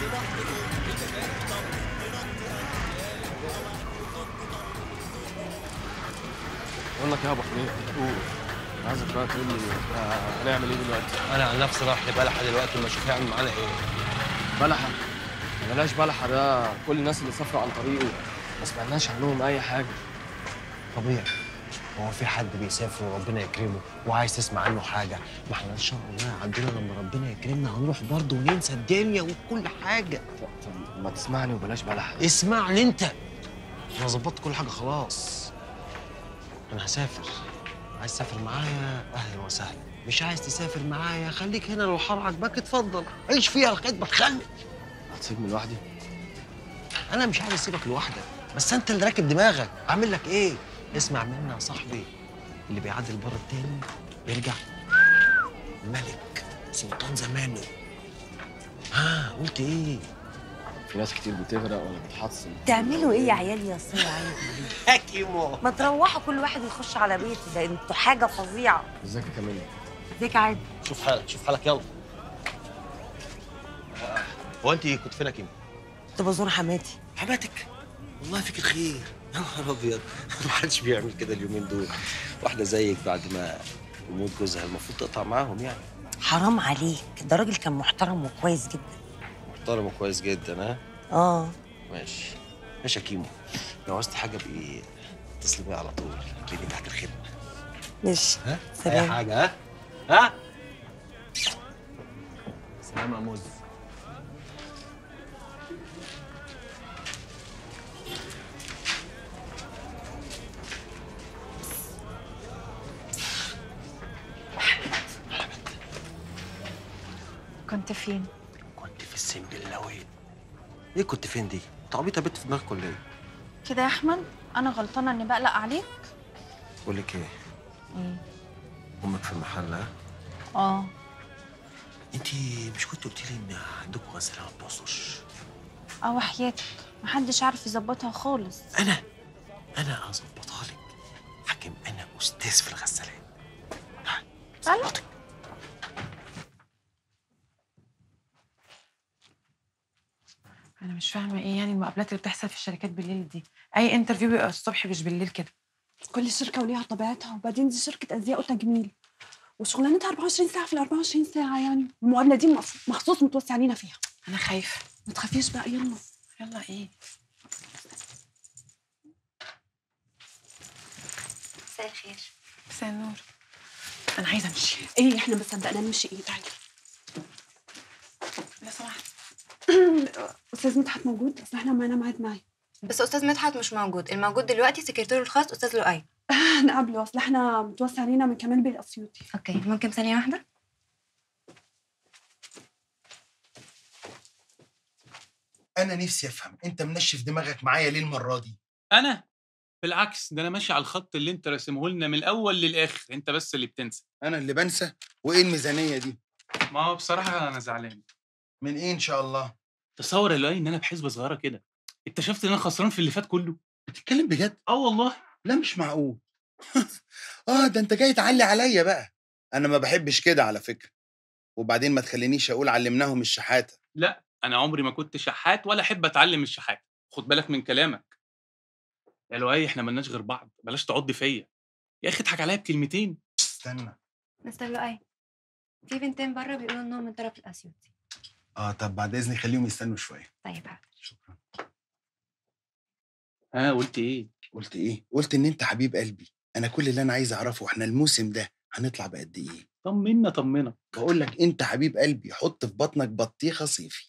بقول لك يا ابو حميد قول عايزك بقى تقول لي آه، هنعمل ايه دلوقتي انا عن نفسي رايح لبلحه دلوقتي ما اشوف يعمل معانا ايه بلحه بلاش بلحه ده كل الناس اللي سافروا عن طريقه ما سمعناش عنهم اي حاجه طبيعي هو في حد بيسافر وربنا يكرمه وعايز تسمع عنه حاجه ما احنا ان شاء الله عندنا لما ربنا يكرمنا هنروح برضه وننسى الدنيا وكل حاجه طب طب ما تسمعني وبلاش بلحه اسمعني انت انا ظبطت كل حاجه خلاص انا هسافر عايز تسافر معايا اهلا وسهلا مش عايز تسافر معايا خليك هنا لو حر عجبك اتفضل عيش فيها لغايه ما تخلف هتسيبني لوحدي انا مش عايز اسيبك لوحدك بس انت اللي راكب دماغك اعمل لك ايه اسمع مني يا صاحبي اللي بيعدي البر التاني بيرجع ملك سلطان زمانه ها قلت ايه في ناس كتير بتغرق ولا بتحصل تعملوا ايه يا عيال يا صياعي حكيمو ما تروحوا كل واحد يخش على بيته ده انتوا حاجه فظيعه ازيك يا كمان ازيك عادي شوف حالك شوف حالك يلا هو انت كنت فين يا كيمو كنت بزور حماتي حماتك والله فيك الخير يا نهار ابيض ما حدش بيعمل كده اليومين دول واحده زيك بعد ما يموت جوزها المفروض تقطع معاهم يعني حرام عليك ده راجل كان محترم وكويس جدا محترم وكويس جدا ها اه ماشي ماشي يا كيمو لو عاوزتي حاجه بقي اتصلي بيا على طول تلاقيني تحت الخدمه ماشي ها اي سلام حاجه ها ها سلام يا موز كنت فين؟ كنت في السنبلاوي ايه كنت فين دي؟ انت عبيطه بنت في دماغك ولا ايه؟ كده يا احمد انا غلطانه اني بقلق عليك بقول لك ايه؟ ايه امك في المحل ها؟ اه انت مش كنت قلت لي ان عندكم غساله ما تبصش؟ اه وحياتك محدش عارف يظبطها خالص انا انا هظبطها لك حاكم انا استاذ في الغسالات تعالى. ظبطك. انا مش فاهمه ايه يعني المقابلات اللي بتحصل في الشركات بالليل دي اي انترفيو بيبقى الصبح مش بالليل كده كل شركة وليها طبيعتها وبعدين دي شركة أزياء وتجميل وشغلانتها 24 ساعة في ال 24 ساعة يعني المقابلة دي مخص- مخصوص متوسع علينا فيها انا خايفه ما تخافيش بقى يلا يلا ايه مساء الخير مساء النور انا عايزه امشي ايه احنا ما صدقنا نمشي ايه تعالي لو سمحت استاذ مدحت موجود اصل احنا معانا ميعاد معاه بس استاذ مدحت مش موجود الموجود دلوقتي سكرتيره الخاص استاذ لؤي نقابله اصل احنا متوسع علينا من كمال بيه الاسيوطي اوكي ممكن ثانيه واحده انا نفسي افهم انت منشف دماغك معايا ليه المره دي انا بالعكس ده انا ماشي على الخط اللي انت راسمه لنا من الاول للاخر انت بس اللي بتنسى انا اللي بنسى وايه الميزانيه دي ما هو بصراحه انا زعلان من ايه ان شاء الله تصور يا لؤي ان انا بحسبه صغيره كده اكتشفت ان انا خسران في اللي فات كله بتتكلم بجد اه والله لا مش معقول اه ده انت جاي تعلي عليا بقى انا ما بحبش كده على فكره وبعدين ما تخلينيش اقول علمناهم الشحاته لا انا عمري ما كنت شحات ولا احب اتعلم الشحات خد بالك من كلامك يا لؤي احنا ملناش غير بعض بلاش تعض فيا يا اخي اضحك عليا بكلمتين استنى مستر لؤي في بنتين بره بيقولوا انهم من طرف الاسيوطي اه طب بعد اذنك خليهم يستنوا شويه طيب حاضر شكرا ها قلت ايه قلت ايه قلت ان انت حبيب قلبي انا كل اللي انا عايز اعرفه احنا الموسم ده هنطلع بقد ايه طمنا طمنا بقول لك انت حبيب قلبي حط في بطنك بطيخه صيفي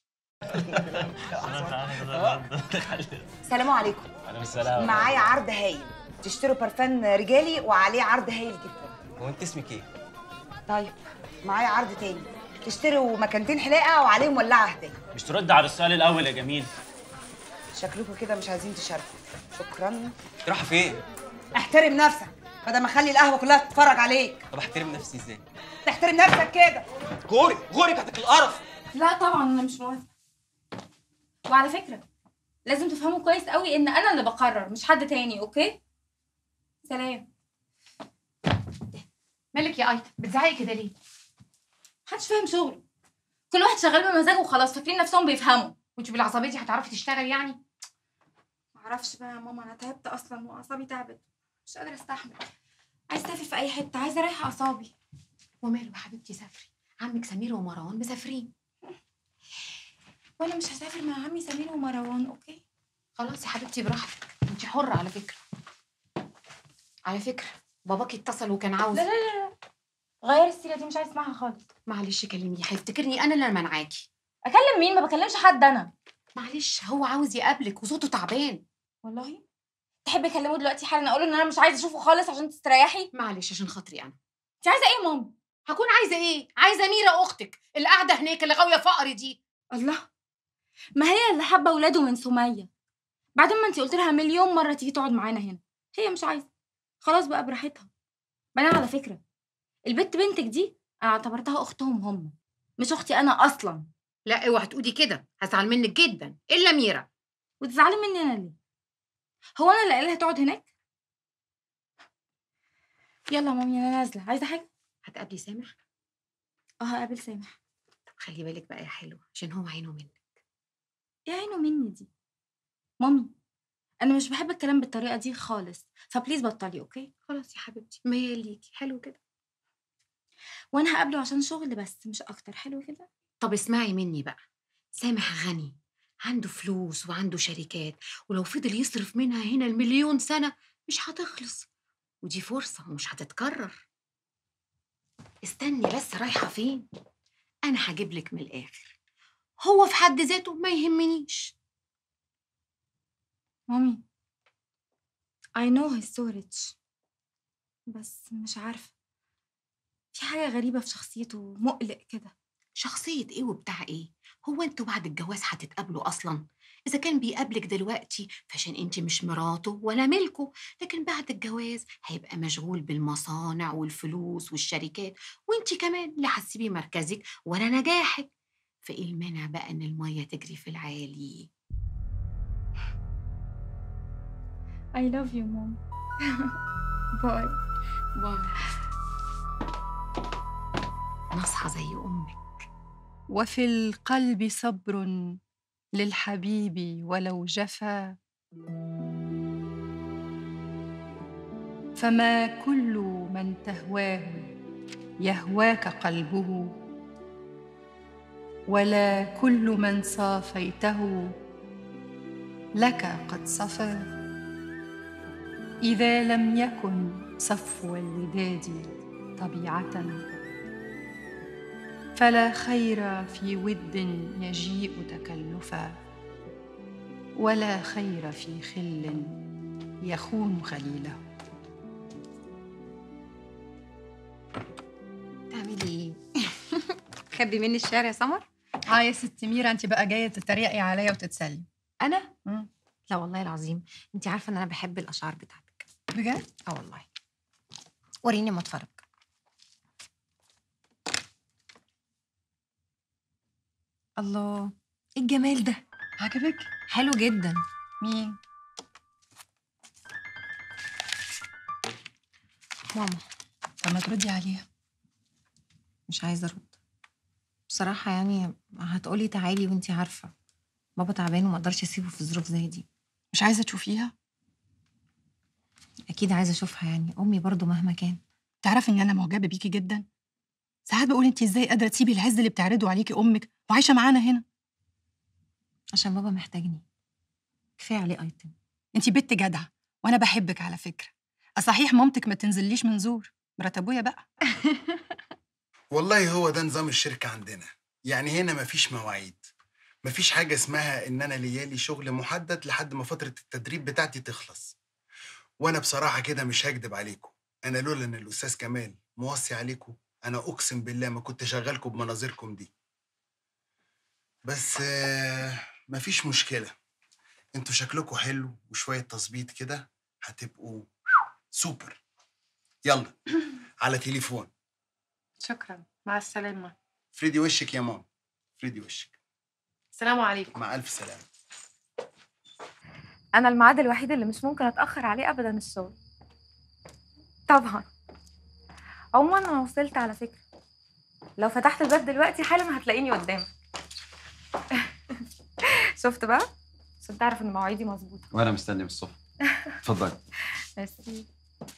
السلام عليكم معايا عرض هايل تشتروا برفان رجالي وعليه عرض هايل جدا هو انت اسمك ايه؟ طيب معايا عرض تاني تشتروا مكانتين حلاقه وعليهم ولاعه هديه مش ترد على السؤال الاول يا جميل شكلكم كده مش عايزين تشاركوا شكرا رايحه فين؟ احترم نفسك بدل ما اخلي القهوه كلها تتفرج عليك طب احترم نفسي ازاي؟ تحترم نفسك كده غوري غوري تحتك القرف لا طبعا انا مش موافقه وعلى فكره لازم تفهموا كويس قوي ان انا اللي بقرر مش حد تاني اوكي سلام مالك يا ايتا بتزعقي كده ليه محدش فاهم شغله كل واحد شغال بمزاجه وخلاص فاكرين نفسهم بيفهموا وانت بالعصبيه دي هتعرفي تشتغلي يعني معرفش بقى يا ماما انا تعبت اصلا واعصابي تعبت مش قادره استحمل عايزه اسافر في اي حته عايزه اريح اعصابي وماله يا حبيبتي سافري عمك سمير ومروان مسافرين وانا مش هسافر مع عمي سمير ومروان اوكي خلاص يا حبيبتي براحتك انت حره على فكره على فكره باباكي اتصل وكان عاوز لا لا لا لا غير السيره دي مش عايز اسمعها خالص معلش كلميه هيفتكرني انا اللي منعاكي اكلم مين ما بكلمش حد انا معلش هو عاوز يقابلك وصوته تعبان والله تحبي اكلمه دلوقتي حالا اقول له ان انا مش عايزه اشوفه خالص عشان تستريحي معلش عشان خاطري انا انت عايزه ايه يا ماما هكون عايزه ايه عايزه ميرا اختك اللي قاعده هناك اللي غاويه فقر دي الله ما هي اللي حابه ولاده من سميه بعدين ما انت قلت لها مليون مره تيجي تقعد معانا هنا هي مش عايزه خلاص بقى براحتها بعدين على فكره البت بنتك دي انا اعتبرتها اختهم هم مش اختي انا اصلا لا اوعي تقولي كده هزعل منك جدا الا ميرا وتزعلي مني انا ليه هو انا اللي قايلها تقعد هناك يلا يا مامي انا نازله عايزه حاجه هتقابلي سامح اه هقابل سامح طب خلي بالك بقى يا حلوه عشان هو عينه منك ايه عينه مني دي مامي انا مش بحب الكلام بالطريقه دي خالص فبليز بطلي اوكي خلاص يا حبيبتي ميال ليكي حلو كده وانا هقابله عشان شغل بس مش اكتر حلو كده طب اسمعي مني بقى سامح غني عنده فلوس وعنده شركات ولو فضل يصرف منها هنا المليون سنة مش هتخلص ودي فرصة ومش هتتكرر استني بس رايحة فين أنا هجيب لك من الآخر هو في حد ذاته ما يهمنيش مامي I know he's so rich بس مش عارفة في حاجة غريبة في شخصيته مقلق كده شخصية ايه وبتاع ايه؟ هو انتوا بعد الجواز هتتقابلوا اصلا؟ اذا كان بيقابلك دلوقتي فعشان انت مش مراته ولا ملكه، لكن بعد الجواز هيبقى مشغول بالمصانع والفلوس والشركات، وانت كمان لا هتسيبي مركزك ولا نجاحك. فايه المانع بقى ان المية تجري في العالي؟ I love you mom باي باي نصحى زي امك وفي القلب صبر للحبيب ولو جفا فما كل من تهواه يهواك قلبه ولا كل من صافيته لك قد صفا اذا لم يكن صفو الوداد طبيعه فلا خير في ود يجيء تكلفا ولا خير في خل يخون خليله تعملي ايه؟ خبي مني الشعر يا سمر؟ اه يا ست ميرا انت بقى جايه تتريقي عليا وتتسلي انا؟ مم. لا والله العظيم انت عارفه ان انا بحب الاشعار بتاعتك بجد اه والله وريني ما اتفرج الله ايه الجمال ده عجبك حلو جدا مين ماما طب ما تردي عليها مش عايزه ارد بصراحه يعني هتقولي تعالي وانتي عارفه بابا تعبان وما اقدرش اسيبه في ظروف زي دي مش عايزه تشوفيها اكيد عايزه اشوفها يعني امي برضو مهما كان تعرفي ان انا معجبه بيكي جدا ساعات بقول انت ازاي قادره تسيبي العز اللي بتعرضه عليكي امك وعايشه معانا هنا عشان بابا محتاجني كفايه عليه ايتم انت بنت جدعه وانا بحبك على فكره صحيح مامتك ما تنزليش من زور مرات ابويا بقى والله هو ده نظام الشركة عندنا يعني هنا مفيش مواعيد مفيش حاجة اسمها إن أنا ليالي شغل محدد لحد ما فترة التدريب بتاعتي تخلص وأنا بصراحة كده مش هكدب عليكم أنا لولا إن الأستاذ كمال موصي عليكم أنا أقسم بالله ما كنت شغالكم بمناظركم دي بس آه، مفيش مشكلة انتوا شكلكم حلو وشوية تظبيط كده هتبقوا سوبر يلا على تليفون شكرا مع السلامة فريدي وشك يا ماما فريدي وشك السلام عليكم مع ألف سلامة انا الميعاد الوحيد اللي مش ممكن اتاخر عليه ابدا الشغل طبعا عموما انا وصلت على فكره لو فتحت الباب دلوقتي حالا هتلاقيني قدامك شفت بقى عشان تعرف ان مواعيدي مظبوطه وانا مستني من الصبح اتفضلي ميرسي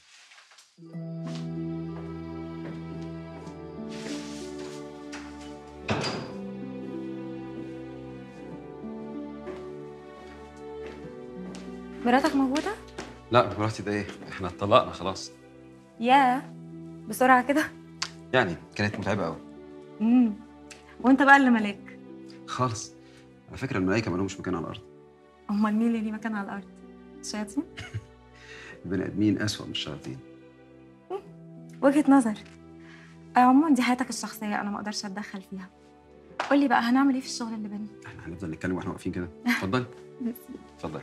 مراتك موجوده لا مراتي ده ايه احنا اتطلقنا خلاص ياه بسرعه كده يعني كانت متعبه قوي امم وانت بقى اللي ملاك خالص على فكره الملائكه مالهمش مكان على الارض امال مين اللي ليه مكان على الارض الشياطين البني ادمين اسوأ من الشياطين وجهه نظر آه، عموما دي حياتك الشخصيه انا ما اقدرش اتدخل فيها قول لي بقى هنعمل ايه في الشغل اللي بينا احنا هنفضل نتكلم واحنا واقفين كده اتفضلي ميرسي. اتفضلي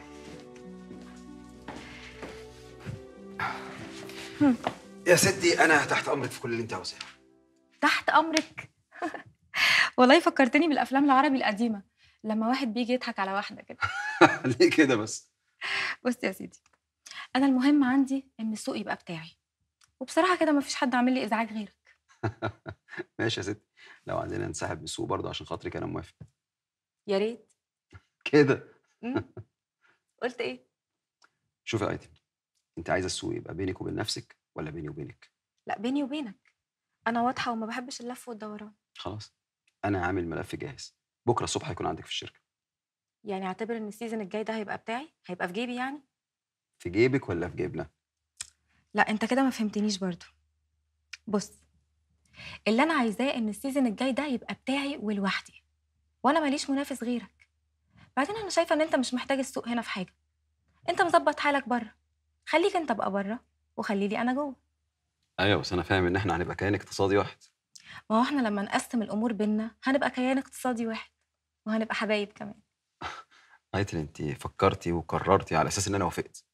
هم. يا ستي انا تحت امرك في كل اللي انت عاوزاه تحت امرك والله فكرتني بالافلام العربي القديمه لما واحد بيجي يضحك على واحده كده ليه كده بس بص يا سيدي انا المهم عندي ان السوق يبقى بتاعي وبصراحه كده مفيش حد عامل لي ازعاج غيرك ماشي يا ستي لو عندنا نسحب من السوق برضه عشان خاطرك انا موافق يا ريت كده مم. قلت ايه شوفي يا ايتم انت عايزه السوق يبقى بينك وبين نفسك ولا بيني وبينك لا بيني وبينك انا واضحه وما بحبش اللف والدوران خلاص انا عامل ملف جاهز بكره الصبح هيكون عندك في الشركه يعني اعتبر ان السيزون الجاي ده هيبقى بتاعي هيبقى في جيبي يعني في جيبك ولا في جيبنا لا انت كده ما فهمتنيش برضو بص اللي انا عايزاه ان السيزون الجاي ده يبقى بتاعي ولوحدي وانا ماليش منافس غيرك بعدين انا شايفه ان انت مش محتاج السوق هنا في حاجه انت مظبط حالك بره خليك انت بقى بره وخلي لي انا جوه ايوه بس انا فاهم ان احنا هنبقى كيان اقتصادي واحد ما هو احنا لما نقسم الامور بينا هنبقى كيان اقتصادي واحد وهنبقى حبايب كمان ايتن انت فكرتي وقررتي على اساس ان انا وافقت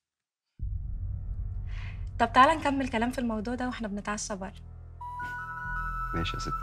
طب تعالى نكمل كلام في الموضوع ده واحنا بنتعشى بره ماشي يا ستي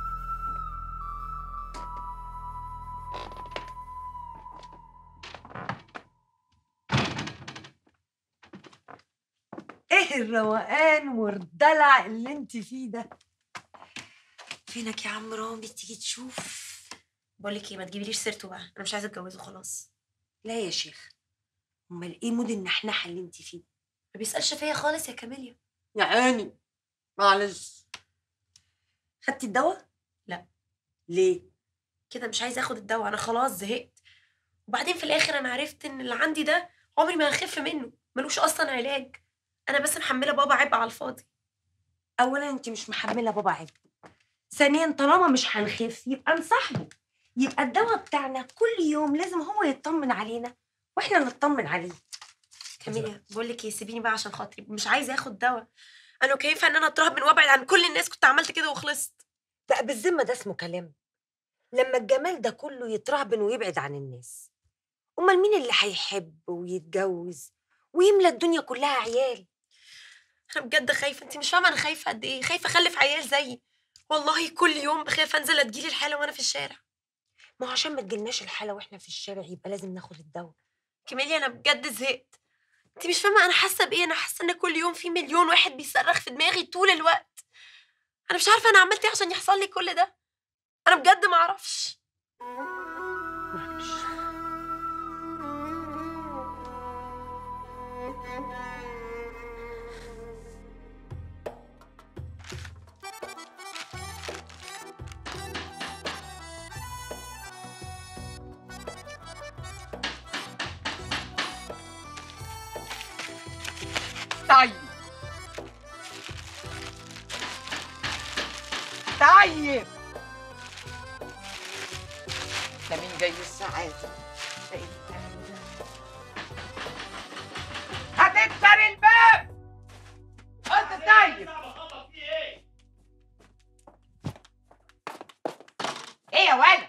ايه الروقان والدلع اللي انت فيه ده فينك يا عم رامي تيجي تشوف بقول لك ايه ما تجيبيليش سيرته بقى انا مش عايزه اتجوزه خلاص لا يا شيخ امال ايه مود النحنحه اللي انت فيه ما بيسالش فيا خالص يا كاميليا يا عيني معلش خدتي الدواء لا ليه كده مش عايزه اخد الدواء انا خلاص زهقت وبعدين في الاخر انا عرفت ان اللي عندي ده عمري ما هخف منه ملوش اصلا علاج انا بس محمله بابا عبء على الفاضي اولا انت مش محمله بابا عبء ثانيا طالما مش هنخف يبقى نصاحبه يبقى الدواء بتاعنا كل يوم لازم هو يطمن علينا واحنا نطمن عليه كاميليا بقول لك ايه سيبيني بقى عشان خاطري مش عايزه اخد دواء انا كيفه ان انا اترهب وابعد عن كل الناس كنت عملت كده وخلصت بقى بالذمه ده اسمه كلام لما الجمال ده كله يترهبن ويبعد عن الناس امال مين اللي هيحب ويتجوز ويملى الدنيا كلها عيال انا بجد خايفه انت مش فاهمه انا خايفه قد ايه خايفه اخلف عيال زيي والله كل يوم بخاف انزل اتجيلي الحاله وانا في الشارع ما هو عشان ما تجيلناش الحاله واحنا في الشارع يبقى لازم ناخد الدواء كمالي انا بجد زهقت انت مش فاهمه انا حاسه بايه انا حاسه ان كل يوم في مليون واحد بيصرخ في دماغي طول الوقت انا مش عارفه انا عملت ايه عشان يحصل لي كل ده انا بجد ما اعرفش طيب طيب ده مين جاي السعادة؟ ده إيه الكلام ده؟ هتكسر الباب قلت طيب ايه يا ولد؟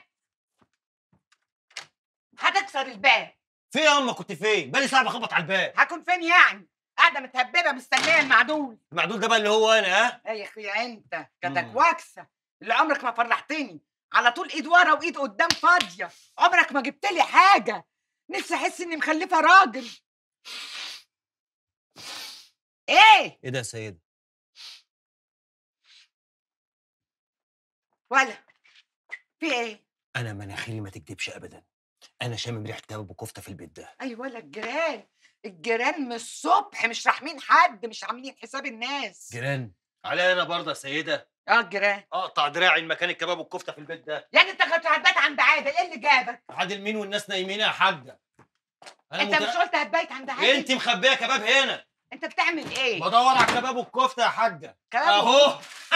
هتكسر الباب في يا اما كنت فين؟ بقالي ساعه بخبط على الباب هكون فين يعني؟ قاعدة متهببة مستنية المعدول المعدول ده بقى اللي هو انا ها؟ يا اخي انت كدك واكسه اللي عمرك ما فرحتني على طول ايد ورا وايد قدام فاضيه عمرك ما جبت لي حاجه نفسي احس اني مخلفه راجل ايه ايه ده يا سيدة؟ ولا في ايه انا مناخيري ما تكدبش ابدا انا شامم ريحه كباب وكفته في البيت ده ايوه ولا الجيران الجيران من الصبح مش راحمين حد مش عاملين حساب الناس جيران علي انا برضه يا سيده اه الجيران اقطع دراعي مكان الكباب والكفته في البيت ده يعني انت كنت هتبات عند عادل ايه اللي جابك عادل مين والناس نايمين يا حاجه انا انت مش قلت هتبيت عند عادل انت مخبيه كباب هنا انت بتعمل ايه بدور على الكباب والكفته يا حاجه كباب اهو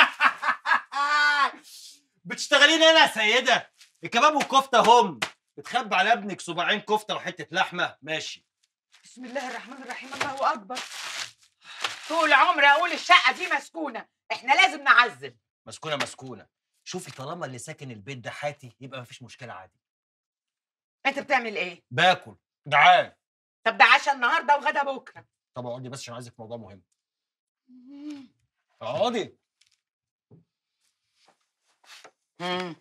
بتشتغلين هنا يا سيده الكباب والكفته هم بتخبي على ابنك صباعين كفته وحته لحمه ماشي بسم الله الرحمن الرحيم الله اكبر طول عمري اقول الشقه دي مسكونه احنا لازم نعزل مسكونه مسكونه شوفي طالما اللي ساكن البيت ده حاتي يبقى مفيش مشكله عادي انت بتعمل ايه باكل جعان طب ده عشاء النهارده وغدا بكره طب اقعدي بس عشان عايزك في موضوع مهم اقعدي مم.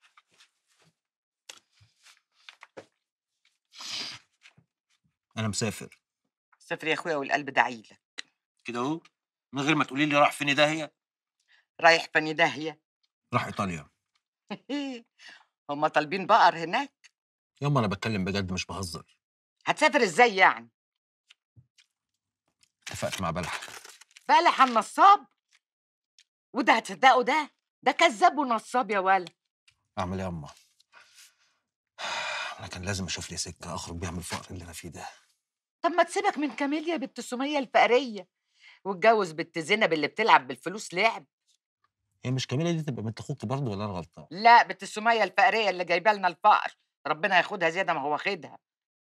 انا مسافر سافر يا اخويا والقلب دعيلك كده اهو من غير ما تقولي لي راح فين داهيه رايح فني داهيه راح ايطاليا هما طالبين بقر هناك ياما انا بتكلم بجد مش بهزر هتسافر ازاي يعني اتفقت مع بلح بلح النصاب وده هتصدقه ده ده كذاب ونصاب يا ولد اعمل ايه ياما انا كان لازم اشوف لي سكه اخرج بيها من الفقر اللي انا فيه ده طب ما تسيبك من كاميليا بنت سمية الفقرية واتجوز بنت زينب اللي بتلعب بالفلوس لعب هي مش كاميله دي تبقى بنت اخوك برضه ولا انا غلطان لا بنت سمية الفقرية اللي جايبه لنا الفقر ربنا ياخدها زيادة ما هو واخدها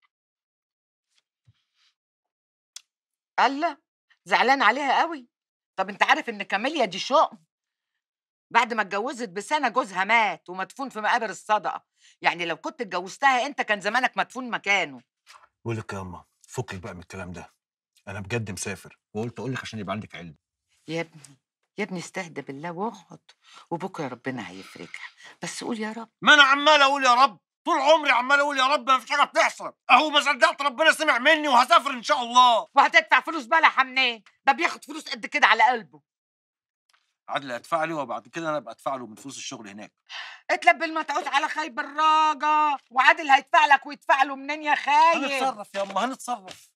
الله زعلان عليها قوي طب انت عارف ان كاميليا دي شؤم بعد ما اتجوزت بسنة جوزها مات ومدفون في مقابر الصدقة يعني لو كنت اتجوزتها انت كان زمانك مدفون مكانه بقول لك يا ياما فكك بقى من الكلام ده انا بجد مسافر وقلت اقول لك عشان يبقى عندك علم يا ابني يا ابني استهدى بالله واقعد وبكره ربنا هيفرجها بس قول يا رب ما انا عمال اقول يا رب طول عمري عمال اقول يا رب ما فيش حاجه بتحصل اهو ما صدقت ربنا سمع مني وهسافر ان شاء الله وهتدفع فلوس بلح منين ده بياخد فلوس قد كده على قلبه عادل هدفع لي وبعد كده انا ابقى ادفع له من فلوس الشغل هناك اتلب المتعوس على خيب الراجة وعادل هيدفع لك ويدفع له منين يا خايب هنتصرف يا اما هنتصرف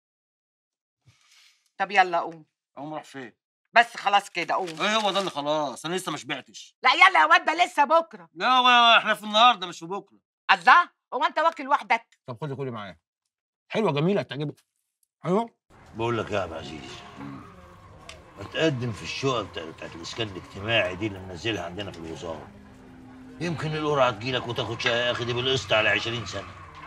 طب يلا قوم اقوم راح فين بس خلاص كده قوم ايه هو ده اللي خلاص انا لسه ما شبعتش لا يلا يا واد ده لسه بكره لا هو احنا في النهارده مش في بكره الله هو انت واكل وحدك طب خدي كلي معايا حلوه جميله هتعجبك ايوه بقول لك يا عبد العزيز اتقدم في الشقه بتاعت, بتاعت الاسكان الاجتماعي دي اللي منزلها عندنا في الوزاره يمكن القرعه تجيلك وتاخد شقه يا اخي دي بالقسط على 20 سنه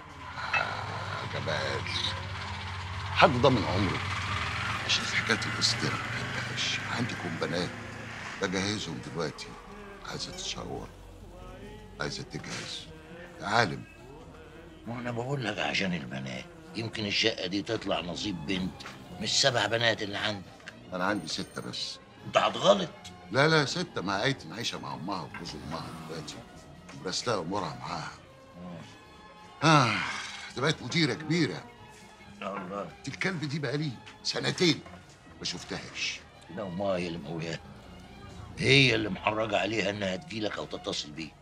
جمال حد ضامن عمره عشان في حكايه الاصدار ما بحبهاش عندكم بنات بجهزهم دلوقتي عايزه تتشاور عايزه تجهز يا عالم ما انا بقول لك عشان البنات يمكن الشقه دي تطلع نصيب بنت مش سبع بنات اللي عندك انا عندي سته بس انت هتغلط لا لا ستة مع ايتم عايشة مع أمها وجوز أمها دلوقتي مرستها أمورها معاها آه ده بقت مديرة كبيرة الله دي الكلب دي بقالي سنتين ما شفتهاش لا امها هي اللي مقوياها هي اللي محرجه عليها انها تجيلك او تتصل بيك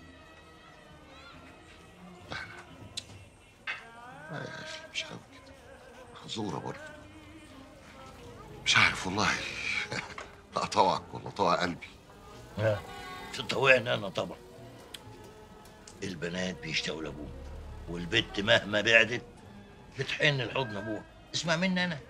لا يا أخي مش قوي كده حزورة برضه مش عارف والله أطوعك ولا أطوع قلبي ها تطوعني انا طبعا البنات بيشتاقوا لابوهم والبت مهما بعدت بتحن لحضن ابوها اسمع مني انا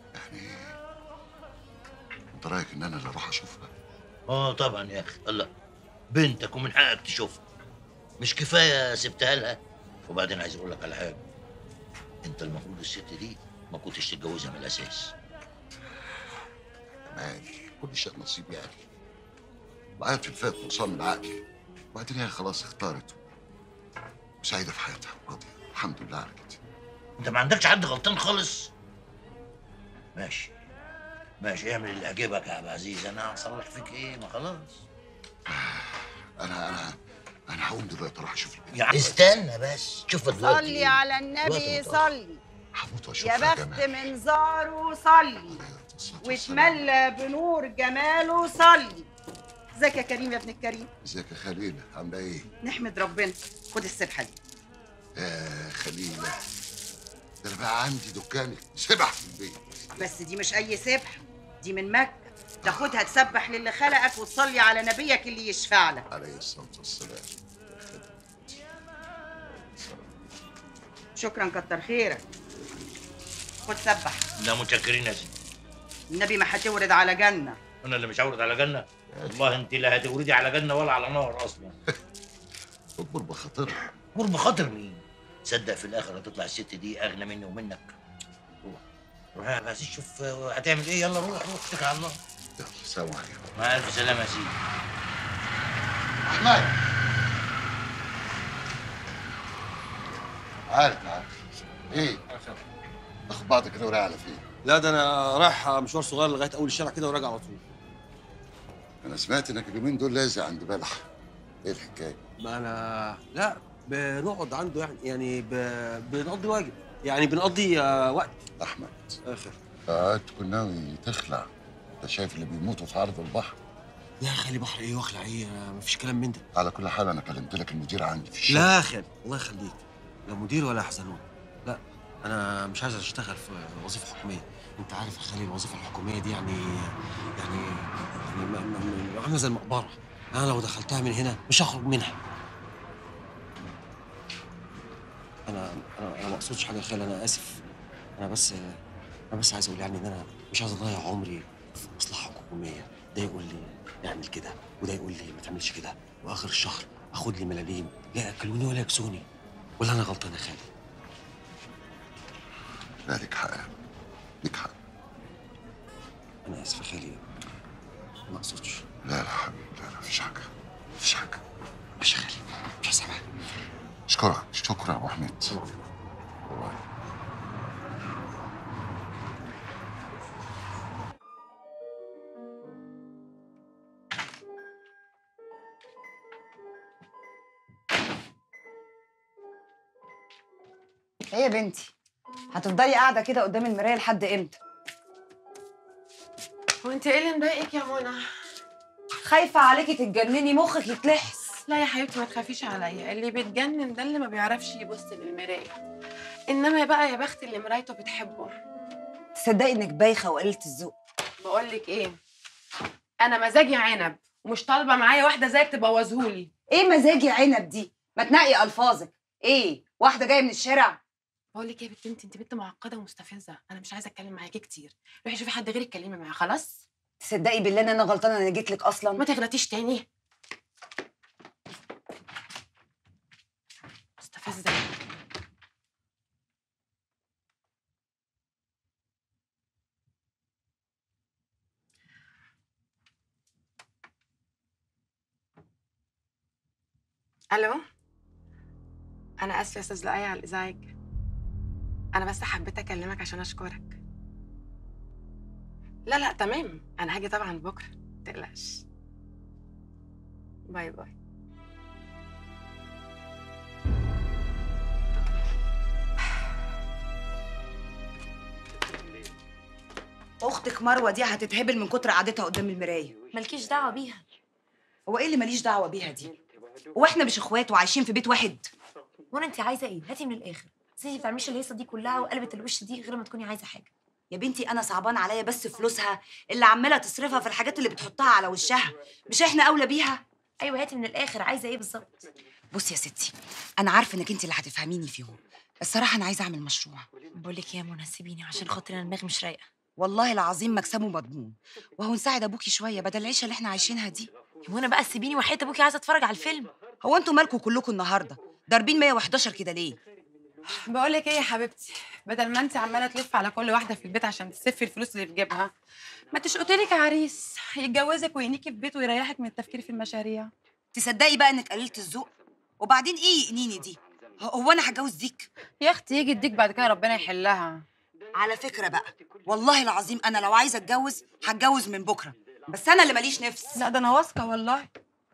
أنت رأيك إن أنا اللي أروح أشوفها اه طبعا يا اخي الله بنتك ومن حقك تشوفها مش كفايه سبتها لها وبعدين عايز اقول لك على حاجه انت المفروض الست دي ما كنتش تتجوزها من الاساس مالي كل شيء نصيب يعني وقعت في الفات نقصان من عقلي وبعدين هي خلاص اختارت وسعيدة في حياتها وراضية الحمد لله على كده انت ما عندكش حد غلطان خالص ماشي ماشي اعمل اللي يعجبك يا عبد العزيز انا هصلح فيك ايه ما خلاص أنا أنا أنا هقوم دلوقتي أروح أشوف البنت يا استنى بس شوف دلوقتي صلي على الوقت النبي متأخر. صلي هموت يا وأشوفها بخت جمال من زاره صلي واتملى بنور جماله صلي ازيك يا كريم يا ابن الكريم ازيك يا خليل عاملة إيه؟ نحمد ربنا خد السبحه دي يا خليلة ده انا بقى عندي دكانك سبح في البيت بس دي مش اي سبح دي من مكه تاخدها تسبح للي خلقك وتصلي على نبيك اللي يشفع لك عليه الصلاة والسلام شكرا كتر خيرك خد سبح لا متشكرين يا سيدي النبي ما هتورد على جنه انا اللي مش هورد على جنه والله انت لا هتوردي على جنه ولا على نار اصلا اكبر بخاطرها اكبر بخاطر مين صدق في الاخر هتطلع الست دي اغنى مني ومنك روح روح يا بس شوف هتعمل ايه يلا روح روح اتكل على الله يلا سلام عليكم مع الف سلامه يا سيدي احمد عارف عارف ايه اخد بعضك كده ورايح على فين لا ده انا رايح مشوار صغير لغايه اول الشارع كده وراجع على طول انا سمعت انك اليومين دول لازق عند بلح ايه الحكايه ما انا لا بنقعد عنده يعني يعني ب... بنقضي واجب يعني بنقضي آه، وقت احمد اخر اه تكون ناوي تخلع انت شايف اللي بيموتوا في عرض البحر لا خلي بحر ايه واخلع ايه آه، مفيش كلام من ده على كل حال انا كلمت لك المدير عندي في الشغل لا يا خالد الله يخليك لا مدير ولا حزنون لا انا مش عايز اشتغل في وظيفه حكوميه انت عارف يا خالد الوظيفه الحكوميه دي يعني يعني يعني م- م- م- عامله زي المقبره انا لو دخلتها من هنا مش هخرج منها انا انا انا ما اقصدش حاجه يا خالد انا اسف انا بس انا بس عايز اقول يعني ان انا مش عايز اضيع عمري في مصلحه حكوميه ده يقول لي اعمل كده وده يقول لي ما تعملش كده واخر الشهر اخد لي ملاليم لا ياكلوني ولا يكسوني ولا انا غلطان يا خالد لا لك حق لك حق انا اسف يا خالد ما اقصدش لا لا حبيبي لا لا مفيش حاجه مفيش حاجه مش يا خالد مش هسامحك اشكرك شكرا يا ابو حميد ايه يا بنتي هتفضلي قاعده كده قدام المرايه لحد امتى هو انت ايه اللي مضايقك يا منى خايفه عليكي تتجنني مخك يتلحس لا يا حبيبتي ما تخافيش عليا اللي بيتجنن ده اللي ما بيعرفش يبص للمرايه انما بقى يا بخت اللي مرايته بتحبه تصدقي انك بايخه وقليله الذوق بقول لك ايه انا مزاجي عنب ومش طالبه معايا واحده زيك تبوظهولي ايه مزاجي عنب دي ما تنقي الفاظك ايه واحده جايه من الشارع بقول لك ايه يا بنت انت انت بنت معقده ومستفزه انا مش عايزه اتكلم معاكي كتير روحي شوفي حد غيرك اتكلمي معاه خلاص تصدقي بالله ان انا غلطانه انا جيت لك اصلا ما تغلطيش تاني مستفزه الو انا اسفه يا استاذ لؤي على الازعاج انا بس حبيت اكلمك عشان اشكرك لا لا تمام انا هاجي طبعا بكره متقلقش باي باي اختك مروه دي هتتهبل من كتر قعدتها قدام المرايه مالكيش دعوه بيها هو ايه اللي ماليش دعوه بيها دي هو احنا مش اخوات وعايشين في بيت واحد وانا انت عايزه ايه هاتي من الاخر سيدي ما بتعمليش الهيصه دي كلها وقلبت الوش دي غير ما تكوني عايزه حاجه يا بنتي انا صعبان عليا بس فلوسها اللي عماله تصرفها في الحاجات اللي بتحطها على وشها مش احنا اولى بيها ايوه هاتي من الاخر عايزه ايه بالظبط بصي يا ستي انا عارفه انك انت اللي هتفهميني فيهم الصراحه انا عايزه اعمل مشروع بقول لك يا منى سيبيني عشان خاطري انا دماغي مش رايقه والله العظيم مكسبه مضمون وهو نساعد ابوكي شويه بدل العيشه اللي احنا عايشينها دي هو انا بقى سيبيني وحياه ابوكي عايزه اتفرج على الفيلم هو انتوا مالكوا كلكم النهارده ضاربين 111 كده ليه بقول لك ايه يا حبيبتي بدل ما انت عماله تلف على كل واحده في البيت عشان تسفي الفلوس اللي في جيبها ما تشقطي لك عريس يتجوزك وينيكي في بيت ويريحك من التفكير في المشاريع تصدقي بقى انك قليله الذوق وبعدين ايه يقنيني دي هو- هو انا هتجوز ديك يا اختي يجي يديك بعد كده ربنا يحلها على فكره بقى والله العظيم انا لو عايزه اتجوز هتجوز من بكره بس انا اللي ماليش نفس لا ده انا واثقه والله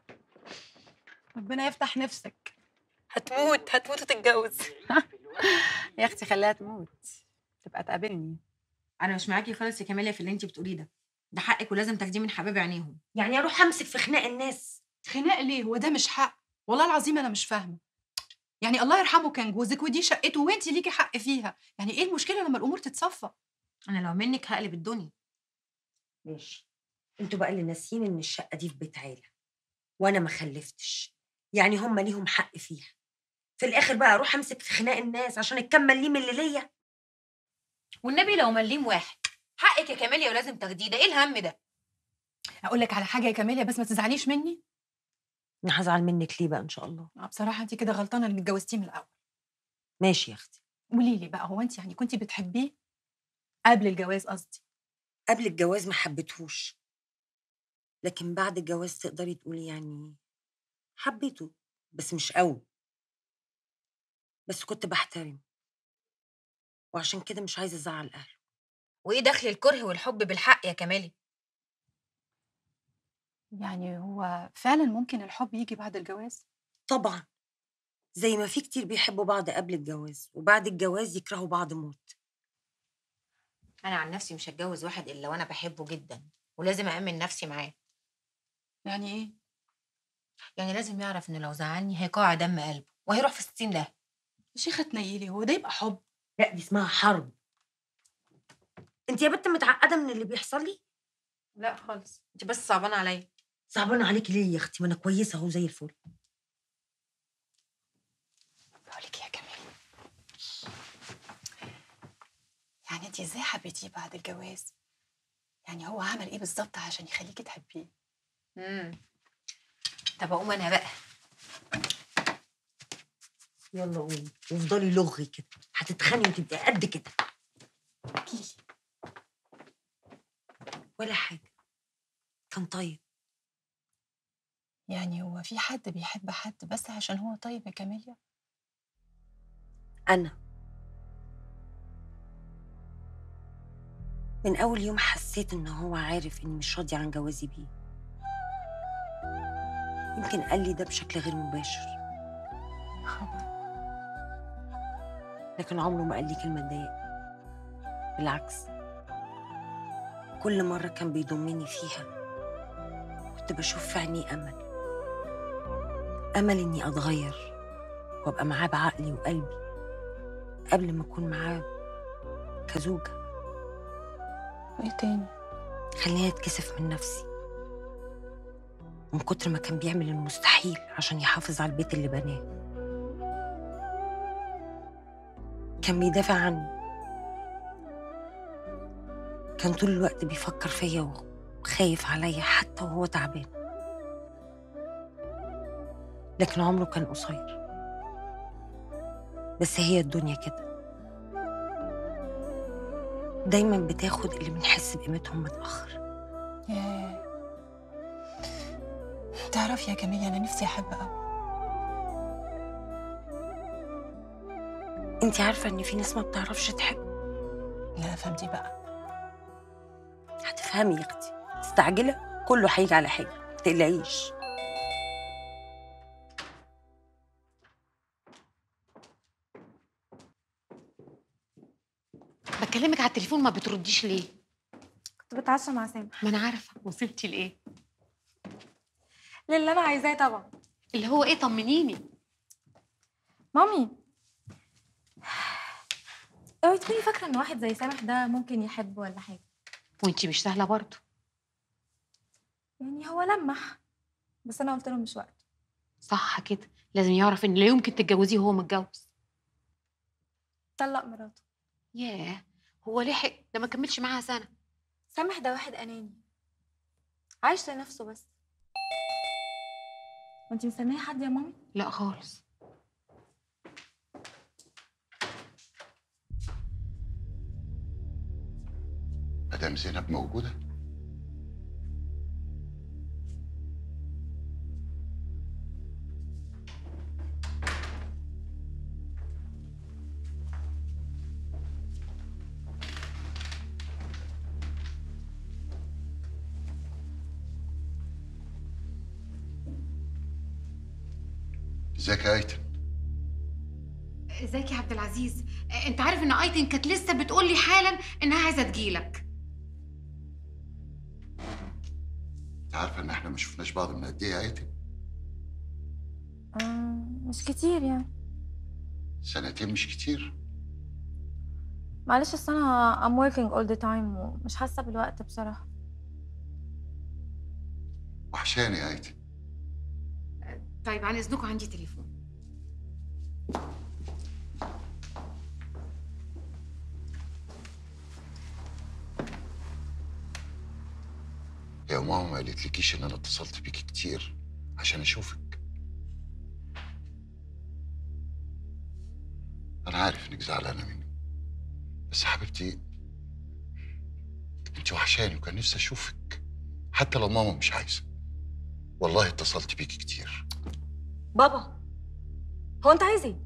ربنا يفتح نفسك هتموت هتموت وتتجوز يا اختي خليها تموت تبقى تقابلني انا مش معاكي خالص يا كاميليا في اللي انت بتقوليه ده ده حقك ولازم تاخديه من حبايب عينيهم يعني اروح امسك في خناق الناس خناق ليه هو ده مش حق والله العظيم انا مش فاهمه يعني الله يرحمه كان جوزك ودي شقته وانت ليكي حق فيها يعني ايه المشكله لما الامور تتصفى انا لو منك هقلب الدنيا ماشي انتوا بقى اللي ناسيين ان الشقه دي في بيت عيله وانا ما خلفتش يعني هم ليهم حق فيها في الاخر بقى اروح امسك في خناق الناس عشان الكم مليم اللي ليا والنبي لو مليم واحد حقك يا كاميليا ولازم تاخديه ده ايه الهم ده اقول لك على حاجه يا كاميليا بس ما تزعليش مني انا هزعل منك ليه بقى ان شاء الله آه، بصراحه انت كده غلطانه انك اتجوزتيه من الاول ماشي يا اختي قولي لي بقى هو انت يعني كنتي بتحبيه قبل الجواز قصدي قبل الجواز ما حبيتهوش لكن بعد الجواز تقدري تقولي يعني حبيته بس مش قوي بس كنت بحترم وعشان كده مش عايزه ازعل اهله وايه دخل الكره والحب بالحق يا كمالي يعني هو فعلا ممكن الحب يجي بعد الجواز طبعا زي ما في كتير بيحبوا بعض قبل الجواز وبعد الجواز يكرهوا بعض موت انا عن نفسي مش هتجوز واحد الا وانا بحبه جدا ولازم أأمن نفسي معاه يعني ايه يعني لازم يعرف ان لو زعلني هيقع دم قلبه وهيروح في 60 ده يا شيخه تنيلي هو ده يبقى حب لا دي اسمها حرب انت يا بنت متعقده من اللي بيحصل لي لا خالص انت بس صعبانه عليا صعبانه عليكي ليه يا اختي ما انا كويسه اهو زي الفل بقولك يا كمال يعني انت ازاي حبيتيه بعد الجواز يعني هو عمل ايه بالظبط عشان يخليكي تحبيه امم طب اقوم انا بقى يلا قومي وافضلي لغي كده هتتخني وتبقي قد كده ولا حاجه كان طيب يعني هو في حد بيحب حد بس عشان هو طيب يا كاميليا انا من اول يوم حسيت ان هو عارف اني مش راضيه عن جوازي بيه يمكن قال لي ده بشكل غير مباشر لكن عمره ما قال لي كلمه تضايق بالعكس كل مره كان بيضمني فيها كنت بشوف في عينيه امل امل اني اتغير وابقى معاه بعقلي وقلبي قبل ما اكون معاه كزوجه ايه تاني خليني اتكسف من نفسي من كتر ما كان بيعمل المستحيل عشان يحافظ على البيت اللي بناه كان بيدافع عني كان طول الوقت بيفكر فيا وخايف عليا حتى وهو تعبان لكن عمره كان قصير بس هي الدنيا كده دايما بتاخد اللي بنحس بقيمتهم متأخر ياه تعرفي يا كاميليا انا نفسي احب قوي انت عارفة ان في ناس ما بتعرفش تحب لا فهمتي بقى هتفهمي يا اختي مستعجلة كله هيجي على حاجة ما تقلقيش بكلمك على التليفون ما بترديش ليه كنت بتعشى مع سامح ما انا عارفه وصلتي لايه للي انا عايزاه طبعا اللي هو ايه طمنيني مامي اوعي تكوني فاكره ان واحد زي سامح ده ممكن يحب ولا حاجه وانتي مش سهله برضه يعني هو لمح بس انا قلت له مش وقته صح كده لازم يعرف ان لا يمكن تتجوزيه وهو متجوز طلق مراته ياه هو لحق ده ما كملش معاها سنه سامح ده واحد اناني عايش لنفسه بس وانتي مستنيه حد يا مامي لا خالص مدام زينب موجودة؟ ازيك يا ايتن؟ ازيك يا عبد العزيز آه، انت عارف ان ايتن كانت لسه بتقول لي حالا انها عايزه تجيلك انت عارفة ان احنا ما شفناش بعض من قد ايه يا ايتن؟ آه مش كتير يعني سنتين مش كتير معلش اصل انا I'm working all the time ومش حاسه بالوقت بصراحه وحشاني يا ايتي طيب عن اذنكم عندي تليفون يا ماما ما قالتلكيش ان انا اتصلت بيكي كتير عشان اشوفك انا عارف انك زعلانه مني بس حبيبتي انت وحشاني وكان نفسي اشوفك حتى لو ماما مش عايزه والله اتصلت بيكي كتير بابا هو انت عايز ايه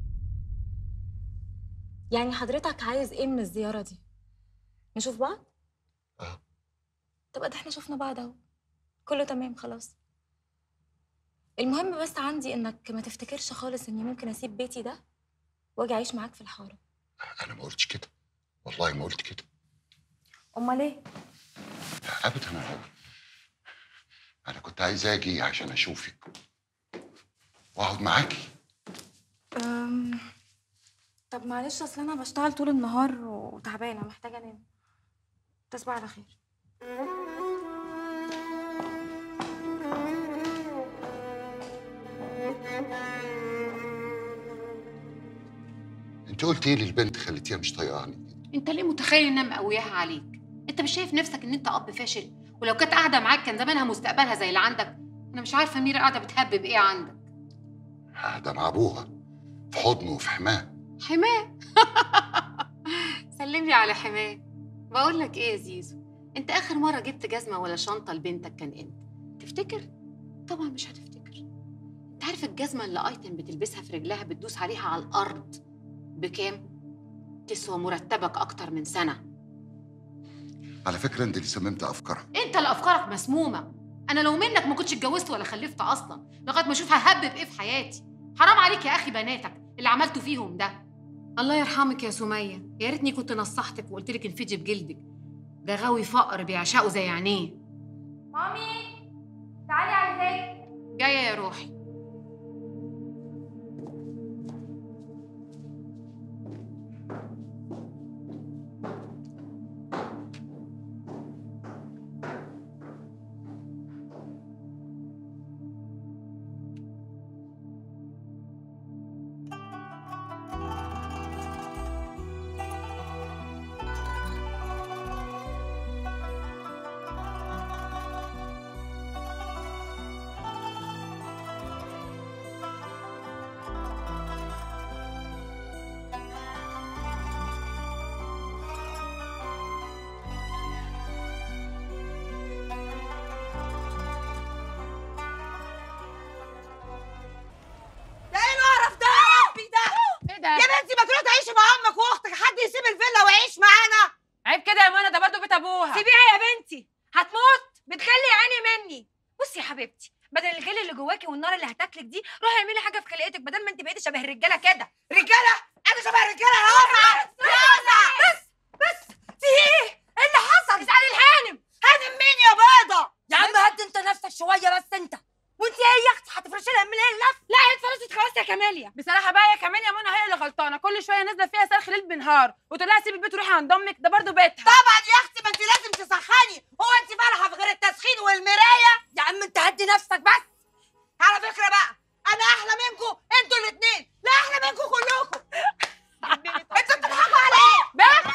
يعني حضرتك عايز ايه من الزياره دي نشوف بعض اه طب ادي احنا شفنا بعض اهو كله تمام خلاص المهم بس عندي انك ما تفتكرش خالص اني ممكن اسيب بيتي ده واجي اعيش معاك في الحاره انا ما قلتش كده والله ما قلت كده امال ايه ابدا انا انا كنت عايز اجي عشان اشوفك واقعد معاكي أم... طب معلش اصل انا بشتغل طول النهار وتعبانه محتاجه انام تصبح على خير انت قلت ايه للبنت خليتيها مش طايقاني انت ليه متخيل انها مقوياها عليك انت مش شايف نفسك ان انت اب فاشل ولو كانت قاعده معاك كان زمانها مستقبلها زي اللي عندك انا مش عارفه ميرا قاعده بتهبب ايه عندك قاعده مع ابوها في حضنه وفي حماه حماه سلم لي على حماه بقول لك ايه يا زيزو انت اخر مره جبت جزمه ولا شنطه لبنتك كان امتى تفتكر طبعا مش هتفتكر انت عارف الجزمه اللي ايتن بتلبسها في رجلها بتدوس عليها على الارض بكام تسوى مرتبك اكتر من سنه على فكره انت اللي سممت افكارها انت اللي افكارك مسمومه انا لو منك ما كنتش اتجوزت ولا خلفت اصلا لغايه ما اشوف ههبب ايه في حياتي حرام عليك يا اخي بناتك اللي عملته فيهم ده الله يرحمك يا سميه يا ريتني كنت نصحتك وقلت لك انفدي بجلدك ده غاوي فقر بيعشقه زي عينيه مامي تعالي عايزاك جايه يا روحي ده ايه القرف ده يا ربي ده؟ ايه ده؟ يا بنتي ما تروحي تعيشي مع امك واختك حد يسيب الفيلا ويعيش معانا عيب كده يا منى ده برضه بيت ابوها سيبيها يا بنتي هتموت بتخلي عيني مني بصي يا حبيبتي بدل الغل اللي جواكي والنار اللي هتاكلك دي روحي اعملي حاجه في خلقتك بدل ما انت بقيتي شبه الرجاله كده رجاله انا شبه الرجاله يا وزع يا وزع بس بس في ايه ايه اللي حصل اسالي الهانم هانم مين يا بيضه يا عم هدي انت نفسك شويه بس انت وانت ايه يا اختي هتفرشي لها من اللف لا هي اتفرشت خلاص يا كاميليا بصراحه بقى يا كمان يا منى هي اللي غلطانه كل شويه نازله فيها صرخ ليل بنهار وتقول لها سيبي البيت وروحي عند امك ده برضه بيتها طبعا يا اختي ما انت لازم تسخني هو انت فالحه في غير التسخين والمرايه يا عم انت هدي نفسك بس على فكره بقى انا احلى منكم انتوا الاثنين لا احلى منكم كلكم انتوا بتضحكوا على ايه؟ بس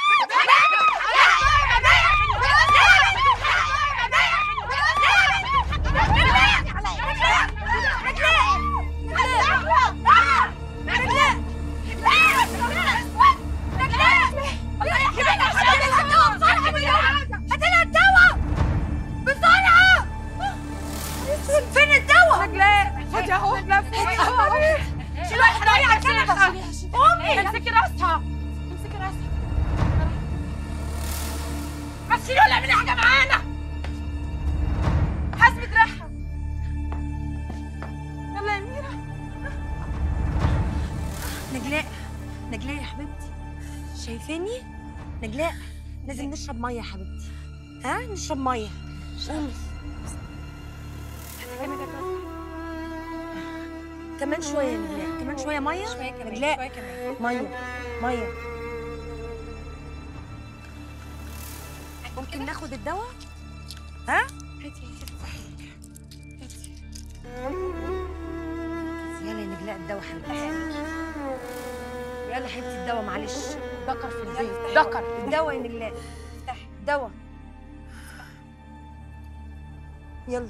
فين الدواء؟ رجلاه خدي اهو شيلوا الحناية على الكنبة قومي امسكي راسها امسكي راسها ما تشيلوا ولا اعملي حاجة معانا حاسبي دراعها يلا يا ميرا نجلاء نجلاء يا حبيبتي شايفاني نجلاء لازم نشرب ميه يا حبيبتي ها نشرب ميه قومي كمان شويه يا نجلاء كمان شويه ميه شويه كمان نجلاء شويه كمان ميه ميه ممكن ناخد الدواء ها يلا يا نجلاء الدواء حبيبتي يلا حبيبتي الدواء معلش دكر في البيت دكر الدواء يا نجلاء دواء يلا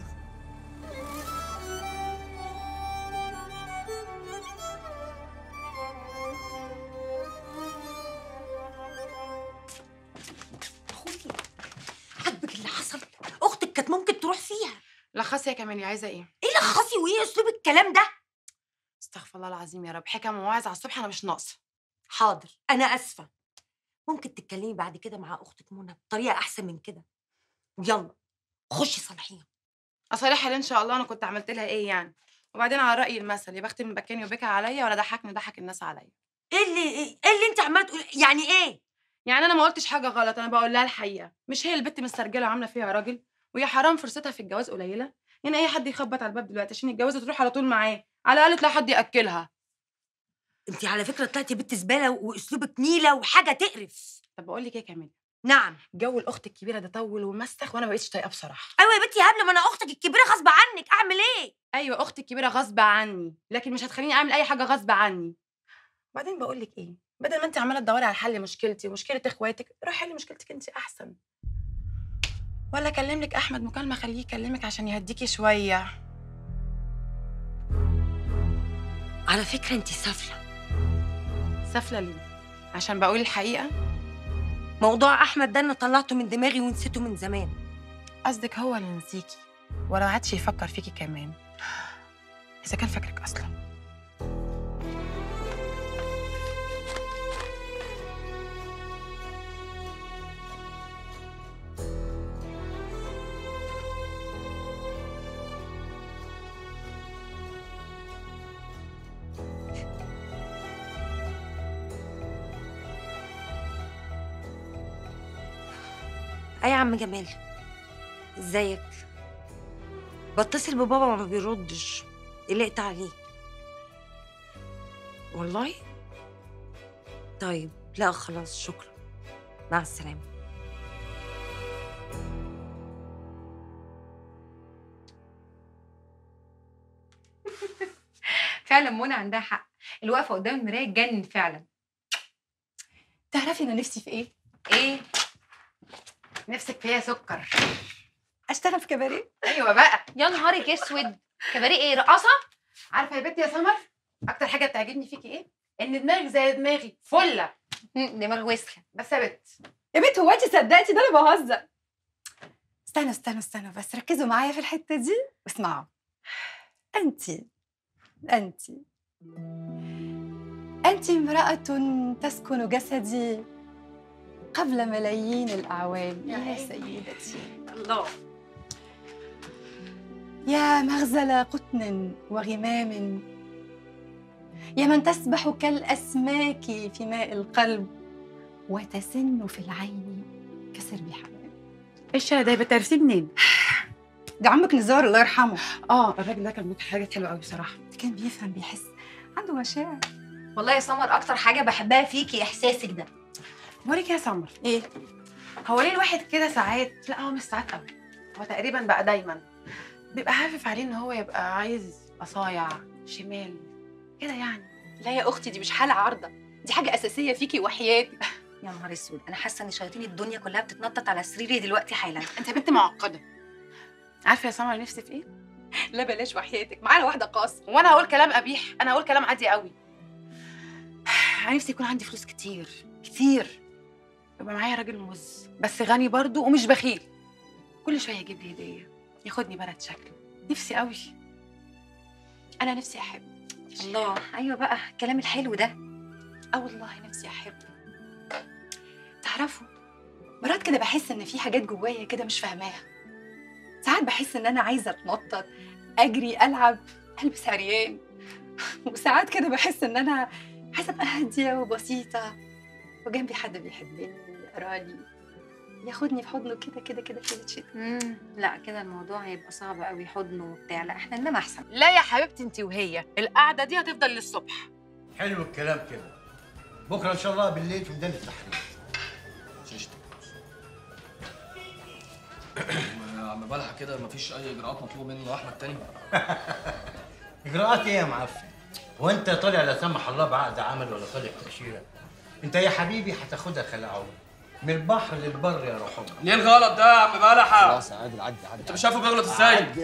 عاجبك اللي حصل اختك كانت ممكن تروح فيها لخصي يا كمالي عايزه ايه ايه لخصي وايه اسلوب الكلام ده استغفر الله العظيم يا رب حكم وواعظ على الصبح انا مش ناقصه حاضر انا اسفه ممكن تتكلمي بعد كده مع اختك منى بطريقه احسن من كده يلا خشي صالحيها اصالحها ليه ان شاء الله انا كنت عملت لها ايه يعني وبعدين على راي المثل يا بخت من بكاني وبكى عليا ولا ضحكني ضحك الناس عليا ايه اللي ايه اللي انت عماله تقولي يعني ايه يعني انا ما قلتش حاجه غلط انا بقول لها الحقيقه مش هي البت مسترجله عامله فيها راجل وهي حرام فرصتها في الجواز قليله يعني اي حد يخبط على الباب دلوقتي عشان يتجوزها تروح على طول معاه على الاقل تلاقي حد ياكلها انت على فكره طلعتي بنت زباله واسلوبك نيله وحاجه تقرف طب بقول لك ايه كمان نعم جو الاخت الكبيره ده طول ومسخ وانا ما بقتش طايقاه بصراحه ايوه يا بنتي يا هبله ما انا اختك الكبيره غصب عنك اعمل ايه ايوه اختي الكبيره غصب عني لكن مش هتخليني اعمل اي حاجه غصب عني وبعدين بقول لك ايه بدل ما انت عماله تدوري على حل مشكلتي ومشكله اخواتك روحي حلي مشكلتك انت احسن ولا اكلم لك احمد مكالمه خليه يكلمك عشان يهديكي شويه على فكره انت سافله سافله ليه عشان بقول الحقيقه موضوع احمد ده انا طلعته من دماغي ونسيته من زمان قصدك هو اللي نسيكي ولا عادش يفكر فيكي كمان اذا كان فاكرك اصلا اي يا عم جمال ازيك بتصل ببابا ما بيردش قلقت عليه والله طيب لا خلاص شكرا مع السلامه فعلا منى عندها حق الوقفه قدام المرايه تجنن فعلا تعرفي انا نفسي في ايه؟ ايه نفسك فيها سكر اشتغل في كباريه ايوه بقى يا نهارك اسود كباريه ايه رقاصه عارفه يا بنتي يا سمر اكتر حاجه بتعجبني فيكي ايه ان دماغك زي دماغي فله دماغ وسخه بس يا بت يا بنت هو انت صدقتي ده انا بهزر استنوا استنوا استنوا بس ركزوا معايا في الحته دي واسمعوا انت انت انت امراه تسكن جسدي قبل ملايين الاعوام يا سيدتي الله يا مغزل قطن وغمام يا من تسبح كالاسماك في ماء القلب وتسن في العين كسرب حمام ايش ده بتعرفيه منين ده عمك نزار الله يرحمه اه الراجل ده كان بيقول حاجات حلوه قوي بصراحه كان بيفهم بيحس عنده مشاعر والله يا سمر اكتر حاجه بحبها فيكي احساسك ده بقولك يا سمر ايه هو ليه الواحد كده ساعات لا هو مش ساعات قوي هو تقريبا بقى دايما بيبقى حافف عليه ان هو يبقى عايز اصايع شمال كده يعني لا يا اختي دي مش حاله عارضه دي حاجه اساسيه فيكي وحياتي يا نهار اسود انا حاسه ان شياطين الدنيا كلها بتتنطط على سريري دلوقتي حالا انت بنت معقده عارفه يا سمر نفسي في ايه لا بلاش وحياتك معانا واحده قاصر وانا هقول كلام قبيح انا هقول كلام عادي قوي انا نفسي يكون عندي فلوس كتير كتير يبقى معايا راجل مز بس غني برضو ومش بخيل كل شويه يجيب لي هديه ياخدني بلد شكل نفسي قوي انا نفسي احب الله ايوه بقى الكلام الحلو ده اه والله نفسي احب تعرفوا مرات كده بحس ان في حاجات جوايا كده مش فاهماها ساعات بحس ان انا عايزه اتنطط اجري العب البس عريان وساعات كده بحس ان انا عايزه ابقى هاديه وبسيطه وجنبي حد بيحبني يقرالي ياخدني في حضنه كده كده كده كده شيء امم لا كده الموضوع هيبقى صعب قوي حضن وبتاع لا احنا ننام احسن لا يا حبيبتي انت وهي القعده دي هتفضل للصبح حلو الكلام كده بكره ان شاء الله بالليل في ميدان التحرير يا عم بلحة كده مفيش أي إجراءات مطلوب منه أحمد تاني اجراءات ايه يا معفن هو انت طالع لا سمح الله بعقد عمل ولا طالع تاشيره انت يا حبيبي هتاخدها خلعون من البحر للبر يا روح الله ليه الغلط ده يا عم بلحة؟ خلاص عادل عدي عدي أنت مش شايفه بيغلط إزاي؟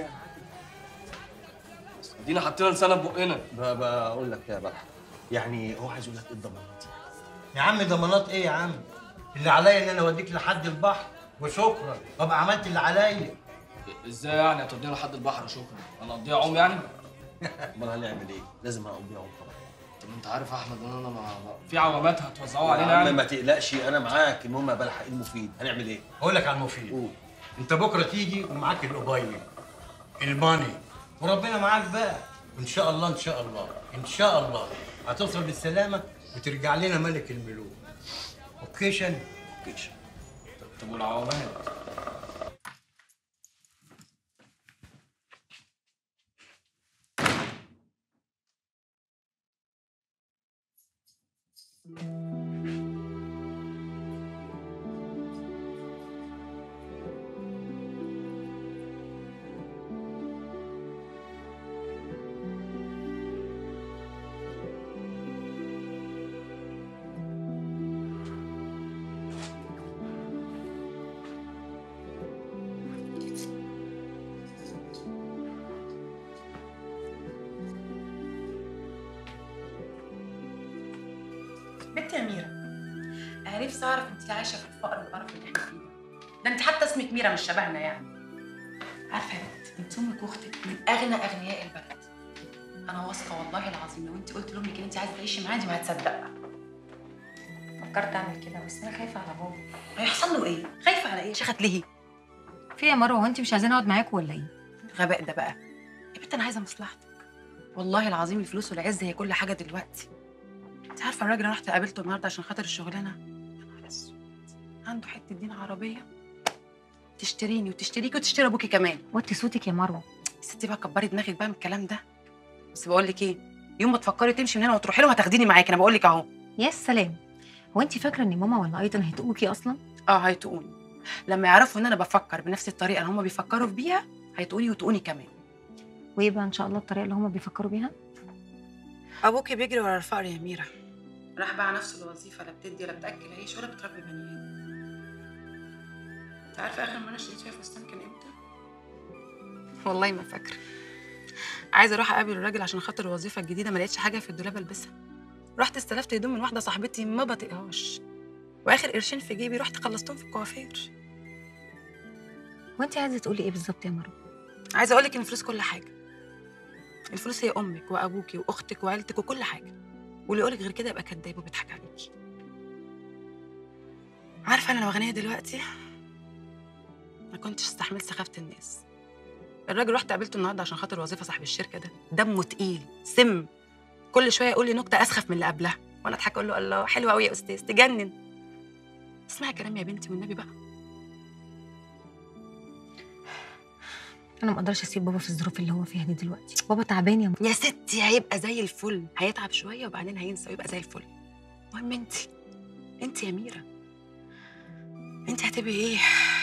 ادينا حطينا لسانه في بقنا بقول لك يا بلحة يعني هو عايز يقول لك ايه الضمانات يا عم ضمانات ايه يا عم اللي عليا ان انا اوديك لحد البحر وشكرا وابقى عملت اللي عليا إزاي يعني هتودينا لحد البحر وشكرا؟ أنا أقضيها عوم يعني؟ امال هنعمل ايه؟ لازم اقضيها عمر طبعا طب أنت عارف يا أحمد إن أنا ما في عوامات هتوزعوها يا علينا عم يعني؟ ما تقلقش انا معاك المهم يا بلحة ايه المفيد؟ هنعمل ايه؟ اقول لك على المفيد انت بكره تيجي ومعاك الاوبايل الماني وربنا معاك بقى ان شاء الله ان شاء الله ان شاء الله هتوصل بالسلامه وترجع لنا ملك الملوك اوكيشن اوكيشن طب والعوامات؟ بنت يا ميرا انا نفسي اعرف انت عايشه في الفقر والقرف اللي احنا فيه ده ده انت حتى اسمك ميرا مش شبهنا يعني عارفه يا بنت انت امك واختك من اغنى اغنياء البلد انا واثقه والله العظيم لو انت قلت لامك ان انت عايزه تعيشي معايا دي ما هتصدق فكرت اعمل كده بس انا خايفه على بابا هيحصل له ايه خايفه على ايه شخت ليه في إيه يا مروه هو انت مش عايزين اقعد معاكوا ولا ايه الغباء ده بقى يا بنت انا عايزه مصلحتك والله العظيم الفلوس والعز هي كل حاجه دلوقتي انت عارفه الراجل اللي رحت قابلته النهارده عشان خاطر الشغلانه يا نهار اسود عنده حته دين عربيه تشتريني وتشتريكي وتشتري ابوكي كمان وطي صوتك يا مروه ستي بقى كبري دماغك بقى من الكلام ده بس بقول لك ايه يوم ما تفكري تمشي من هنا وتروحي له هتاخديني معاكي انا بقول لك اهو يا سلام هو انت فاكره ان ماما ولا ايضا هيتقوكي اصلا اه هيتقوني لما يعرفوا ان انا بفكر بنفس الطريقه اللي هم بيفكروا بيها هيتقوني وتقوني كمان وايه بقى ان شاء الله الطريقه اللي هما بيفكروا بيها ابوكي بيجري ورا الفقر يا ميرا راح باع نفسه الوظيفه لا بتدي ولا بتاكل عيش ولا بتربي بني ادم انت عارفه اخر مره اشتريت فيها فستان كان امتى والله ما فاكره عايزه اروح اقابل الراجل عشان خاطر الوظيفه الجديده ما لقيتش حاجه في الدولاب البسها رحت استلفت هدوم من واحده صاحبتي ما بطيقهاش واخر قرشين في جيبي رحت خلصتهم في الكوافير هو انت عايزه تقولي ايه بالظبط يا مروه عايزه اقول لك ان الفلوس كل حاجه الفلوس هي امك وابوكي واختك وعيلتك وكل حاجه واللي يقولك غير كده يبقى كداب وبيضحك عليكي عارفه انا لو غنيه دلوقتي ما كنتش استحملت سخافه الناس الراجل رحت قابلته النهارده عشان خاطر وظيفه صاحب الشركه ده دمه تقيل سم كل شويه يقول لي نكته اسخف من اللي قبلها وانا اضحك اقول له الله حلوه قوي يا استاذ تجنن اسمعي كلام يا بنتي والنبي بقى انا ما اقدرش اسيب بابا في الظروف اللي هو فيها دي دلوقتي بابا تعبان يا يا ستي هيبقى زي الفل هيتعب شويه وبعدين هينسى ويبقى زي الفل المهم انت انت يا ميرا انت هتبقي ايه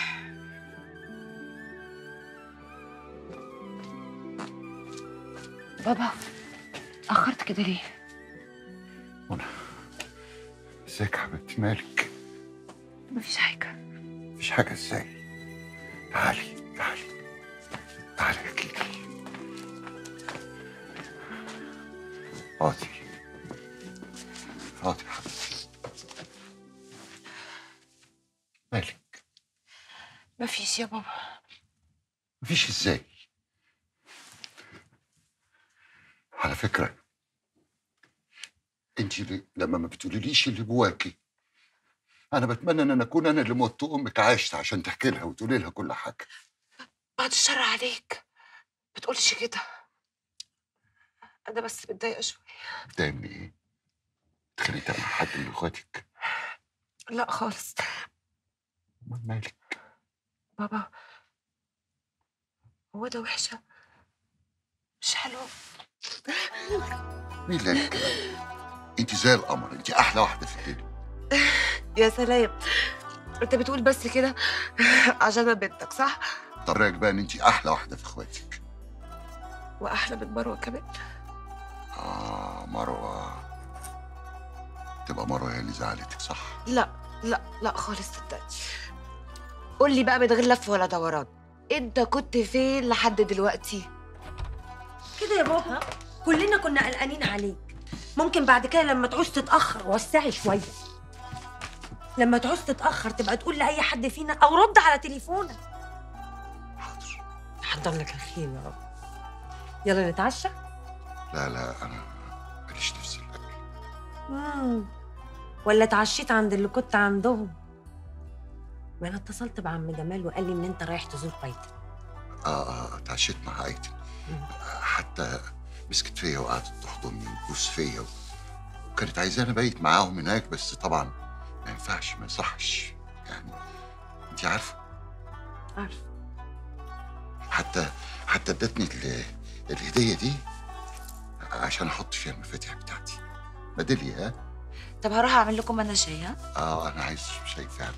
بابا اخرت كده ليه ازيك يا حبيبتي مالك مفيش حاجه مفيش حاجه ازاي تعالي تعالي تعالي احكي لي اقعدي اقعدي يا حبيبتي مالك مفيش يا بابا مفيش ازاي على فكرة انت اللي- لما ما بتقوليليش اللي جواكي انا بتمنى ان انا اكون انا اللي موت امك عاشت عشان تحكي لها وتقولي لها كل حاجة بعد الشر عليك بتقولش كده انا بس متضايقه شويه بتعملي ايه؟ اتخانقتي مع حد من اخواتك لا خالص مالك بابا هو ده وحشة مش حلو مين اللي قال الكلام انت زي القمر انت احلى واحده في الدنيا يا سلام انت بتقول بس كده عشان انا بنتك صح؟ طب رايك بقى ان انت احلى واحده في اخواتك واحلى من مروه كمان اه مروه تبقى مروه هي اللي زعلتك صح لا لا لا خالص صدقني قول لي بقى من غير لف ولا دوران انت كنت فين لحد دلوقتي كده يا بابا كلنا كنا قلقانين عليك ممكن بعد كده لما تعوز تتاخر وسعي شويه لما تعوز تتاخر تبقى تقول لاي حد فينا او رد على تليفونك حاضر حضر لك الخير يا رب يلا نتعشى لا لا انا ماليش نفس الاكل مم. ولا اتعشيت عند اللي كنت عندهم ما انا اتصلت بعم جمال وقال لي ان انت رايح تزور بيتك اه اه اتعشيت مع ايتن حتى مسكت فيا وقعدت تحضني وتبوس فيا و... وكانت عايزاني ابيت معاهم هناك بس طبعا ما ينفعش ما يصحش يعني انت عارفه عارفه حتى حتى ادتني ال- الهديه دي عشان احط فيها المفاتيح بتاعتي ميداليه ها طب هروح اعمل لكم انا شاي ها اه انا عايز شاي فعلا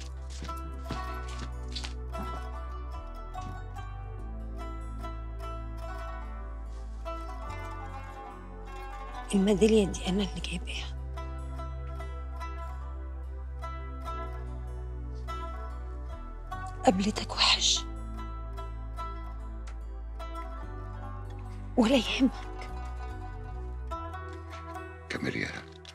الميداليه دي انا اللي جايباها قابلتك وحش ولا يهمك كاميليا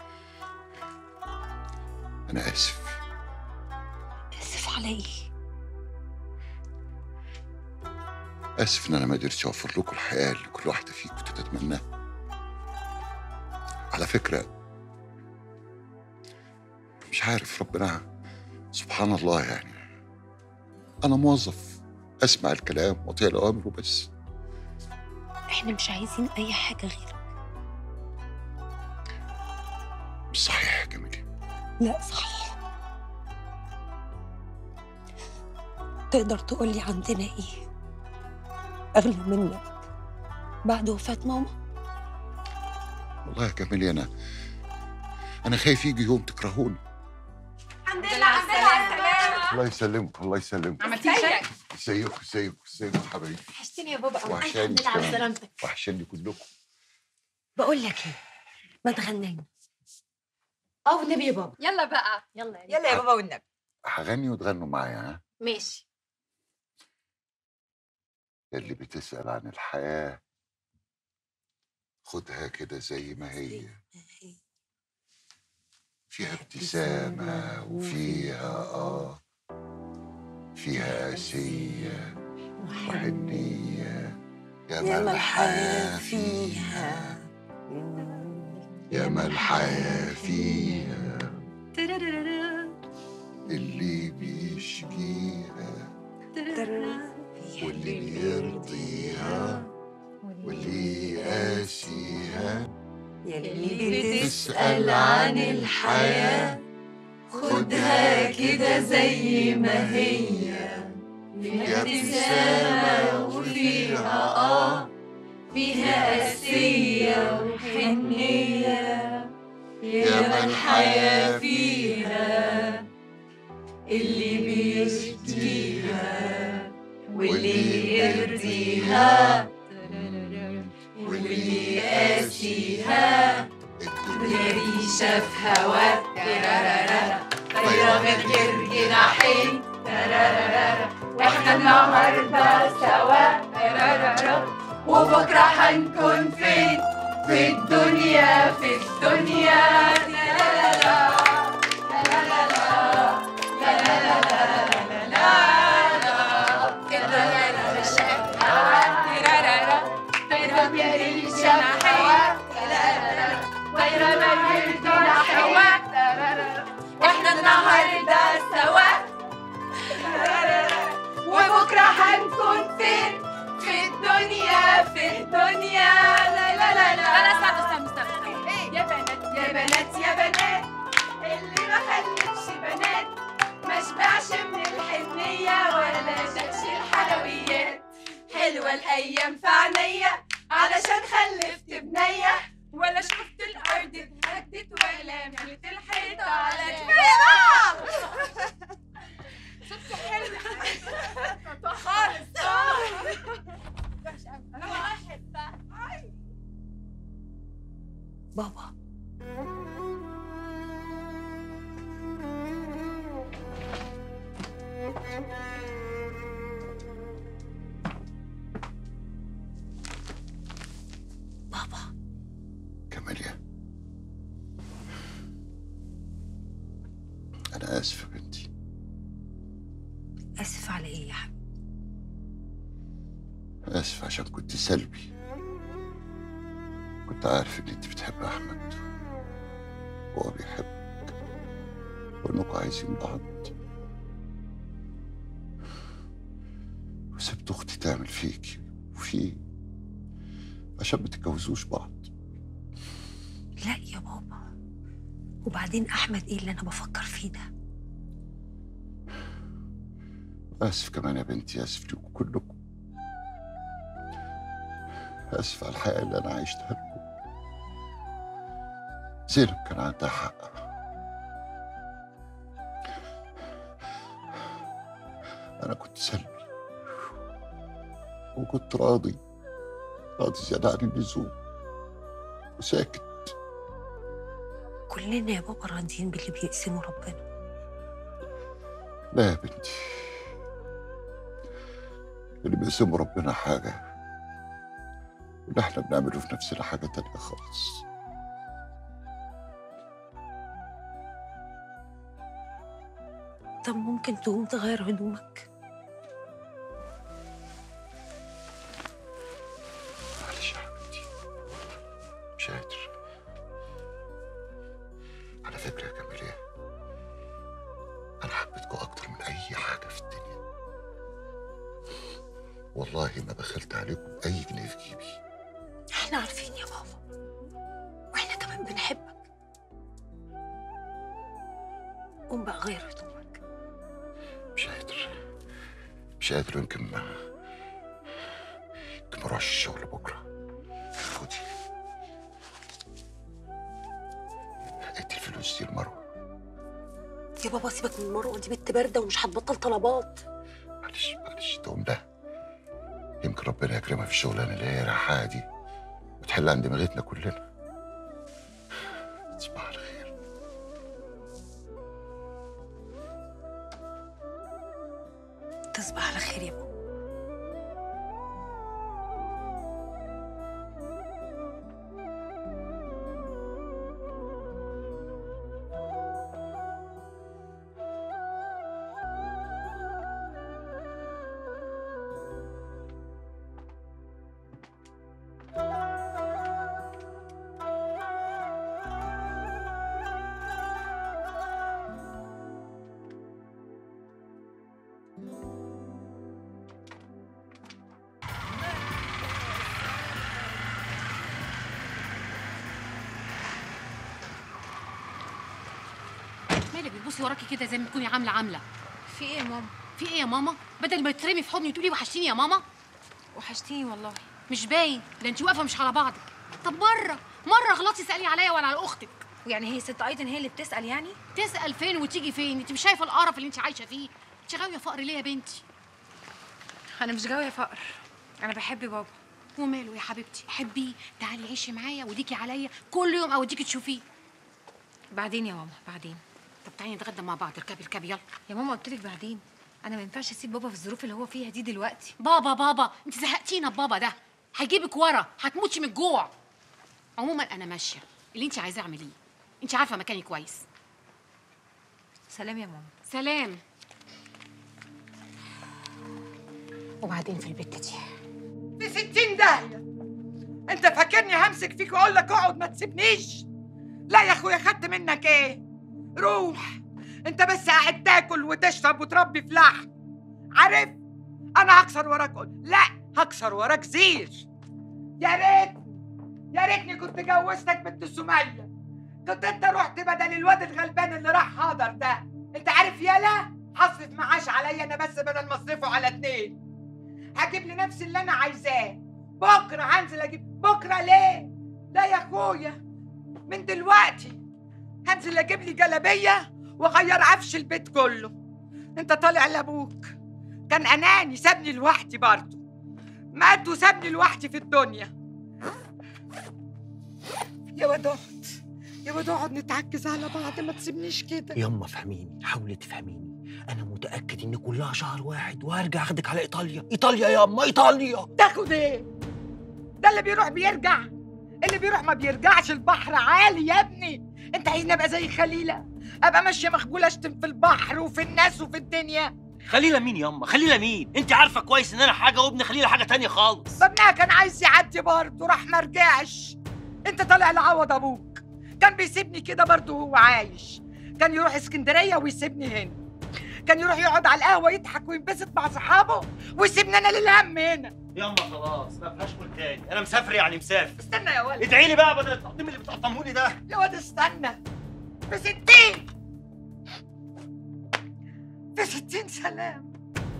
انا اسف اسف على ايه اسف ان انا ما قدرتش اوفر لكم الحياه اللي كل واحده فيكم تتمناها على فكره مش عارف ربنا سبحان الله يعني انا موظف اسمع الكلام واطيع الاوامر وبس احنا مش عايزين اي حاجه غيرك مش صحيح يا جميل لا صحيح تقدر تقولي عندنا ايه اغلى منك بعد وفاه ماما والله يا جميل انا انا خايف يجي يوم تكرهوني الحمد لله على السلامة الله يسلمك الله يسلمك عملتي شاي؟ ازيكم ازيكم ازيكم حبايبي وحشتني يا بابا وحشاني الحمد لله على كمان. سلامتك وحشاني كلكم بقول لك ايه ما تغنينا اه والنبي يا بابا يلا بقى يلا يلا يا بابا والنبي هغني وتغنوا معايا ها ماشي اللي بتسأل عن الحياة خدها كده زي ما هي فيها ابتسامة وفيها آه فيها قاسية وحنية ياما الحياة فيها ياما الحياة فيها اللي بيشكيها واللي بيرضيها واللي يقاسيها يلي بتسأل عن الحياة خدها كده زي ما هي فيها ابتسامة وفيها آه فيها قاسية وحنية ياما الحياة فيها اللي بيشكيها واللي يرضيها واللي يقاسيها الدنيا دي شاف هواك ترارارا طايرة من غير جناحين ترارارا واحنا النهارده سوا ترارارا وبكره هنكون فين في الدنيا في الدنيا ترارارا ترارارا احنا النهارده سوا وبكره هنكون فين في الدنيا في الدنيا لا لا لا لا لا لا استنى استنى استنى يا بنات يا هدية ولا شكش الحلويات حلوة الأيام في عينيا علشان خلفت بنية ولا شفت الأرض اتهدت ولا ملت الحيطة على كفاية بقى صوتك حلو خالص أنا واحد بقى بابا بابا كاميليا أنا آسف يا بنتي اسف على ايه يا حبيبي آسف عشان كنت سلبي كنت عارف إن أنت بتحب أحمد وهو بيحبك وإنكم عايزين بعض وسبت أختي تعمل فيكي وفيه عشان ما تتجوزوش بعض لا يا بابا وبعدين احمد ايه اللي انا بفكر فيه ده آسف كمان يا بنتي آسف ليكم كلكم آسف على الحياة اللي أنا عشتها لكم زينب كان عندها حق أنا كنت سلبي وكنت راضي راضي زيادة عن اللزوم وساكت كلنا يا بابا راضيين باللي بيقسمه ربنا لا يا بنتي اللي بيقسمه ربنا حاجة واللي احنا بنعمله في نفسنا حاجة تانية خالص طب ممكن تقوم تغير هدومك معلش يا حبيبتي مش قادر على فكرة يا كاميليا أنا حبيتكم أكتر من أي حاجة في الدنيا والله ما بخلت عليكم أي جنيه في جيبي احنا عارفين يا بابا واحنا كمان بنحبك قوم بقى غير هدومك مش قادر مش قادر يمكن ما يمكن ما اروحش الشغل بكرة خدي ادي الفلوس دي لمروة يا بابا سيبك من مروه دي بنت بارده ومش هتبطل طلبات معلش معلش تقوم ده يمكن ربنا يكرمها في الشغلانة اللي هي رايحاها دي وتحل عن دماغتنا كلنا تصبح على خير تصبح على خير يا بابا مالك بتبصي وراكي كده زي ما تكوني عامله عامله في ايه يا ماما في ايه يا ماما بدل ما ترمي في حضني وتقولي وحشتيني يا ماما وحشتيني والله مش باين ده انت واقفه مش على بعضك طب مره مره غلطتي سالي عليا ولا على اختك ويعني هي ست ايتن هي اللي بتسال يعني تسال فين وتيجي فين انت مش شايفه القرف اللي انت عايشه فيه انت غاويه فقر ليه يا بنتي انا مش غاويه فقر انا بحب بابا وماله يا حبيبتي حبيه تعالي عيشي معايا وديكي عليا كل يوم اوديكي تشوفيه بعدين يا ماما بعدين طب تعالي نتغدى مع بعض اركبي اركبي يلا يا ماما قلت لك بعدين انا ما ينفعش اسيب بابا في الظروف اللي هو فيها دي دلوقتي بابا بابا انت زهقتينا ببابا ده هيجيبك ورا هتموتي من الجوع عموما انا ماشيه اللي انت عايزاه اعمليه انت عارفه مكاني كويس سلام يا ماما سلام وبعدين في البت دي في ستين داهية انت فاكرني همسك فيك واقول لك اقعد ما تسيبنيش لا يا اخويا خدت منك ايه روح انت بس قاعد تاكل وتشرب وتربي في لحم عارف انا هكسر وراك قول لا هكسر وراك زير يا ريت يا ريتني كنت جوزتك بنت سمية كنت انت رحت بدل الواد الغلبان اللي راح حاضر ده انت عارف يالا هصرف معاش عليا انا بس بدل ما اصرفه على اتنين هجيب لنفسي اللي انا عايزاه بكره هنزل اجيب بكره ليه لا يا اخويا من دلوقتي هنزل اجيب لي جلابيه واغير عفش البيت كله انت طالع لابوك كان اناني سابني لوحدي برضه مات وسابني لوحدي في الدنيا يا واد اقعد يا واد اقعد نتعكز على بعض ما تسيبنيش كده يما فهميني حاولي تفهميني انا متاكد ان كلها شهر واحد وهرجع اخدك على ايطاليا ايطاليا يا اما ايطاليا تاخد ايه ده اللي بيروح بيرجع اللي بيروح ما بيرجعش البحر عالي يا ابني انت عايزني ابقى زي خليله ابقى ماشيه مخبوله اشتم في البحر وفي الناس وفي الدنيا خليله مين ياما خليله مين انت عارفه كويس ان انا حاجه وابن خليله حاجه تانية خالص ابنها كان عايز يعدي برضه راح ما رجعش انت طالع لعوض ابوك كان بيسيبني كده برضه وهو عايش كان يروح اسكندريه ويسيبني هنا كان يروح يقعد على القهوه يضحك وينبسط مع صحابه ويسيبني انا للهم هنا ياما خلاص ما فيهاش كل تاني انا مسافر يعني مسافر استنى يا ولد ادعي لي بقى بدل التقديم اللي بتقطمه لي ده يا واد استنى في ستين في ستين سلام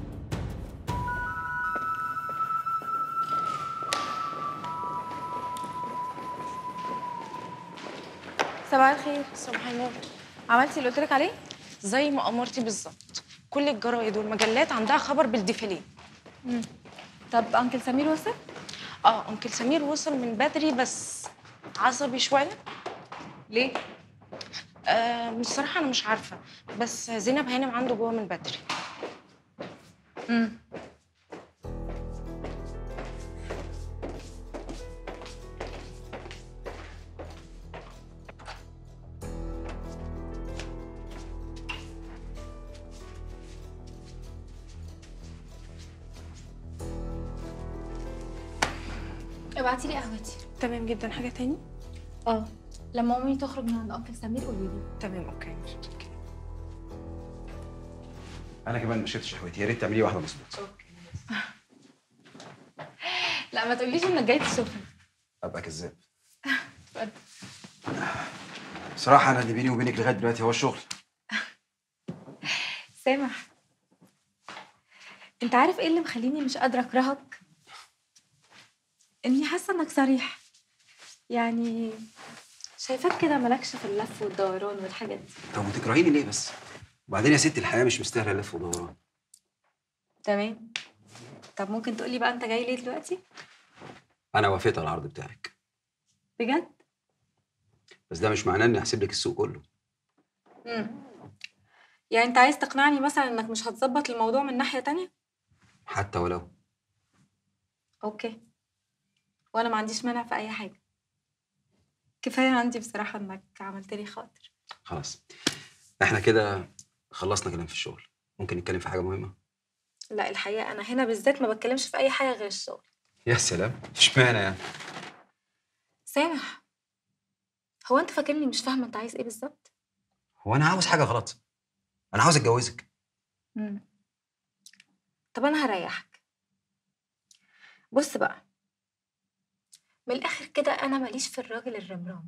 صباح الخير صباح النور عملتي اللي قلت لك عليه زي ما امرتي بالظبط كل الجرايد والمجلات عندها خبر بالديفيليه مم. طب انكل سمير وصل اه انكل سمير وصل من بدري بس عصبي شويه ليه آه بصراحه انا مش عارفه بس زينب هانم عنده جوه من بدري امم ابعتي لي قهوتي تمام جدا حاجه تاني اه لما امي تخرج من عند انكل سمير قولي لي تمام اوكي انا كمان ما شربتش قهوتي يا ريت تعملي واحده مظبوط لا ما تقوليش انك جاي تشوفني ابقى كذاب اتفضل. بصراحه انا اللي بيني وبينك لغايه دلوقتي هو الشغل سامح انت عارف ايه اللي مخليني مش قادره اكرهك اني حاسه انك صريح يعني شايفاك كده مالكش في اللف والدوران والحاجات دي طب وتكرهيني ليه بس وبعدين يا ستي الحياه مش مستاهله لف ودوران تمام طب ممكن تقولي بقى انت جاي ليه دلوقتي انا وافقت على العرض بتاعك بجد بس ده مش معناه اني هسيب لك السوق كله امم يعني انت عايز تقنعني مثلا انك مش هتظبط الموضوع من ناحيه تانية حتى ولو اوكي وانا ما عنديش مانع في اي حاجه كفايه عندي بصراحه انك عملت لي خاطر خلاص احنا كده خلصنا كلام في الشغل ممكن نتكلم في حاجه مهمه لا الحقيقه انا هنا بالذات ما بتكلمش في اي حاجه غير الشغل يا سلام اشمعنى يعني سامح هو انت فاكرني مش فاهمه انت عايز ايه بالظبط هو انا عاوز حاجه غلط انا عاوز اتجوزك مم. طب انا هريحك بص بقى من الاخر كده انا ماليش في الراجل الرمرام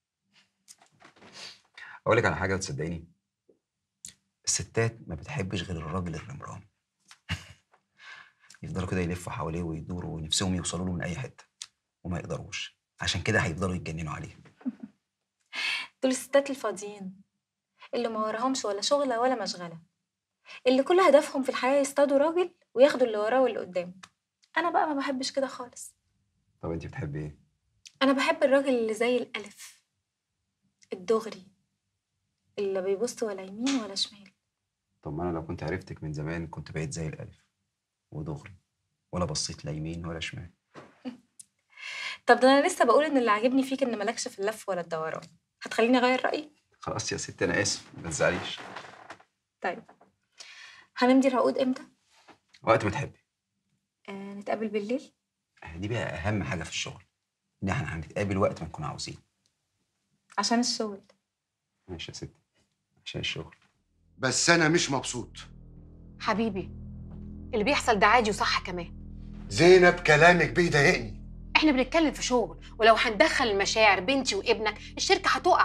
اقول لك على حاجه وتصدقيني الستات ما بتحبش غير الراجل الرمرام يفضلوا كده يلفوا حواليه ويدوروا ونفسهم يوصلوا له من اي حته وما يقدروش عشان كده هيفضلوا يتجننوا عليه دول الستات الفاضيين اللي ما وراهمش ولا شغله ولا مشغله اللي كل هدفهم في الحياه يصطادوا راجل وياخدوا اللي وراه واللي قدامه انا بقى ما بحبش كده خالص طب انت بتحبي ايه انا بحب الراجل اللي زي الالف الدغري اللي لا بيبص ولا يمين ولا شمال طب ما انا لو كنت عرفتك من زمان كنت بقيت زي الالف ودغري ولا بصيت لا يمين ولا شمال طب ده انا لسه بقول ان اللي عاجبني فيك ان مالكش في اللف ولا الدوران هتخليني اغير رايي خلاص يا ستي انا اسف ما تزعليش طيب هنمضي العقود امتى وقت ما تحبي آه نتقابل بالليل دي بقى اهم حاجه في الشغل ان احنا هنتقابل وقت ما نكون عاوزين عشان الشغل ماشي يا ستي عشان الشغل بس انا مش مبسوط حبيبي اللي بيحصل ده عادي وصح كمان زينب كلامك بيضايقني احنا بنتكلم في شغل ولو هندخل المشاعر بنتي وابنك الشركه هتقع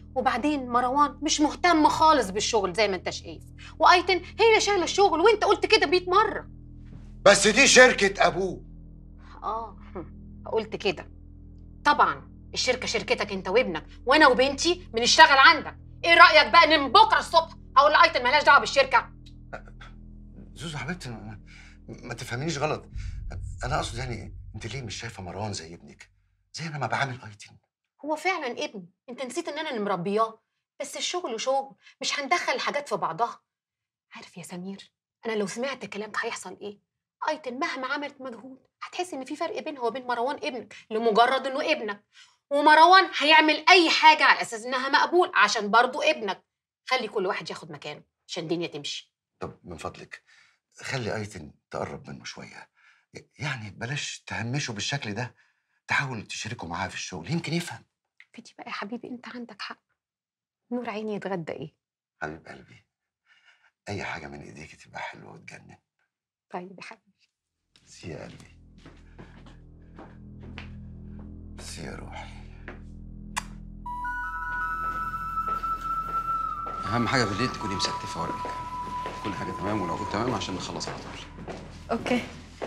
وبعدين مروان مش مهتم خالص بالشغل زي ما انت شايف وايتن هي اللي شايله الشغل وانت قلت كده 100 مره بس دي شركه ابوه اه قلت كده طبعا الشركه شركتك انت وابنك وانا وبنتي بنشتغل عندك ايه رايك بقى ان من بكره الصبح هقول لايتن مالهاش دعوه بالشركه زوزو حبيبتي ما, ما تفهمينيش غلط انا اقصد يعني انت ليه مش شايفه مروان زي ابنك زي انا ما بعامل ايتن هو فعلا ابن انت نسيت ان انا اللي مربياه بس الشغل شغل مش هندخل الحاجات في بعضها عارف يا سمير انا لو سمعت كلامك هيحصل ايه ايتن مهما عملت مجهود هتحس ان في فرق بينها وبين مروان ابنك لمجرد انه ابنك ومروان هيعمل اي حاجه على اساس انها مقبول عشان برضه ابنك خلي كل واحد ياخد مكانه عشان الدنيا تمشي طب من فضلك خلي ايتن تقرب منه شويه يعني بلاش تهمشه بالشكل ده تحاول تشاركه معاه في الشغل يمكن يفهم فدي بقى يا حبيبي انت عندك حق نور عيني يتغدى ايه حبيب قلبي اي حاجه من ايديك تبقى حلوه وتجنن طيب يا حبيبي سي يا قلبي سي يا روحي اهم حاجه بالليل تكوني مستفه ورقك كل حاجه تمام ولو كنت تمام عشان نخلص على طول اوكي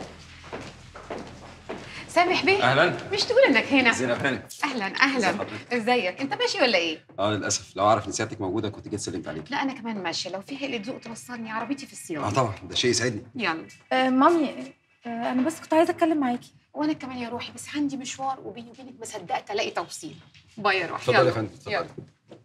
سامح بيه اهلا مش تقول انك هنا زينب هاني اهلا ازي اهلا حضرتك؟ ازيك انت ماشي ولا ايه اه للاسف لو اعرف ان سيادتك موجوده كنت جيت سلمت عليك لا انا كمان ماشيه لو في حيله ذوق توصلني عربيتي في الصيانه اه طبعا ده شيء يسعدني يلا آه مامي آه انا بس كنت عايزه اتكلم معاكي وانا كمان يا روحي بس عندي مشوار وبيني وبينك ما صدقت الاقي توصيل باي يا روحي اتفضل يا يلا. فندم اتفضل. يلا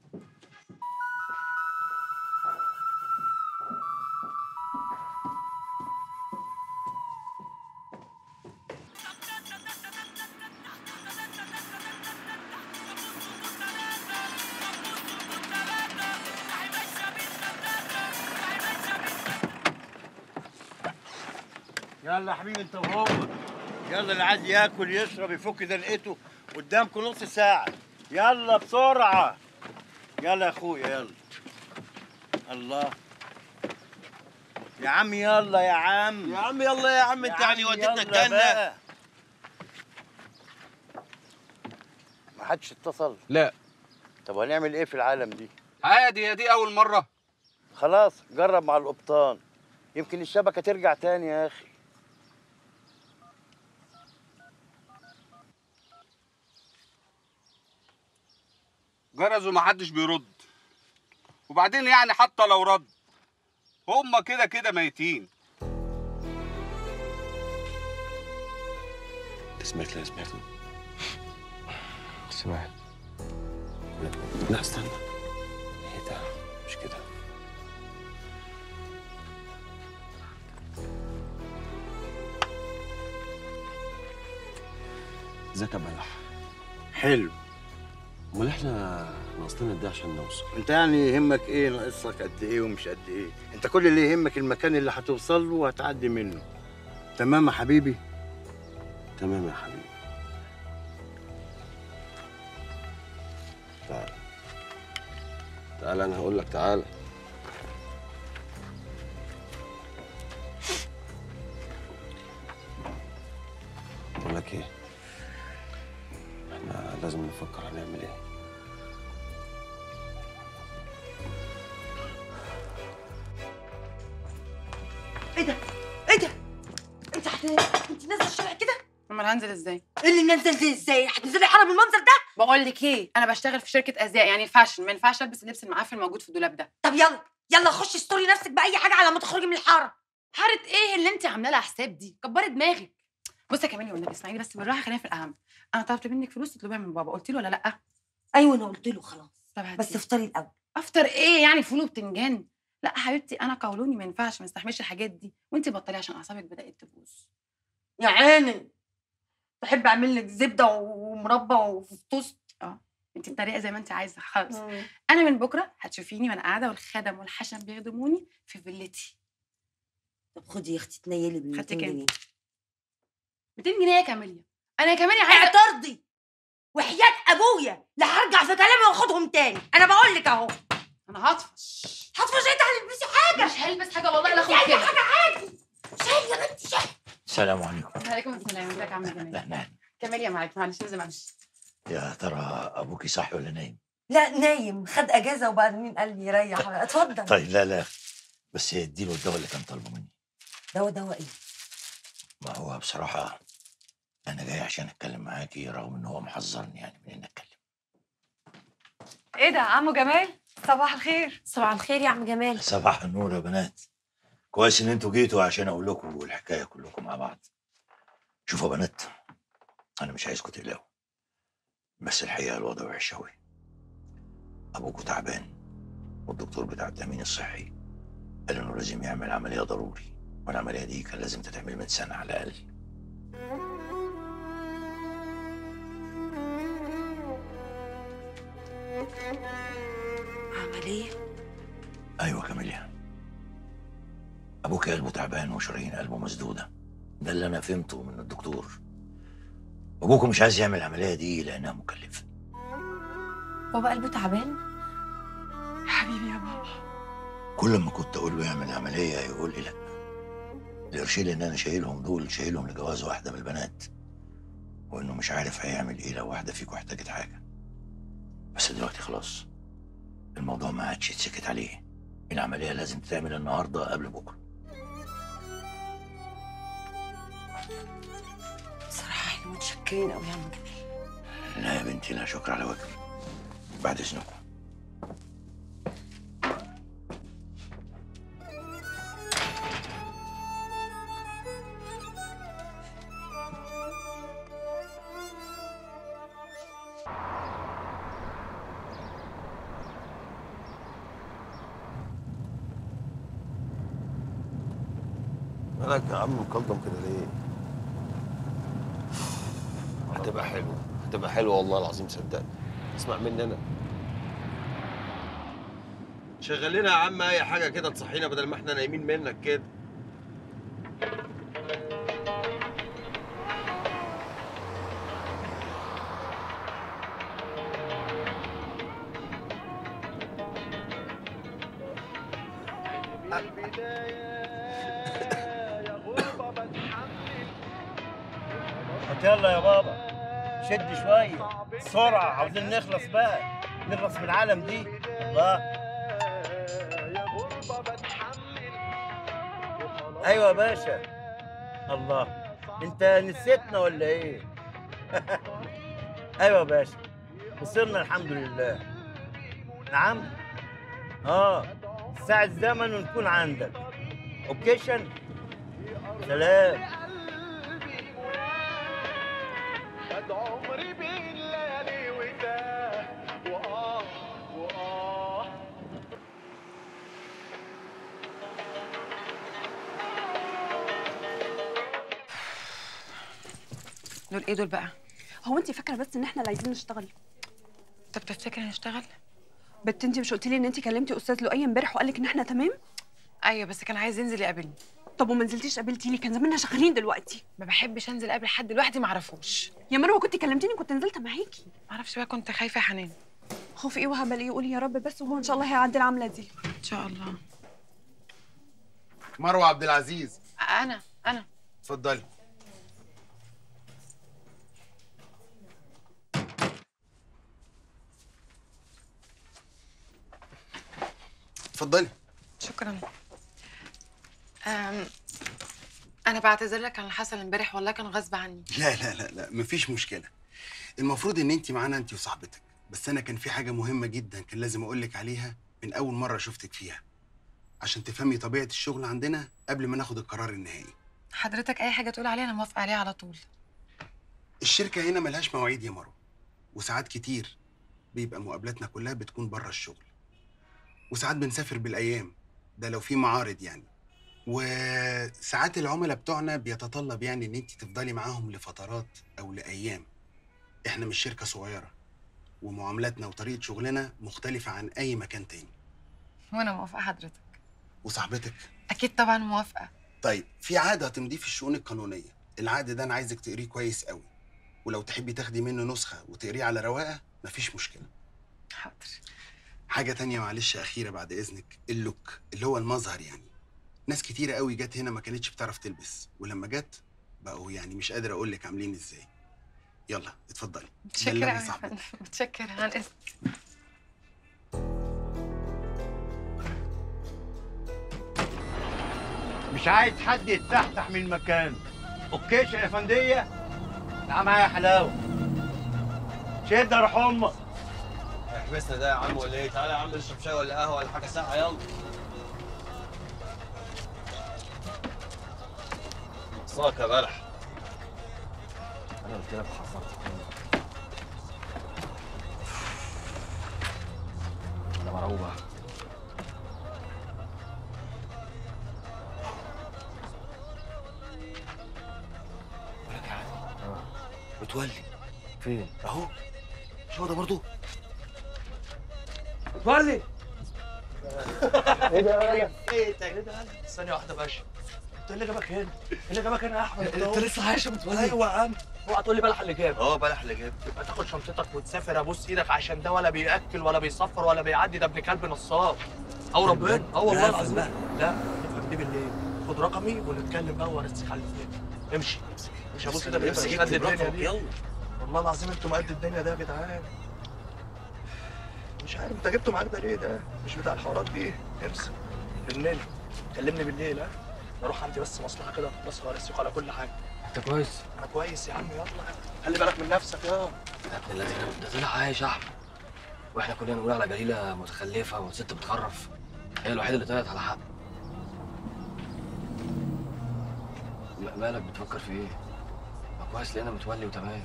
يلا يا حبيبي انت وهو يلا اللي عايز ياكل يشرب يفك دلقته قدامكم نص ساعة يلا بسرعة يلا يا اخويا يلا الله يا عم يلا يا عم يا عم يلا يا عم انت يعني وديتنا الجنة ما حدش اتصل لا طب هنعمل ايه في العالم دي عادي هي دي اول مره خلاص جرب مع القبطان يمكن الشبكة ترجع تاني يا اخي جرز ومحدش بيرد وبعدين يعني حتى لو رد هما كده كده ميتين انت سمعت اللي انا سمعته؟ سمعت لا, لا استنى ايه ده مش كده ازيك يا بلح حلو امال احنا ناقصنا قد ايه عشان نوصل انت يعني يهمك ايه ناقصك قد ايه ومش قد ايه انت كل اللي يهمك المكان اللي هتوصل له وهتعدي منه تمام يا حبيبي تمام يا حبيبي تعال تعال انا هقول لك تعال بقول لك ايه احنا لازم نفكر هنعمل ايه ايه ده؟ ايه ده؟ انت هت... انت نازله الشارع كده؟ امال هنزل ازاي ايه اللي نزل دي ازاي؟ هتنزلي حرم بالمنظر ده؟ بقول لك ايه انا بشتغل في شركه ازياء يعني فاشن ما ينفعش البس اللبس المعفن الموجود في الدولاب ده طب يلا يلا خشي ستوري نفسك باي حاجه على ما تخرجي من الحاره حاره ايه اللي انت عامله لها حساب دي كبري دماغك بصي يا كمالي والنبي اسمعيني بس بالراحه خلينا في الاهم انا طلبت منك فلوس تطلبيها من بابا قلت له ولا لا ايوه انا قلت له خلاص طب بس افطري الاول افطر ايه يعني فول وبتنجان لا حبيبتي انا قولوني ما ينفعش ما استحملش الحاجات دي وانت بطلي عشان اعصابك بدات تبوظ يا عيني بحب اعمل لك زبده ومربى وفستوست اه انت بطريقه زي ما انت عايزه خالص انا من بكره هتشوفيني وانا قاعده والخدم والحشم بيخدموني في فيلتي طب خدي يا اختي تنيلي ب 200 خدتي كام؟ جنيه 200 جنيه يا كاميليا انا كمان عايزه اعترضي وحياة ابويا لا هرجع في كلامي واخدهم تاني انا بقول لك اهو انا هطفش هطفش انت هتلبسي حاجه مش هلبس حاجه والله لا شايفه اخد كده حاجه عادي شايفه يا بنتي شايفه السلام عليكم وعليكم السلام ازيك يا عم جمال اهلا كماليا معاك معلش لازم امشي يا ترى ابوكي صح ولا نايم لا نايم خد اجازه وبعدين قال لي ريح اتفضل طيب لا لا بس اديله الدواء اللي كان طالبه مني دواء دواء ايه ما هو بصراحه انا جاي عشان اتكلم معاكي رغم ان هو محذرني يعني من ان اتكلم ايه ده عمو جمال صباح الخير صباح الخير يا عم جمال صباح النور يا بنات كويس ان انتوا جيتوا عشان اقول لكم الحكايه كلكم مع بعض شوفوا يا بنات انا مش عايزكم تقلقوا بس الحقيقه الوضع وحش قوي ابوكوا تعبان والدكتور بتاع التامين الصحي قال انه لازم يعمل عمليه ضروري والعمليه دي كان لازم تتعمل من سنه على الاقل عمليه ايوه كاميليا ابوك قلبه تعبان وشرايين قلبه مسدوده ده اللي انا فهمته من الدكتور ابوكم مش عايز يعمل العمليه دي لانها مكلفه بابا قلبه تعبان حبيبي يا بابا كل ما كنت اقول له يعمل عمليه يقول لي لا القرشين اللي انا شايلهم دول شايلهم لجواز واحده من البنات وانه مش عارف هيعمل ايه لو واحده فيكم احتاجت حاجه بس دلوقتي خلاص الموضوع ما عادش يتسكت عليه العمليه لازم تتعمل النهارده قبل بكره بصراحه احنا متشكرين قوي يا عم جمال لا يا بنتي لا شكر على واجب بعد اذنكم مالك يا عم مكلضم كده ليه؟ هتبقى حلو هتبقى حلوه والله العظيم صدقني اسمع مني انا شغل لنا يا عم اي حاجه كده تصحينا بدل ما احنا نايمين منك كده هات يلا يا بابا شد شوية بسرعة عاوزين نخلص بقى نخلص من العالم دي الله ايوه يا باشا الله انت نسيتنا ولا ايه ايوه يا باشا وصلنا الحمد لله نعم اه ساعة زمن ونكون عندك اوكيشن سلام قد عمري بين ليالي وتاه وآه وآه دول ايه دول بقى هو انت فاكره بس ان احنا اللي عايزين نشتغل طب تفتكري هنشتغل بت انت مش قلتي لي ان انت كلمتي استاذ لؤي امبارح وقال لك ان احنا تمام ايوه بس كان عايز ينزل يقابلني طب وما نزلتيش قابلتي لي كان زماننا شغالين دلوقتي ما بحبش انزل اقابل حد لوحدي ما اعرفوش يا مروه كنت كلمتيني كنت نزلت معاكي ما اعرفش بقى كنت خايفه يا حنان خوف ايه وهبل ايه قولي يا رب بس وهو ان شاء الله هيعدي العمله دي ان شاء الله مروه عبد العزيز انا انا اتفضلي اتفضلي شكرا أم... انا بعتذر لك عن اللي حصل امبارح والله كان غصب عني لا لا لا لا مفيش مشكله المفروض ان انت معانا انت وصاحبتك بس انا كان في حاجه مهمه جدا كان لازم اقول لك عليها من اول مره شفتك فيها عشان تفهمي طبيعه الشغل عندنا قبل ما ناخد القرار النهائي حضرتك اي حاجه تقول عليها انا موافقه عليها على طول الشركه هنا ملهاش مواعيد يا مروه وساعات كتير بيبقى مقابلاتنا كلها بتكون بره الشغل وساعات بنسافر بالايام ده لو في معارض يعني وساعات العملاء بتوعنا بيتطلب يعني ان انت تفضلي معاهم لفترات او لايام احنا مش شركه صغيره ومعاملاتنا وطريقه شغلنا مختلفه عن اي مكان تاني وانا موافقه حضرتك وصاحبتك اكيد طبعا موافقه طيب في عقد هتمضيه في الشؤون القانونيه العقد ده انا عايزك تقريه كويس قوي ولو تحبي تاخدي منه نسخه وتقريه على رواقه مفيش مشكله حاضر حاجه تانية معلش اخيره بعد اذنك اللوك اللي هو المظهر يعني ناس كتيره قوي جت هنا ما كانتش بتعرف تلبس ولما جت بقوا يعني مش قادر اقول لك عاملين ازاي يلا اتفضلي متشكره بلغي أوي يا صاحبك. فندم متشكره عن اذنك مش عايز حد يتزحزح من مكانه اوكيش يا افنديه تعال معايا يا حلاوه شد يا روح امك احبسنا ده يا عم ولا ايه؟ تعالى يا عم نشرب شاي ولا قهوه ولا حاجه ساقعه يلا صاك يا بلح انا قلت لك حفظت انا مرعوبه متولي فين؟ اهو مش هو ده برضه متولي ايه ده يا ايه ده ايه ده ثانية واحدة يا باشا انت إيه اللي جابك هنا؟ ايه اللي جابك هنا يا احمد؟ انت لسه عايش يا متولي؟ ايوه يا عم اوعى تقول لي بلح اللي جاب اه بلح اللي جاب يبقى تاخد شنطتك وتسافر ابوس ايدك عشان ده ولا بياكل ولا بيصفر ولا بيعدي ده ابن كلب نصاب او ربنا اه والله لا، العظيم لا. لا نفهم دي بالليل خد رقمي ونتكلم بقى وارسيك على الفيلم امشي مش هبص ايدك امسك مش اكتب قد الدنيا رقمك، دي يلا. والله العظيم انتوا قد الدنيا ده يا جدعان مش عارف انت جبته معاك ده ليه ده مش بتاع الحوارات دي امسك بالليل كلمني بالليل ها اروح عندي بس مصلحه كده بس وارسيك على كل حاجه انت كويس انا كويس يا عم يلا خلي بالك من نفسك يا ابن الذين ده طلع عايش يا احمد واحنا كلنا نقول على جليله متخلفه وست بتخرف هي الوحيده اللي طلعت على حق م- مالك بتفكر في ايه؟ ما كويس لقينا متولي وتمام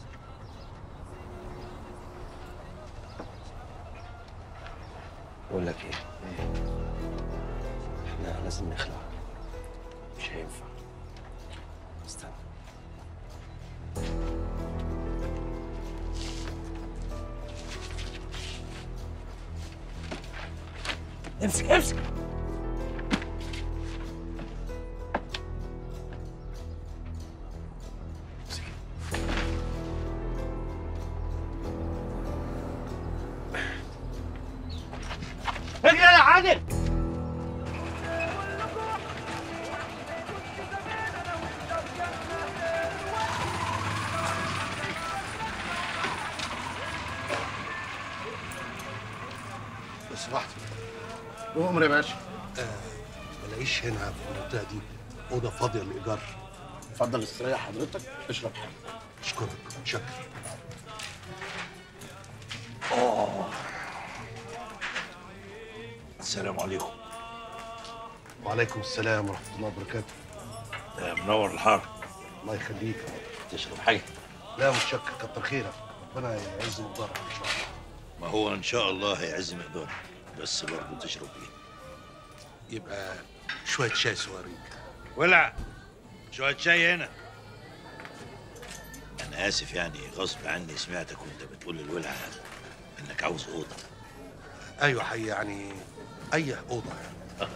بقول لك ايه احنا لازم نخلع مش هينفع استنى امسك امسك اجري يا عادل لو سمحت أمر يا باشا ملاقيش هنا في المنطقة دي أوضة فاضية للإيجار اتفضل استريح حضرتك اشرب حاجة أشكرك شكرا اه السلام عليكم وعليكم السلام ورحمة الله وبركاته يا منور الحار الله يخليك تشرب حاجة لا متشكر كتر خيرك ربنا يعز مقدارك إن شاء الله ما هو ان شاء الله هيعز مقدارك بس برضه تشرب ايه يبقى شوية شاي صغيرين ولع شوية شاي هنا أنا آسف يعني غصب عني سمعتك وأنت بتقول للولعة إنك عاوز أوضة أيوة حقيقي يعني أي أوضة يعني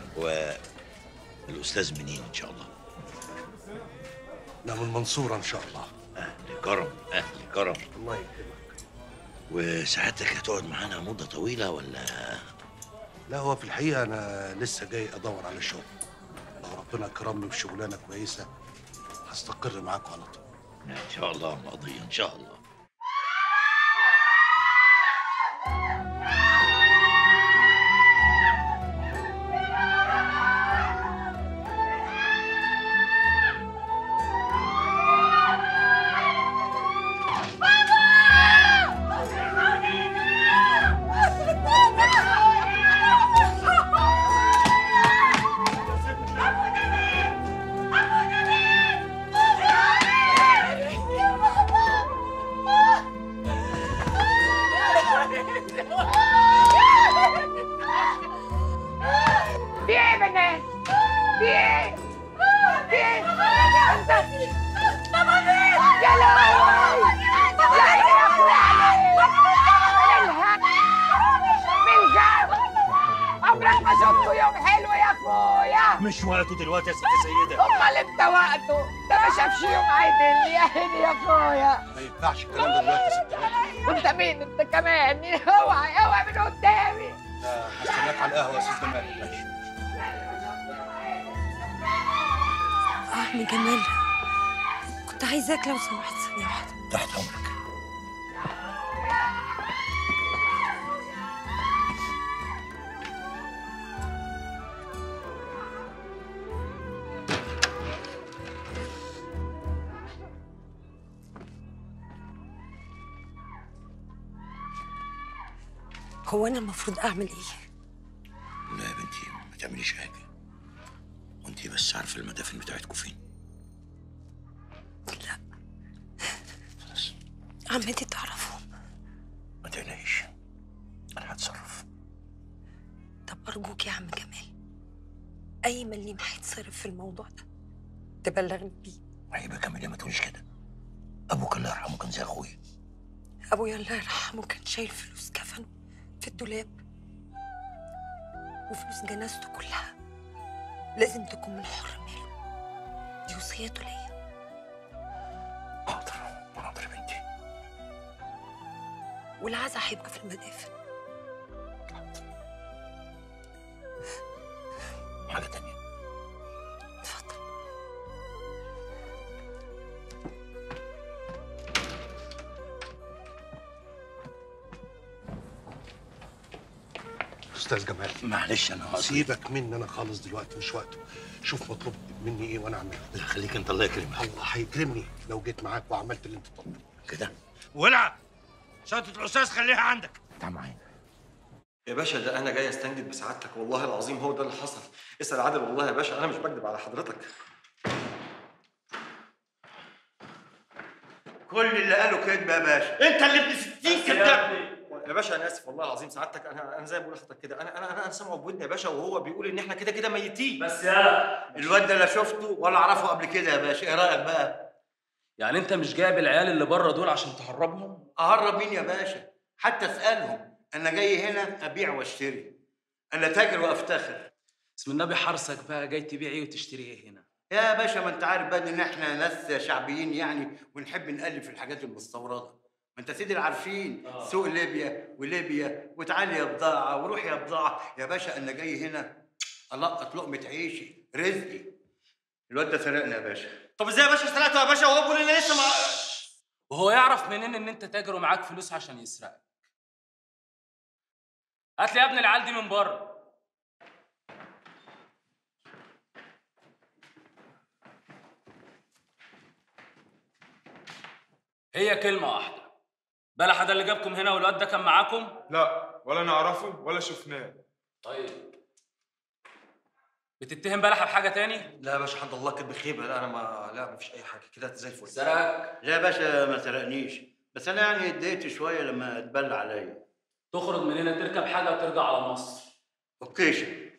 والأستاذ منين إن شاء الله لا من المنصورة إن شاء الله أهل كرم أهل كرم الله يكرمك وسعادتك هتقعد معانا مدة طويلة ولا لا هو في الحقيقة أنا لسه جاي أدور على شغل لو ربنا كرمني بشغلانة كويسة هستقر معاكم على طول إن شاء الله مقضية إن شاء الله في ايه يا بنات؟ في ايه؟ في ايه؟ انت يا لهوي يا عيني يا اخويا الهنا من جاب عمرك ما شفته يوم حلو يا اخويا مش وقته دلوقتي يا ست سيدة امال امتى وقته؟ ده ما شافش يوم عدل يا عيني يا اخويا ما ينفعش الكلام ده دلوقتي يا ست هاني. وانت مين انت كمان اوعى اوعى من قدامي هستناك على القهوة يا ست مالك ماشي عم جمال كنت عايزاك لو سمحت ثانية واحدة تحت أمرك هو انا المفروض اعمل ايه لا يا بنتي ما تعمليش حاجه وانت بس عارفه المدافن بتاعتكم فين عمتي تعرفهم ما تقلقيش انا هتصرف طب ارجوك يا عم جمال اي مليم هيتصرف في الموضوع ده تبلغني بيه عيب يا كاميليا ما تقوليش كده ابوك الله يرحمه كان زي اخويا ابويا الله يرحمه كان شايل فلوس كفنه في الدولاب وفلوس جنازته كلها لازم تكون من حر ماله دي وصيته ليا حاضر حاضر يا بنتي والعزا هيبقى في المدافن حاجه تانية استاذ جمال معلش انا هقطع. سيبك مني انا خالص دلوقتي مش وقته شوف مطلوب مني ايه وانا اعمله لا خليك انت الله يكرمك الله هيكرمني لو جيت معاك وعملت اللي انت طالبه كده ولع شنطه الاستاذ خليها عندك تعال معايا يا باشا ده انا جاي استنجد بسعادتك والله العظيم هو ده اللي حصل اسال عادل والله يا باشا انا مش بكذب على حضرتك كل اللي قاله كذب يا باشا انت اللي ابن 60 كذاب يا باشا انا اسف والله العظيم سعادتك انا انا زي ما بقول لحضرتك كده انا انا انا سامعه بودني يا باشا وهو بيقول ان احنا كده كده ميتين بس يا الواد ده لا شفته ولا اعرفه قبل كده يا باشا ايه رايك بقى يعني انت مش جايب العيال اللي بره دول عشان تهربهم اهرب مين يا باشا حتى اسالهم انا جاي هنا ابيع واشتري انا تاجر وافتخر اسم النبي حرصك بقى جاي تبيع ايه وتشتري ايه هنا يا باشا ما انت عارف بقى ان احنا ناس شعبيين يعني ونحب نالف الحاجات المستورده ما انت سيدي عارفين آه. سوق ليبيا وليبيا وتعالي يا بضاعه وروح يا بضاعه يا باشا انا جاي هنا القط لقمه عيشي رزقي الواد ده سرقنا يا باشا طب ازاي يا باشا سرقته يا باشا وهو بيقول لي لسه ما وهو يعرف منين ان انت تاجر ومعاك فلوس عشان يسرقك هات لي يا ابن العيال دي من بره هي كلمة واحدة بلح ده اللي جابكم هنا والواد ده كان معاكم؟ لا ولا نعرفه ولا شفناه طيب بتتهم بلحة بحاجة تاني؟ لا يا باشا حد الله كانت بخيبه لا انا ما لا مفيش اي حاجه كده زي الفل سرقك لا يا باشا ما سرقنيش بس انا يعني اتضايقت شويه لما اتبلى عليا تخرج من هنا تركب حاجة وترجع على مصر اوكيشن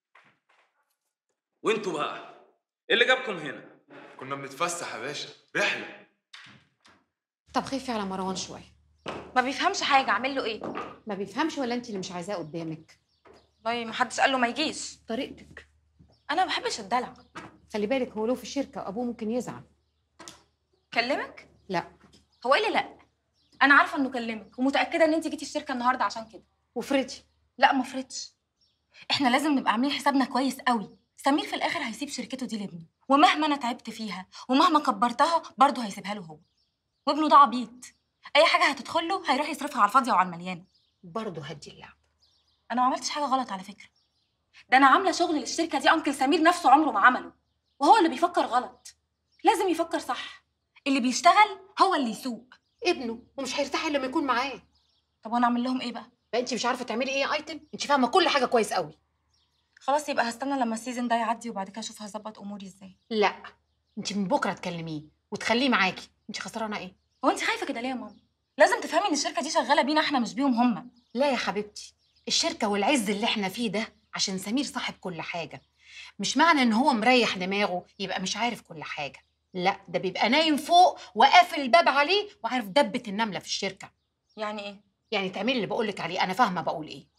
وانتوا بقى ايه اللي جابكم هنا؟ كنا بنتفسح يا باشا رحله طب خفي على مروان شويه ما بيفهمش حاجه اعمل له ايه ما بيفهمش ولا انت اللي مش عايزاه قدامك والله ما حدش قال له ما يجيش طريقتك انا ما بحبش الدلع خلي بالك هو له في الشركه وابوه ممكن يزعل كلمك لا هو ايه اللي لا انا عارفه انه كلمك ومتاكده ان انت جيتي الشركه النهارده عشان كده وفريدي لا ما فرضش احنا لازم نبقى عاملين حسابنا كويس قوي سمير في الاخر هيسيب شركته دي لابنه ومهما انا تعبت فيها ومهما كبرتها برضه هيسيبها له هو وابنه ده عبيط اي حاجه هتدخل له هيروح يصرفها على الفاضيه وعلى المليانه برضه هدي اللعب انا ما عملتش حاجه غلط على فكره ده انا عامله شغل للشركه دي انكل سمير نفسه عمره ما عمله وهو اللي بيفكر غلط لازم يفكر صح اللي بيشتغل هو اللي يسوق ابنه ومش هيرتاح الا لما يكون معاه طب وانا اعمل لهم ايه بقى بقى انت مش عارفه تعملي ايه ايتم انت فاهمه كل حاجه كويس قوي خلاص يبقى هستنى لما السيزون ده يعدي وبعد كده اشوف هظبط اموري ازاي لا انت من بكره تكلميه وتخليه معاكي انت خسرانه ايه هو انت خايفه كده ليه يا ماما لازم تفهمي ان الشركه دي شغاله بينا احنا مش بيهم هم لا يا حبيبتي الشركه والعز اللي احنا فيه ده عشان سمير صاحب كل حاجه مش معنى ان هو مريح دماغه يبقى مش عارف كل حاجه لا ده بيبقى نايم فوق وقافل الباب عليه وعارف دبه النمله في الشركه يعني ايه يعني تعملي اللي بقولك عليه انا فاهمه بقول ايه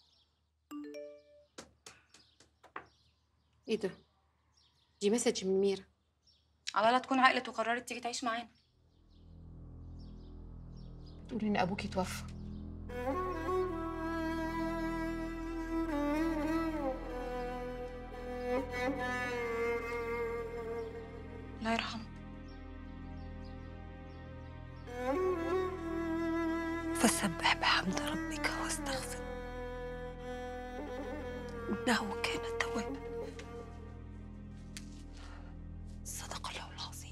ايه ده دي مسج من ميرا على لا تكون عقلت وقررت تيجي تعيش معانا تقولي ان ابوكي توفى الله يرحمه فسبح بحمد ربك واستغفر إنه كان توابا صدق الله العظيم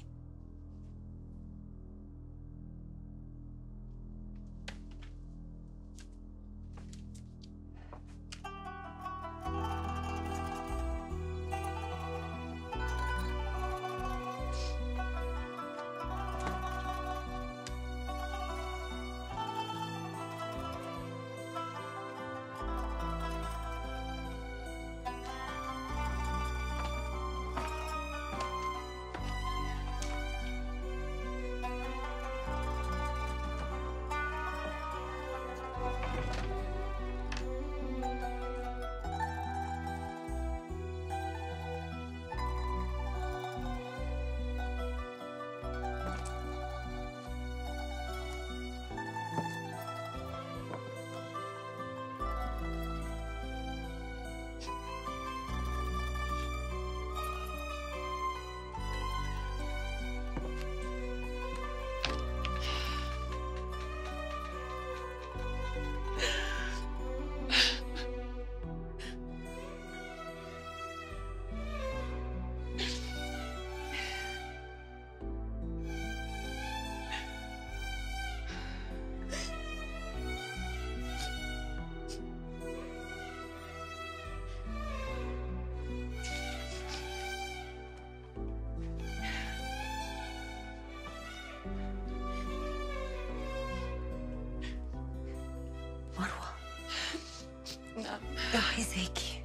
عايزاكي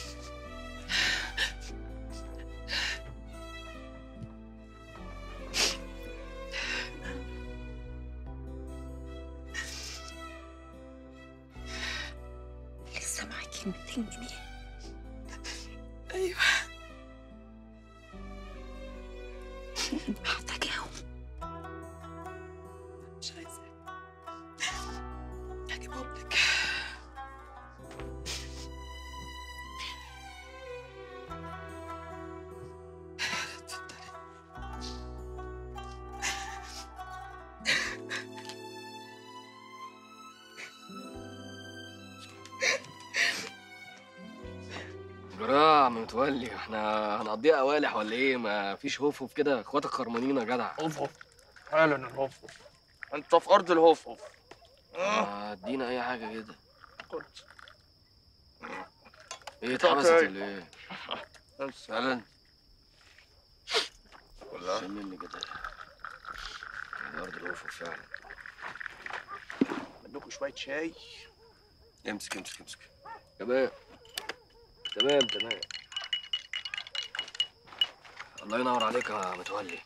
لسه معاكي 200 جنيه ايوه محتاجاهم مش عايزة هجيبهم لك جراح يا عم متولي احنا هنقضيها قوالح ولا ايه ما فيش هوف كده اخواتك خرمانين يا جدع هوف هوف فعلا الهوف انت في ارض الهوف هوف آه، ادينا اي حاجه كده كنت ايه اتحبست ولا ايه فعلا ولا مني كده دي ارض الهوف فعلا منكم شويه شاي امسك امسك امسك تمام تمام تمام الله ينور عليك يا متولي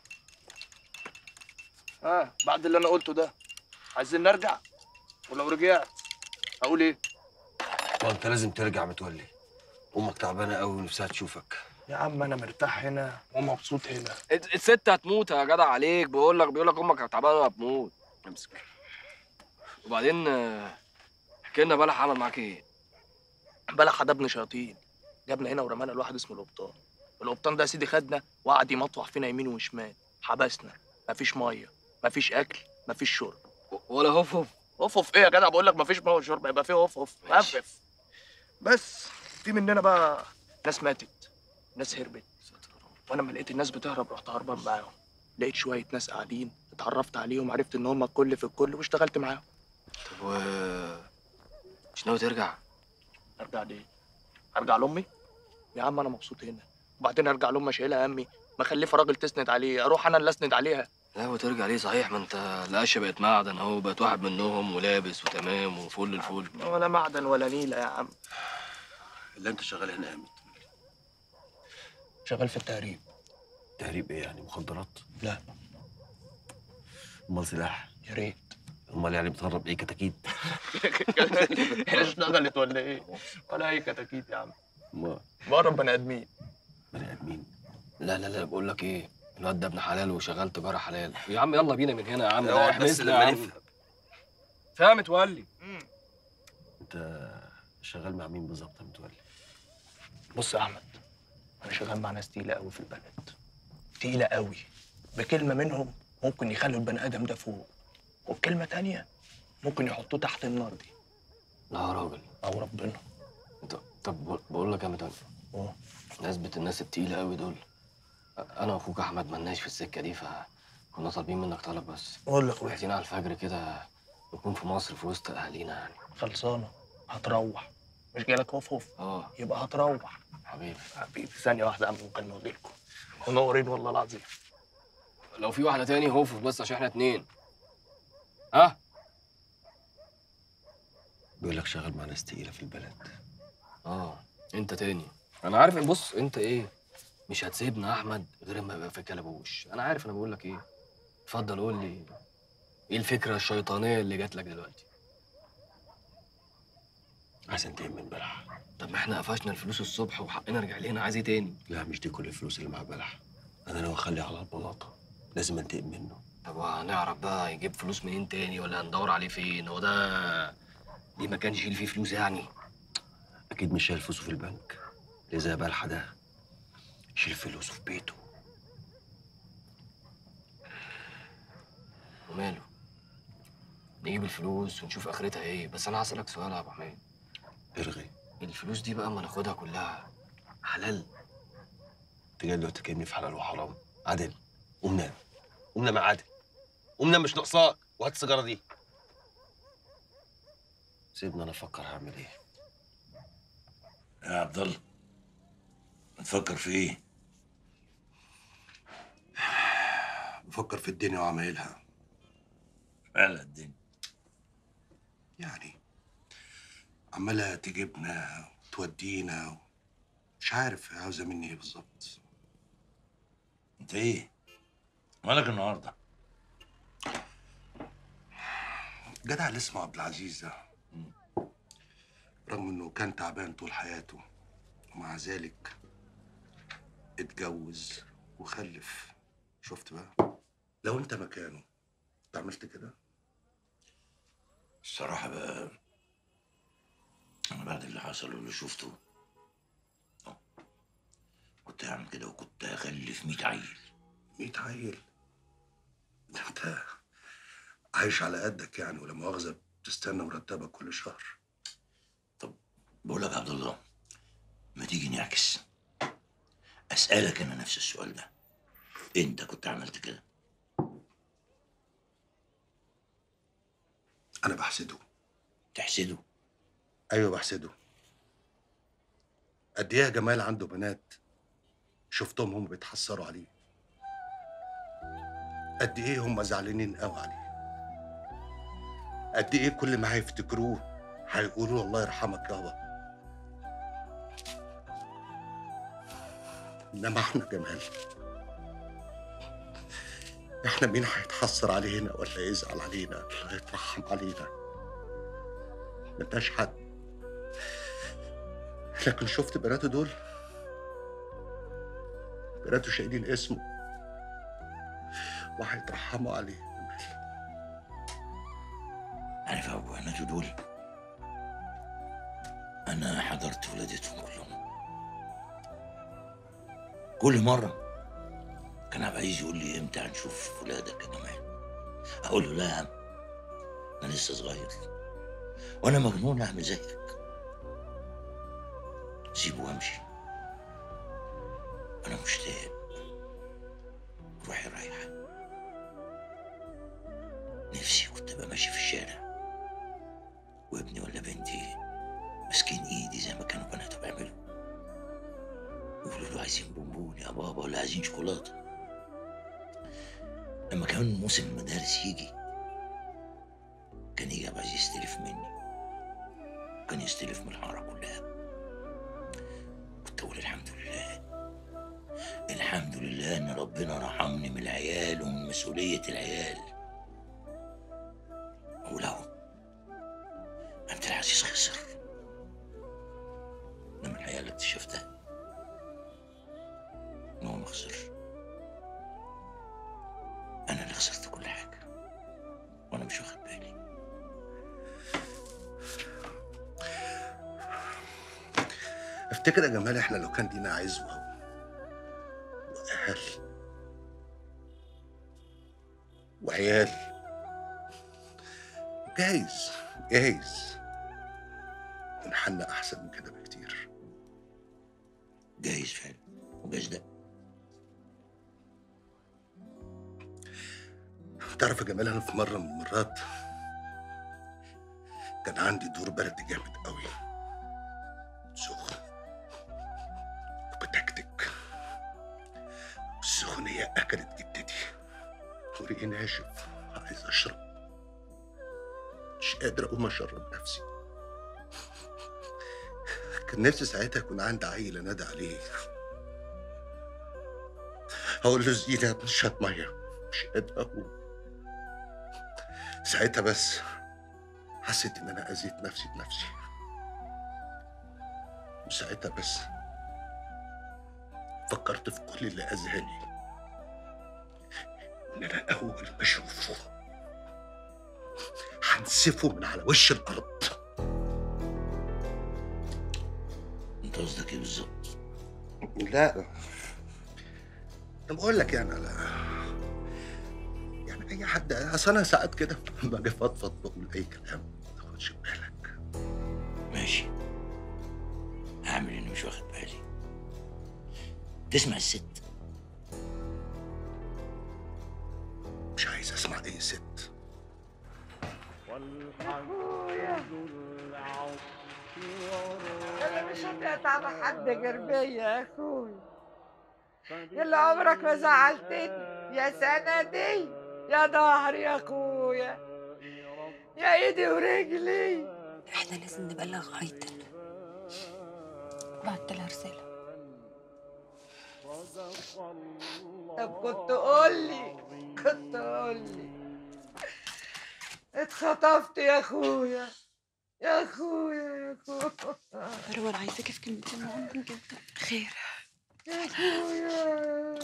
ها بعد اللي انا قلته ده عايزين نرجع ولو رجعت اقول ايه ما انت لازم ترجع متولي امك تعبانه قوي ونفسها تشوفك يا عم انا مرتاح هنا ومبسوط هنا الت- الست هتموت يا جدع عليك بقول لك بيقول لك امك تعبانه وهتموت امسك وبعدين آه، احكي لنا بلح عمل معاك ايه بلح ده ابن شياطين جابنا هنا ورمانا لواحد اسمه القبطان القبطان ده يا سيدي خدنا وقعد يمطوح فينا يمين وشمال حبسنا مفيش ميه مفيش اكل مفيش شرب ولا هوف هوف هوف هوف ايه يا جدع بقول لك مفيش ميه وشرب يبقى فيه هوف هوف هفف بس في مننا بقى ناس ماتت ناس هربت وانا لما لقيت الناس بتهرب رحت هربان معاهم لقيت شويه ناس قاعدين اتعرفت عليهم عرفت ان هم الكل في الكل واشتغلت معاهم طب و مش ناوي ترجع ارجع ليه ارجع لامي يا عم انا مبسوط هنا وبعدين ارجع لامي شايلها همي مخلفه راجل تسند عليه اروح انا اللي اسند عليها لا وترجع ليه صحيح ما انت القشه بقت معدن اهو بقت واحد منهم ولابس وتمام وفل الفل ولا معدن ولا نيله يا عم اللي انت شغال هنا امتى شغال في التهريب تهريب ايه يعني مخدرات لا امال سلاح يا ريت امال يعني بتهرب ايه كتاكيت هي اشتغلت ولا ايه ولا اي كتاكيت يا عم امال بقرب بني ادمين بني ادمين لا لا لا بقول لك ايه الواد ده ابن حلال وشغال تجاره حلال يا عم يلا بينا من هنا يا عم ده اقعد بس احمسنا لما يا عم. نفهم. فاهم متولي انت شغال مع مين بالظبط يا متولي بص يا احمد انا شغال مع ناس تقيله قوي في البلد تقيله قوي بكلمه منهم ممكن يخلوا البني ادم ده فوق وبكلمه تانية ممكن يحطوه تحت النار دي لا يا راجل او ربنا طب طب بقول- بقول لك يا متولي اه. نسبة الناس التقيلة قوي دول انا واخوك احمد ملناش في السكة دي فكنا طالبين منك طلب بس قول لي يا اخويا عايزين على الفجر كده نكون في مصر في وسط اهالينا يعني خلصانه هتروح مش جايلك هوف هوف اه يبقى هتروح حبيبي حبيبي ثانيه واحده يا عم ممكن نوديلكم منورين والله العظيم لو في واحدة تاني هوف بس عشان احنا اتنين ها بيقول لك شغال مع ناس تقيله في البلد اه انت تاني انا عارف إن- بص انت ايه مش هتسيبنا يا احمد غير اما يبقى في كلبوش انا عارف انا بقول لك ايه اتفضل قول لي ايه الفكره الشيطانيه اللي جات لك دلوقتي عايز انتقم من بلح طب ما احنا قفشنا الفلوس الصبح وحقنا رجع لنا عايز ايه تاني لا مش دي كل الفلوس اللي مع بلح انا ناوي اخليه على البلاطه لازم انتقم منه طب وهنعرف بقى يجيب فلوس منين تاني ولا هندور عليه فين هو ده دي ما كانش يشيل فيه فلوس يعني اكيد مش شايل فلوسه في البنك اللي زي بلحه ده يشيل فلوسه في بيته وماله نجيب الفلوس ونشوف اخرتها ايه بس انا هسألك سؤال يا ابو حميد ارغي الفلوس دي بقى اما ناخدها كلها حلال انت جاي دلوقتي تكلمني في حلال وحرام عادل قوم نام قوم نام يا عادل قوم نام مش ناقصاك وهات السيجاره دي سيبني انا افكر هعمل ايه يا عبد الله بتفكر في ايه؟ بفكر في الدنيا وعمايلها فعلا الدنيا يعني عمالة تجيبنا تودينا مش عارف عاوزه مني ايه بالظبط انت ايه؟ مالك النهارده؟ جدع اللي اسمه عبد العزيز ده رغم انه كان تعبان طول حياته ومع ذلك اتجوز وخلف شفت بقى لو انت مكانه انت عملت كده الصراحة بقى أنا بعد اللي حصل واللي شفته أه، كنت هعمل كده وكنت هخلف 100 عيل 100 عيل ده انت عايش على قدك يعني ولا مؤاخذه بتستنى مرتبك كل شهر بقول لك يا عبد الله ما تيجي نعكس أسألك أنا نفس السؤال ده أنت كنت عملت كده انا بحسده تحسده ايوه بحسده قد ايه يا جمال عنده بنات شفتهم هم بيتحسروا عليه قد ايه هم زعلانين قوي عليه قد ايه كل ما هيفتكروه هيقولوا الله يرحمك يابا انما احنا جمال احنا مين هيتحسر علينا ولا يزعل علينا ولا يترحم علينا ملناش حد لكن شفت بناته دول بناته شايلين اسمه وهيترحموا عليه عارف يا أبو بناته دول أنا حضرت ولادتهم كلهم كل مرة كان عبد العزيز يقول لي إمتى هنشوف ولادك يا جمال أقول له لا يا عم أنا لسه صغير وأنا مجنون أعمل زيك سيبه وأمشي أنا مشتاق روحي رايحة نفسي كنت أبقى ماشي في الشارع وابني ولا بنتي ماسكين ايدي زي ما كانوا بناته بيعملوا يقولوا له عايزين بونبون يا بابا ولا عايزين شوكولاته لما كان موسم المدارس يجي كان يجي عبد العزيز يستلف مني كان يستلف من الحاره كلها كنت اقول الحمد لله الحمد لله ان ربنا رحمني من العيال ومن مسؤوليه العيال ولو عبد العزيز خسر انما الحقيقه اللي اكتشفتها ان هو ما خسرش انا اللي خسرت كل حاجه وانا مش واخد بالي افتكر يا جمال احنا لو كان لينا عزوه واهل وعيال جايز جايز كنا حالنا احسن من كده بكتير جايز فعلا وجايز لا تعرف يا جمال انا في مره من المرات كان عندي دور برد جامد قوي سخن وبتكتك السخونية أكلت جدتي وريقي ناشف عايز أشرب مش قادر أقوم أشرب نفسي كان نفسي ساعتها يكون عندي عيل أنادي عليه هقول له زينة يا ابن شات مية مش قادر أقوم ساعتها بس حسيت إن أنا أذيت نفسي بنفسي وساعتها بس فكرت في كل اللي أذاني إن أنا أول ما أشوفه هنسفه من على وش الأرض انت قصدك ايه بالظبط لا أنا بقول لك يعني على يعني أي حد أصل أنا ساعات كده لما باجي أفضفض بقول أي كلام ما تاخدش بالك ماشي هعمل اني مش واخد بالي تسمع الست مش عايز أسمع أي ست انا مش هتقطع على حد غير بيا يا اخوي اللي عمرك ما زعلتني يا سندي يا ظهري يا اخويا يا ايدي ورجلي احنا لازم نبلغ ايتن بعت لها رسالة طب كنت قول لي كنت قول لي اتخطفت يا اخويا يا اخويا يا اخويا مروه انا عايزاكي في كلمتين مهمين جدا خير يا اخويا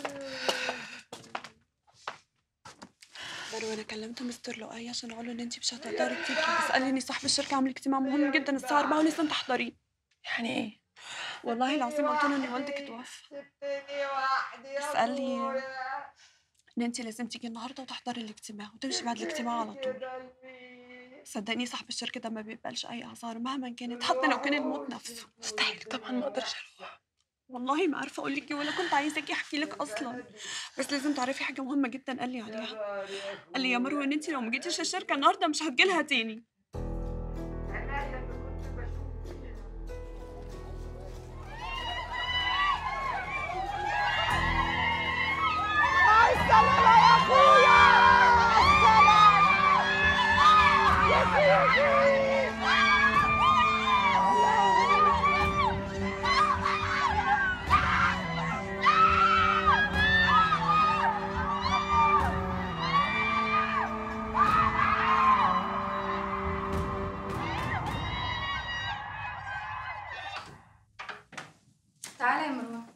مروه انا كلمت مستر لؤي عشان اقول له ان انت مش هتقدري تيجي بس قال لي ان صاحب الشركه عامل اجتماع مهم جدا الساعه 4 ولازم تحضريه يعني ايه والله العظيم قلت له ان والدك اتوفى سبتني وحدي بس يا قال لي اخويا ان انت لازم تيجي النهارده وتحضري الاجتماع وتمشي بعد الاجتماع على طول صدقني صاحب الشركه ده ما بيقبلش اي اعذار مهما كانت حتى لو كان الموت نفسه مستحيل طبعا ما اقدرش اروح والله ما عارفه اقول لك ايه ولا كنت عايزاكي احكي لك اصلا بس لازم تعرفي حاجه مهمه جدا قال لي عليها قال لي يا مروه ان انت لو ما جيتيش الشركه النهارده مش هتجيلها تاني مع السلامة يا اخويا مع السلامة يا سيدي تعالى يا مروان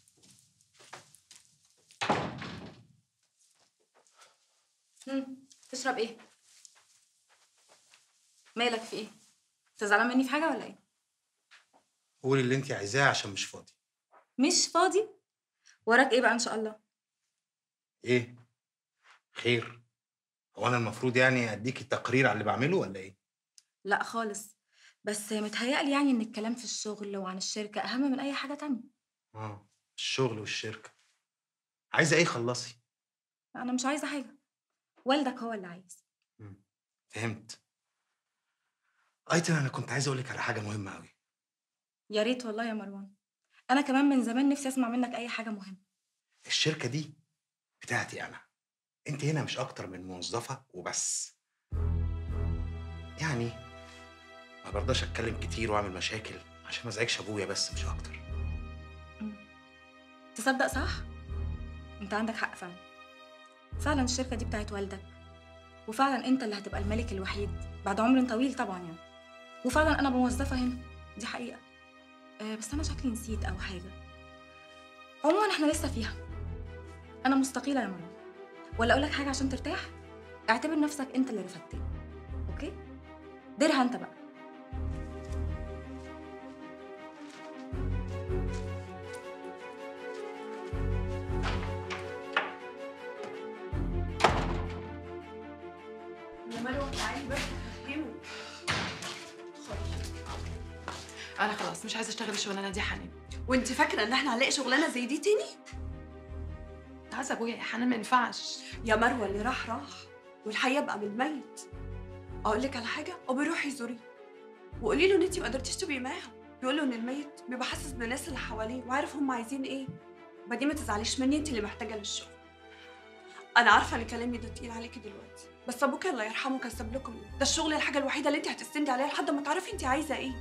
هم، تشرب ايه مالك في ايه انت زعلان مني في حاجه ولا ايه قولي اللي انت عايزاه عشان مش فاضي مش فاضي وراك ايه بقى ان شاء الله ايه خير هو انا المفروض يعني اديكي تقرير على اللي بعمله ولا ايه لا خالص بس متهيألي يعني ان الكلام في الشغل وعن الشركه اهم من اي حاجه تانية اه الشغل والشركه عايزه ايه خلصي انا مش عايزه حاجه والدك هو اللي عايز فهمت ايتن انا كنت عايز اقول لك على حاجه مهمه قوي يا ريت والله يا مروان انا كمان من زمان نفسي اسمع منك اي حاجه مهمه الشركه دي بتاعتي انا انت هنا مش اكتر من موظفه وبس يعني ما برضاش اتكلم كتير واعمل مشاكل عشان ما ازعجش ابويا بس مش اكتر تصدق صح انت عندك حق فعلا فعلا الشركه دي بتاعت والدك وفعلا انت اللي هتبقى الملك الوحيد بعد عمر طويل طبعا يعني وفعلا انا موظفه هنا دي حقيقه أه بس انا شكلي نسيت او حاجه عموما احنا لسه فيها انا مستقيله يا مروان ولا اقول لك حاجه عشان ترتاح اعتبر نفسك انت اللي رفدتني اوكي ديرها انت بقى يا مروه تعالي بس فهمه انا خلاص مش عايزه اشتغل الشغلانه دي يا حنان وانت فاكره ان احنا هنلاقي شغلانه زي دي تاني عايزه ابويا يا حنان ما ينفعش يا مروه اللي راح راح والحي يبقى بالميت اقول لك على حاجه ابوي روحي زوري وقولي له ان انت ما قدرتيش تبقي معاهم بيقول له ان الميت بيبقى حاسس بالناس اللي حواليه وعارف هم عايزين ايه بعدين ما تزعليش مني انت اللي محتاجه للشغل انا عارفه ان كلامي ده تقيل عليكي دلوقتي بس ابوك الله يرحمه كان ساب لكم ده الشغل الحاجه الوحيده اللي انت هتستندي عليها لحد ما تعرفي انت عايزه ايه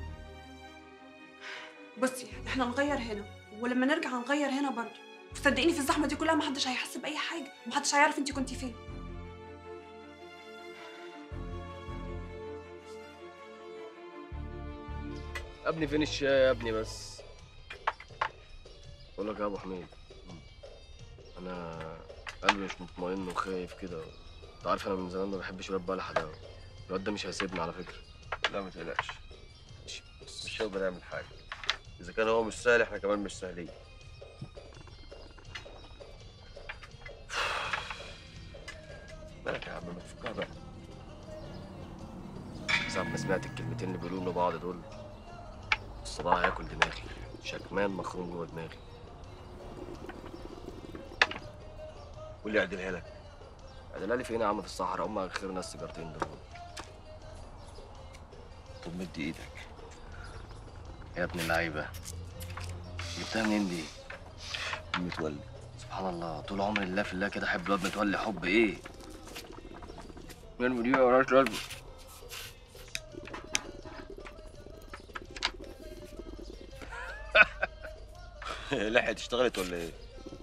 بصي احنا نغير هنا ولما نرجع هنغير هنا برضه وصدقيني في الزحمه دي كلها محدش هيحس باي حاجه محدش هيعرف انت كنتي فين يا ابني فين الشاي يا ابني بس بقول لك يا ابو حميد انا قلبي مش مطمئن وخايف كده انت عارف انا من زمان ما بحبش الواد بلح ده الواد ده مش هيسيبني على فكره لا ما تقلقش مش هيقدر يعمل حاجه اذا كان هو مش سهل احنا كمان مش سهلين مالك يا عم ما تفكها بقى ساعة ما سمعت الكلمتين اللي بيقولوا لبعض دول الصداع هياكل دماغي شكمان مخروم جوه دماغي واللي يعدلها لك ادلالي لي فين يا عم في الصحراء هم اخر ناس السيجارتين دول طب مد ايدك يا ابن اللعيبه جبتها منين دي؟ متولي سبحان الله طول عمري الله في الله كده احب الواد متولي حب ايه؟ من دي مالهاش لازمه لحقت اشتغلت ولا ايه؟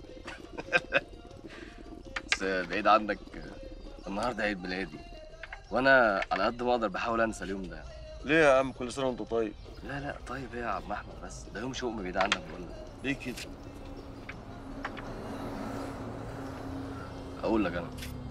بس بعيد عنك النهارده عيد ميلادي وانا على قد ما اقدر بحاول انسى اليوم ده ليه يا عم كل سنه وانت طيب لا لا طيب ايه يا عم احمد بس ده يوم شؤم بعيد عنك بقول لك ليه كده اقول لك انا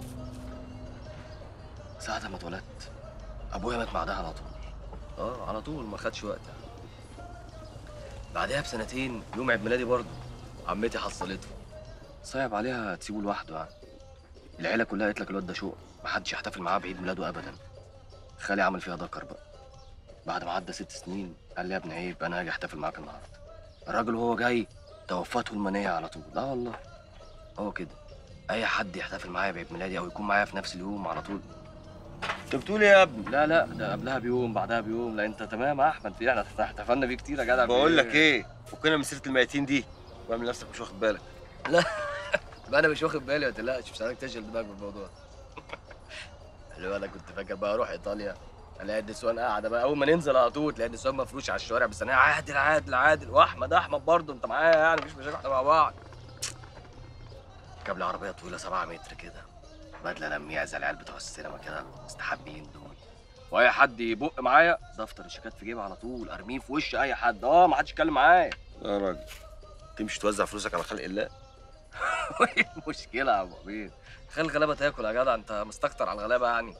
ساعة ما اتولدت ابويا مات بعدها على طول اه على طول ما خدش وقت بعدها بسنتين يوم عيد ميلادي برضه عمتي حصلته صعب عليها تسيبه لوحده يعني العيله كلها قالت لك الواد ده شوق محدش يحتفل معاه بعيد ميلاده ابدا خالي عمل فيها ذكر بقى بعد ما عدى ست سنين قال لي يا ابن عيب انا هاجي احتفل معاك النهارده الراجل وهو جاي توفته المنيه على طول لا والله هو كده اي حد يحتفل معايا بعيد ميلادي او يكون معايا في نفس اليوم على طول انت بتقول ايه يا ابني لا لا ده قبلها بيوم بعدها بيوم لا انت تمام يا احمد في احنا احتفلنا بيه كتير يا جدع بقول لك ايه فكنا من سيره الميتين دي واعمل نفسك مش واخد بالك لا بقى انا مش واخد بالي ما تقلقش مش عايزك تشغل دماغك بالموضوع اللي انا كنت فاكر بقى اروح ايطاليا الاقي النسوان قاعده بقى اول ما ننزل على طول تلاقي النسوان مفروش على الشوارع بس انا عادل عادل عادل واحمد احمد برضه انت معايا يعني مفيش مشاكل احنا مع بعض جاب لي عربيه طويله 7 متر كده بدله لميع زي العيال بتوع السينما كده مستحبين دول واي حد يبق معايا دفتر الشيكات في جيبي على طول ارميه في وش اي حد اه ما حدش يتكلم معايا يا راجل تمشي توزع فلوسك على خلق الله ايه المشكله يا ابو عبيد خلي الغلابه تاكل يا جدع انت مستكتر على الغلابه يعني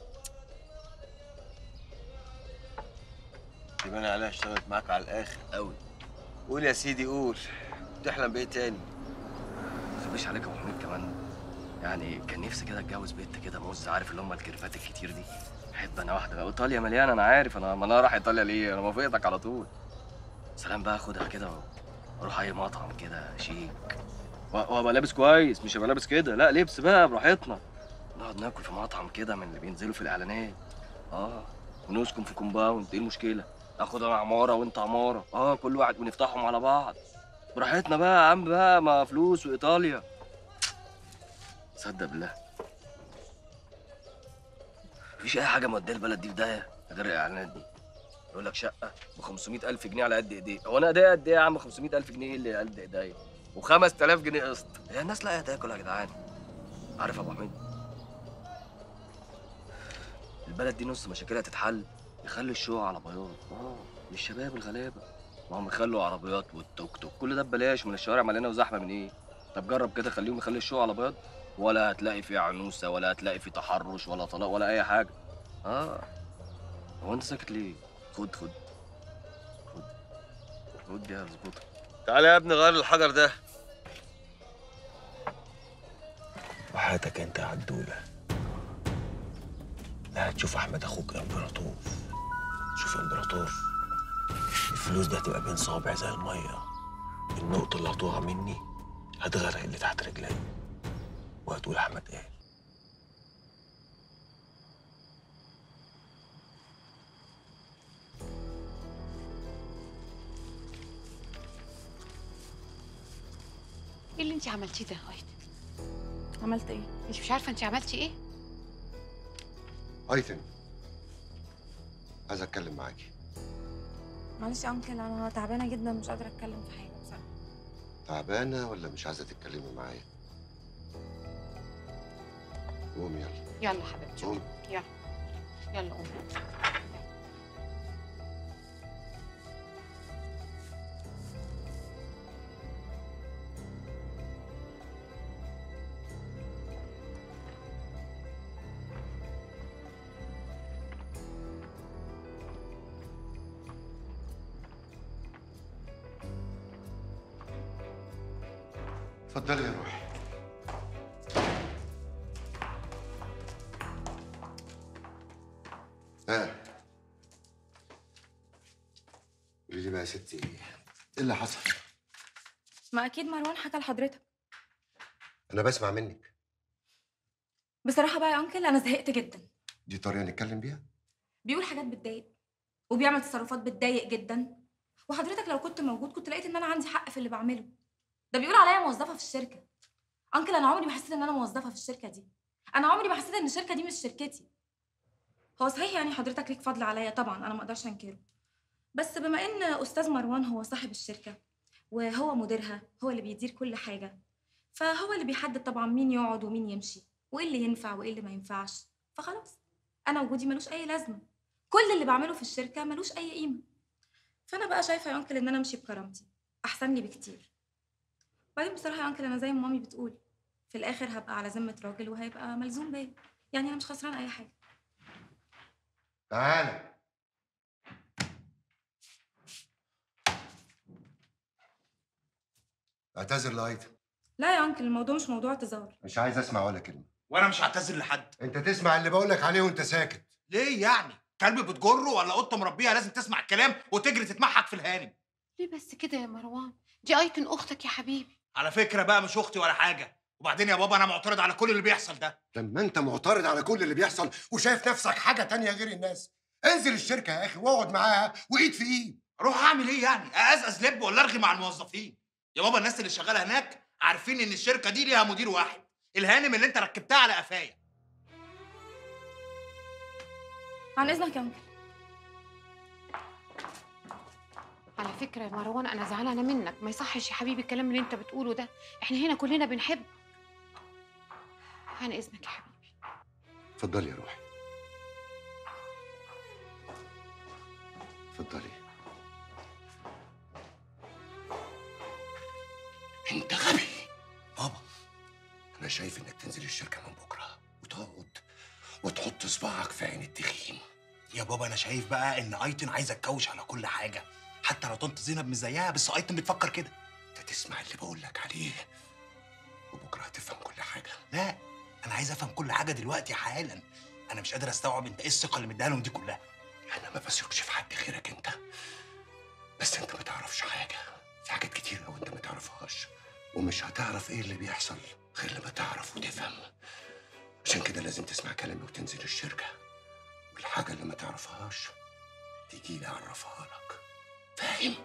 يبان عليها اشتغلت معاك على الاخر قوي قول يا سيدي قول تحلم بايه تاني ما تخبيش عليك يا ابو حميد كمان يعني كان نفسي كده اتجوز بنت كده موز عارف اللي هم الكرفات الكتير دي احب انا واحده بقى ايطاليا مليانه انا عارف انا ما انا رايح ايطاليا ليه انا موافقتك على طول سلام بقى اخدها كده واروح اي مطعم كده شيك و- وابقى لابس كويس مش هبقى لابس كده لا لبس بقى براحتنا نقعد ناكل في مطعم كده من اللي بينزلوا في الاعلانات اه ونسكن في كومباوند ايه المشكله اخد انا عماره وانت عماره اه كل واحد ونفتحهم على بعض براحتنا بقى يا عم بقى ما فلوس وايطاليا صدق بالله مفيش اي حاجه موديه البلد دي في داهيه غير الاعلانات دي يقول لك شقه ب 500000 جنيه على قد ايديه هو انا ايديا قد ايه يا عم 500000 جنيه إيه اللي قد ايديا و5000 جنيه قسط هي الناس لاقيه تاكل يا جدعان عارف يا ابو حميد البلد دي نص مشاكلها تتحل يخلي الشقق على بياض اه للشباب الغلابه ما هم يخلوا عربيات والتوك توك كل ده ببلاش من الشوارع مليانه وزحمه من ايه طب جرب كده خليهم يخلي الشقق على بياض ولا هتلاقي فيه عنوسه ولا هتلاقي فيه تحرش ولا طلاق ولا اي حاجه اه هو انت ساكت ليه خد خد خد خد دي هظبطك تعالى يا ابني غير الحجر ده وحياتك انت يا عدولة لا هتشوف احمد اخوك امبراطور شوف امبراطور الفلوس دي هتبقى بين صوابع زي الميه النقطة اللي هتقع مني هتغرق اللي تحت رجلي وهتقول احمد ايه ايه اللي انت عملتيه ده ايتن عملت ايه انت مش عارفه انت عملتي ايه ايتن عايز اتكلم معاكي معلش يا انكل انا تعبانه جدا مش قادره اتكلم في حاجه بصراحه تعبانه ولا مش عايزه تتكلمي معايا قومي يلا يلا حبيبتي قومي يلا يلا قومي اتفضلي يا روحي ها قولي لي بقى يا ستي ايه اللي حصل ما اكيد مروان حكى لحضرتك انا بسمع منك بصراحه بقى يا انكل انا زهقت جدا دي طريقه نتكلم بيها بيقول حاجات بتضايق وبيعمل تصرفات بتضايق جدا وحضرتك لو كنت موجود كنت لقيت ان انا عندي حق في اللي بعمله ده بيقول عليا موظفه في الشركه انكل انا عمري ما حسيت ان انا موظفه في الشركه دي انا عمري ما حسيت ان الشركه دي مش شركتي هو صحيح يعني حضرتك ليك فضل عليا طبعا انا ما اقدرش انكره بس بما ان استاذ مروان هو صاحب الشركه وهو مديرها هو اللي بيدير كل حاجة فهو اللي بيحدد طبعا مين يقعد ومين يمشي وايه اللي ينفع وايه اللي ما ينفعش فخلاص انا وجودي ملوش اي لازمة كل اللي بعمله في الشركة ملوش اي قيمة فانا بقى شايفة يا انكل ان انا امشي بكرامتي احسن لي بكتير وبعدين بصراحة يا انكل انا زي ما مامي بتقول في الاخر هبقى على ذمة راجل وهيبقى ملزوم بيا يعني انا مش خسران اي حاجة تعالى اعتذر لايتن لا يا انكل الموضوع مش موضوع اعتذار مش عايز اسمع ولا كلمه وانا مش هعتذر لحد انت تسمع اللي بقولك عليه وانت ساكت ليه يعني كلب بتجره ولا قطه مربيها لازم تسمع الكلام وتجري تتمحك في الهانم ليه بس كده يا مروان دي ايتن اختك يا حبيبي على فكره بقى مش اختي ولا حاجه وبعدين يا بابا انا معترض على كل اللي بيحصل ده لما انت معترض على كل اللي بيحصل وشايف نفسك حاجه تانية غير الناس انزل الشركه يا اخي واقعد معاها وايد في ايد اروح اعمل ايه يعني اقزقز لب ولا ارغي مع الموظفين يا بابا الناس اللي شغاله هناك عارفين ان الشركه دي ليها مدير واحد الهانم اللي انت ركبتها على قفايا عن اذنك يا انكل على فكرة يا مروان أنا زعلانة منك ما يصحش يا حبيبي الكلام اللي أنت بتقوله ده إحنا هنا كلنا بنحب عن إذنك يا حبيبي اتفضلي يا روحي اتفضلي انت غبي بابا انا شايف انك تنزل الشركه من بكره وتقعد وتحط صباعك في عين التخين يا بابا انا شايف بقى ان ايتن عايزه تكوش على كل حاجه حتى لو طنط زينب مش زيها بس ايتن بتفكر كده انت تسمع اللي بقول لك عليه وبكره هتفهم كل حاجه لا انا عايز افهم كل حاجه دلوقتي حالا انا مش قادر استوعب انت ايه الثقه اللي مديها لهم دي كلها انا ما بثقش في حد غيرك انت بس انت ما تعرفش حاجه في حاجات كتير قوي انت ما تعرفهاش ومش هتعرف ايه اللي بيحصل غير لما تعرف وتفهم عشان كده لازم تسمع كلامي وتنزل الشركه والحاجه اللي ما تعرفهاش تيجي لي اعرفها لك فاهم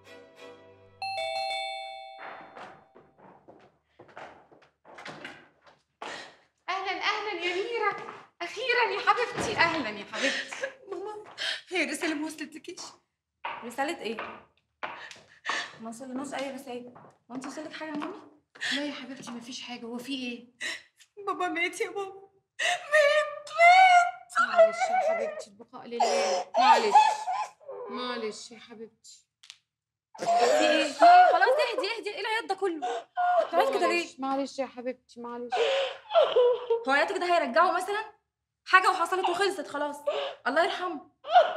أهلا أهلا يا ميرا أخيرا يا حبيبتي أهلا يا حبيبتي ماما هي رسالة ما وصلتلكيش رسالة ايه؟ ما وصلناش اي رسائل وانت وصلك حاجة يا مامي؟ لا يا حبيبتي مفيش حاجة هو في إيه؟ بابا مات يا بابا مات مات معلش يا حبيبتي البقاء لله معلش معلش يا حبيبتي في ايه؟ في ايه؟ خلاص اهدي اهدي ايه العياط ده كله؟ بتعملي كده ليه؟ معلش معلش يا حبيبتي معلش هو عياطك ده هيرجعه مثلا؟ حاجة وحصلت وخلصت خلاص الله يرحمه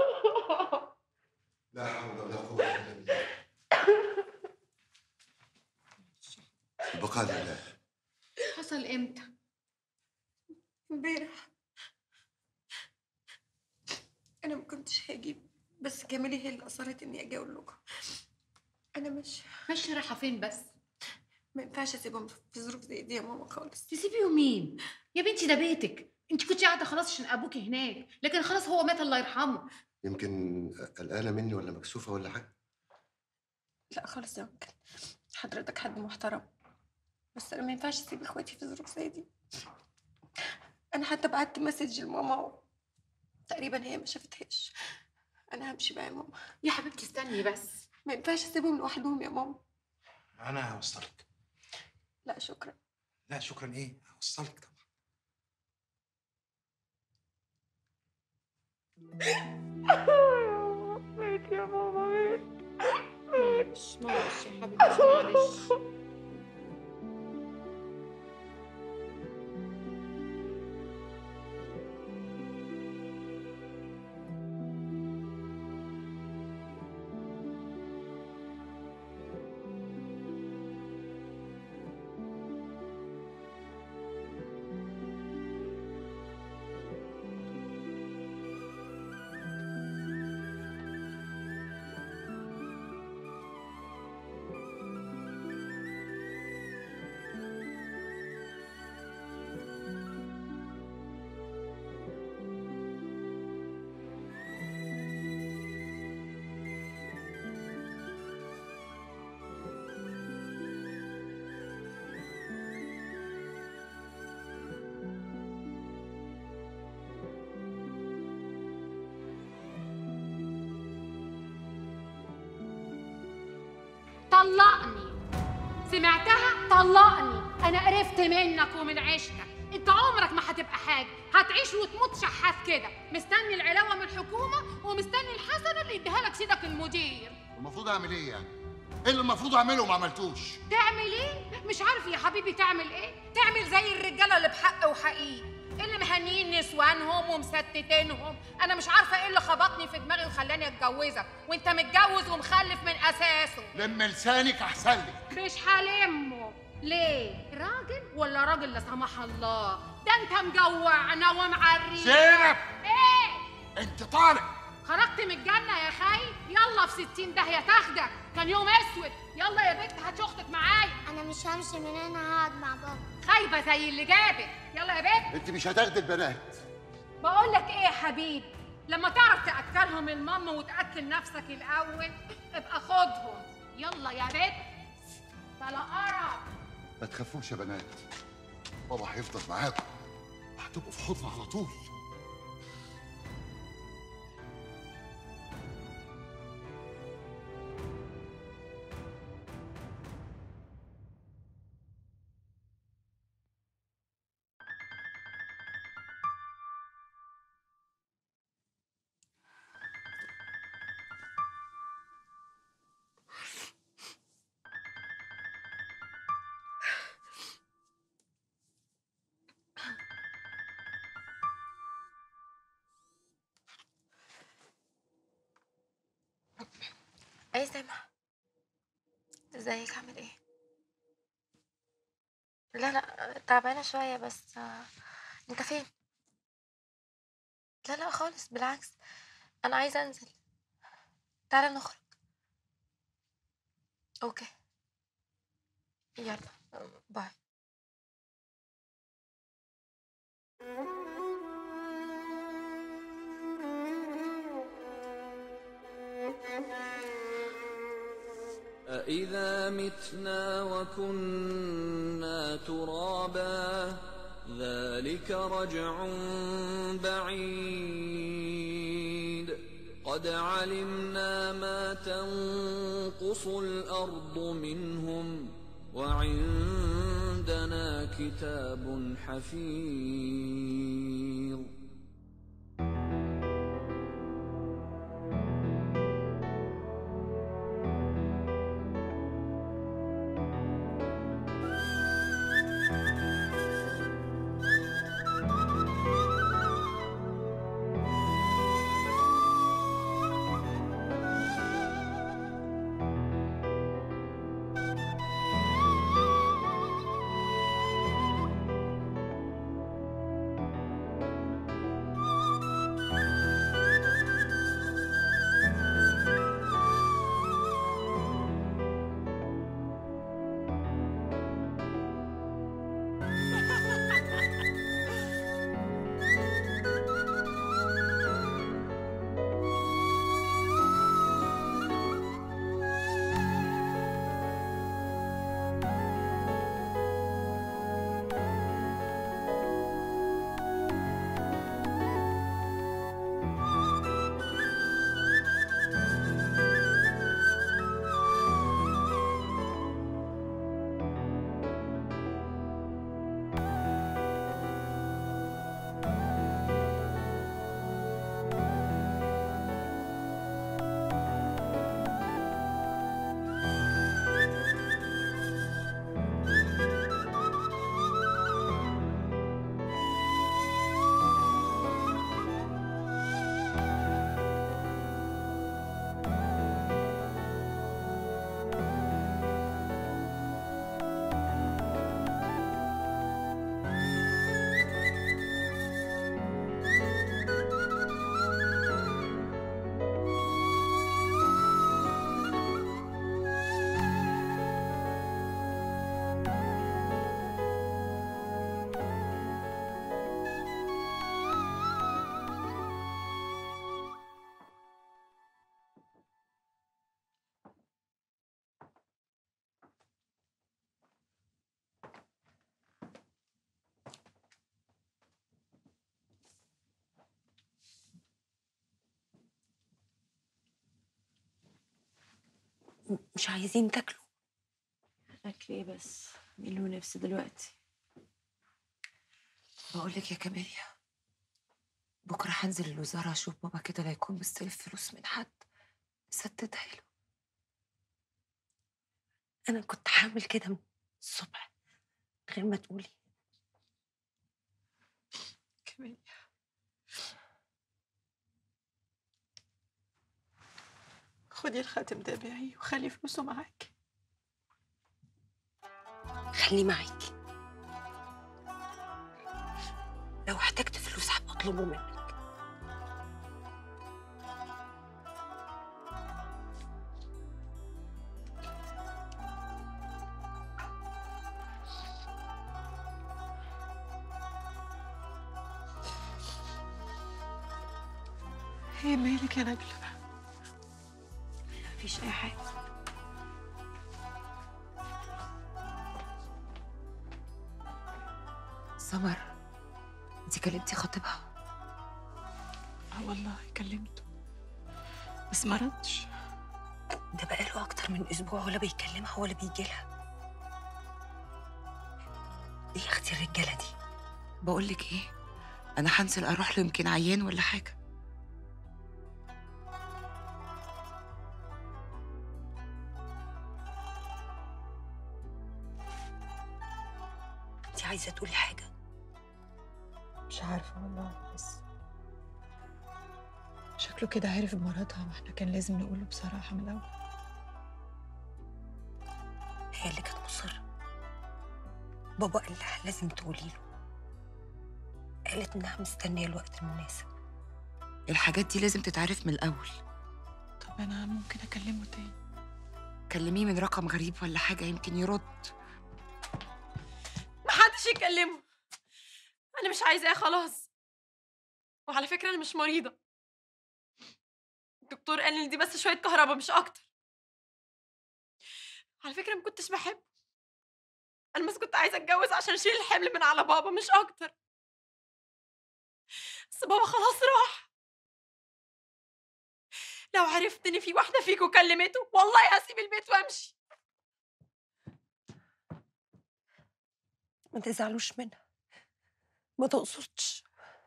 لا حول ولا قوه الا بالله البقاء لله حصل إمتى؟ امبارح انا ما كنتش هاجي بس كاميلي هي اللي اصرت اني اجي اقول لكم انا مش ماشية رايحة فين بس؟ ما ينفعش اسيبهم في ظروف زي دي يا ماما خالص تسيبيهم مين؟ يا بنتي ده بيتك انت كنت قاعده خلاص عشان ابوكي هناك لكن خلاص هو مات الله يرحمه يمكن قلقانه مني ولا مكسوفه ولا حاجه لا خالص يا انكل حضرتك حد محترم بس انا ما ينفعش اسيب اخواتي في ظروف زي دي انا حتى بعت مسج لماما تقريبا هي ما شافتهاش انا همشي بقى يا ماما يا حبيبتي استني بس ما ينفعش اسيبهم لوحدهم يا ماما انا هوصلك لا شكرا لا شكرا ايه هوصلك طبعا مات يا ماما مات معلش معلش يا حبيبتي معلش طلقني سمعتها طلقني انا قرفت منك ومن عيشتك انت عمرك ما هتبقى حاجه هتعيش وتموت شحات كده مستني العلاوه من الحكومه ومستني الحسنه اللي يديها لك سيدك المدير المفروض اعمل ايه يعني؟ ايه اللي المفروض اعمله وما عملتوش؟ تعمل ايه مش عارف يا حبيبي تعمل ايه تعمل زي الرجاله اللي بحق وحقيقي اللي مهنيين نسوانهم ومستتينهم انا مش عارفه ايه اللي خبطني في دماغي وخلاني اتجوزك وانت متجوز ومخلف من اساسه لم لسانك احسن لك مش هلمه ليه راجل ولا راجل لا سمح الله ده انت مجوعنا ومعرينا زينب! ايه انت طالع خرجت من الجنة يا خي يلا في ستين داهية تاخدك كان يوم اسود يلا يا بنت هات اختك معايا انا مش همشي من هنا هقعد مع بابا خايبة زي اللي جابك يلا يا بنت انت مش هتاخدي البنات بقول لك ايه يا حبيبي لما تعرف تاكلهم المام وتاكل نفسك الاول ابقى خدهم يلا يا بنت بلا قرف ما تخافوش يا بنات بابا هيفضل معاكم هتبقوا في حضن على طول ايه سامح ازيك عامل ايه لا لا تعبانه شويه بس آه، انت فين لا لا خالص بالعكس انا عايزه انزل تعالى نخرج اوكي يلا باي أإذا متنا وكنا ترابا ذلك رجع بعيد قد علمنا ما تنقص الأرض منهم وعندنا كتاب حفيظ مش عايزين تاكلوا اكل ايه بس مين له نفس دلوقتي بقول لك يا كاميليا بكره هنزل الوزاره اشوف بابا كده لا يكون مستلف فلوس من حد سددها له انا كنت هعمل كده من الصبح من غير ما تقولي كاميليا خدي الخاتم ده بيعيه وخلي فلوسه معاك خليه معاكي لو احتجت فلوس هبقى اطلبه منك ايه مالك يا نجلة مفيش اي حاجه سمر انت كلمتي خطيبها اه والله كلمته بس ما ردش ده بقاله اكتر من اسبوع ولا بيكلمها ولا بيجي لها ايه يا اختي الرجاله دي بقول لك ايه انا هنزل اروح له يمكن عيان ولا حاجه انت عايزه تقولي حاجه مش عارفة والله بس شكله كده عرف بمرضها واحنا كان لازم نقوله بصراحة من الأول هي اللي كانت مصره بابا قال لها لازم تقولي له قالت انها مستنيه الوقت المناسب الحاجات دي لازم تتعرف من الاول طب أنا ممكن أكلمه تاني كلميه من رقم غريب ولا حاجه يمكن يرد محدش يكلمه أنا مش عايزاه خلاص وعلى فكرة أنا مش مريضة الدكتور قال لي دي بس شوية كهرباء مش أكتر على فكرة ما كنتش بحبه أنا بس كنت عايزة أتجوز عشان أشيل الحمل من على بابا مش أكتر بس بابا خلاص راح لو عرفت إن في واحدة فيكم كلمته والله هسيب البيت وأمشي ما تزعلوش منها ما تقصدش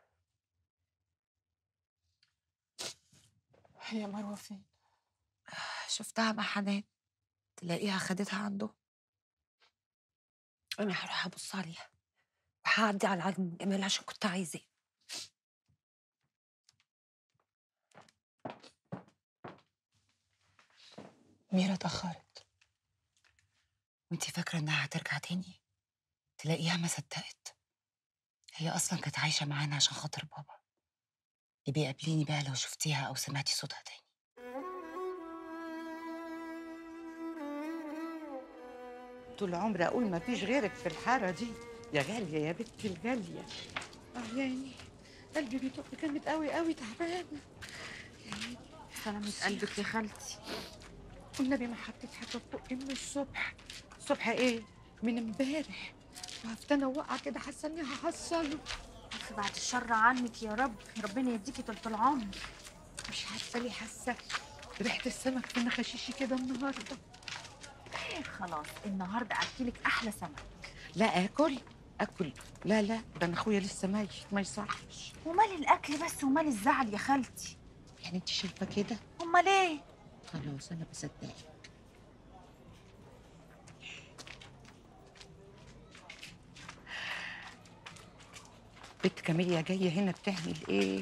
هي مروة فين؟ شفتها مع حنان تلاقيها خدتها عنده انا هروح ابص عليها وهعدي على عالم جمال عشان كنت عايزاه ميرا اتأخرت وانتي فاكرة انها هترجع تاني تلاقيها ما صدقت هي اصلا كانت عايشة معانا عشان خاطر بابا يبقى قابليني بقى لو شفتيها او سمعتي صوتها تاني طول عمري اقول ما فيش غيرك في الحاره دي يا غاليه يا بنتي الغاليه اه يعني قلبي بيدق جامد قوي قوي تعبانه سلامة قلبك يا خالتي والنبي ما حطيت حاجه في بقي من الصبح الصبح ايه من امبارح وقفت انا واقعه كده حاسه اني هحصله بعد الشر عنك يا رب ربنا يديكي طول العمر مش عارفه ليه حاسه ريحه السمك في نخاشيشي كده النهارده خلاص النهارده اكلك احلى سمك لا اكل اكل لا لا ده انا اخويا لسه ميت ما يصحش ومال الاكل بس ومال الزعل يا خالتي يعني انت شايفه كده امال ايه خلاص انا بصدقك بنت كاميليا جايه هنا بتعمل ايه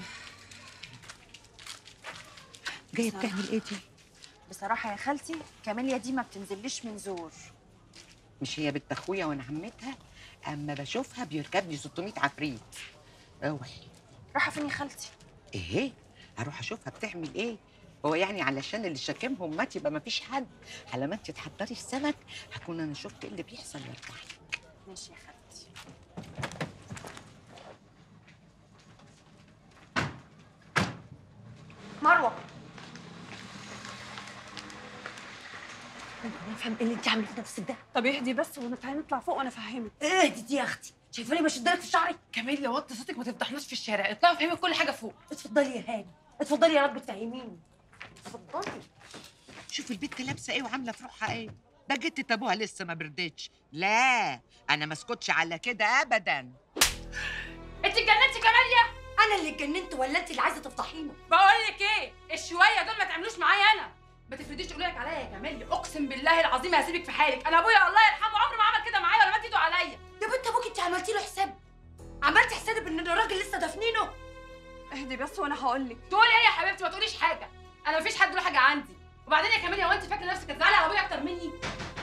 جايه بصراحة. بتعمل ايه دي بصراحه يا خالتي كاميليا دي ما بتنزليش من زور مش هي بنت اخويا وانا عمتها اما بشوفها بيركب لي 600 عفريت اوعي رايحه فين يا خالتي ايه اروح اشوفها بتعمل ايه هو يعني علشان اللي شاكمهم مات يبقى مفيش حد على ما انت تحضري السمك هكون انا شفت ايه اللي بيحصل وارتاح ماشي يا خالتي مروه انا فاهم ايه اللي انت عامله في نفسك ده طب اهدي بس ونتعالى نطلع فوق وانا افهمك اهدي دي يا اختي شايفاني بشدلك في شعري كاميليا وطي صوتك ما تفضحناش في الشارع اطلعي فهمي كل حاجه فوق اتفضلي يا هاني اتفضلي يا رب تفهميني اتفضلي شوفي البنت لابسه ايه وعامله في روحها ايه ده جتة ابوها لسه ما بردتش لا انا ما اسكتش على كده ابدا انت اتجننتي كماليا انا اللي اتجننت ولا انت اللي عايزه تفضحينا بقول لك ايه الشويه دول ما تعملوش معايا انا ما تفرديش تقولي لك عليا يا كماليا اقسم بالله العظيم هسيبك في حالك انا ابويا الله يرحمه عمره ما عمل كده معايا ولا مد ايده عليا يا بنت ابوك انت عملتي له حساب عملتي حساب ان الراجل لسه دافنينه اهدي بس وانا هقول لك تقولي ايه يا حبيبتي ما تقوليش حاجه انا مفيش حد له حاجه عندي وبعدين يا كماليا هو انت فاكره نفسك هتزعلي على ابويا اكتر مني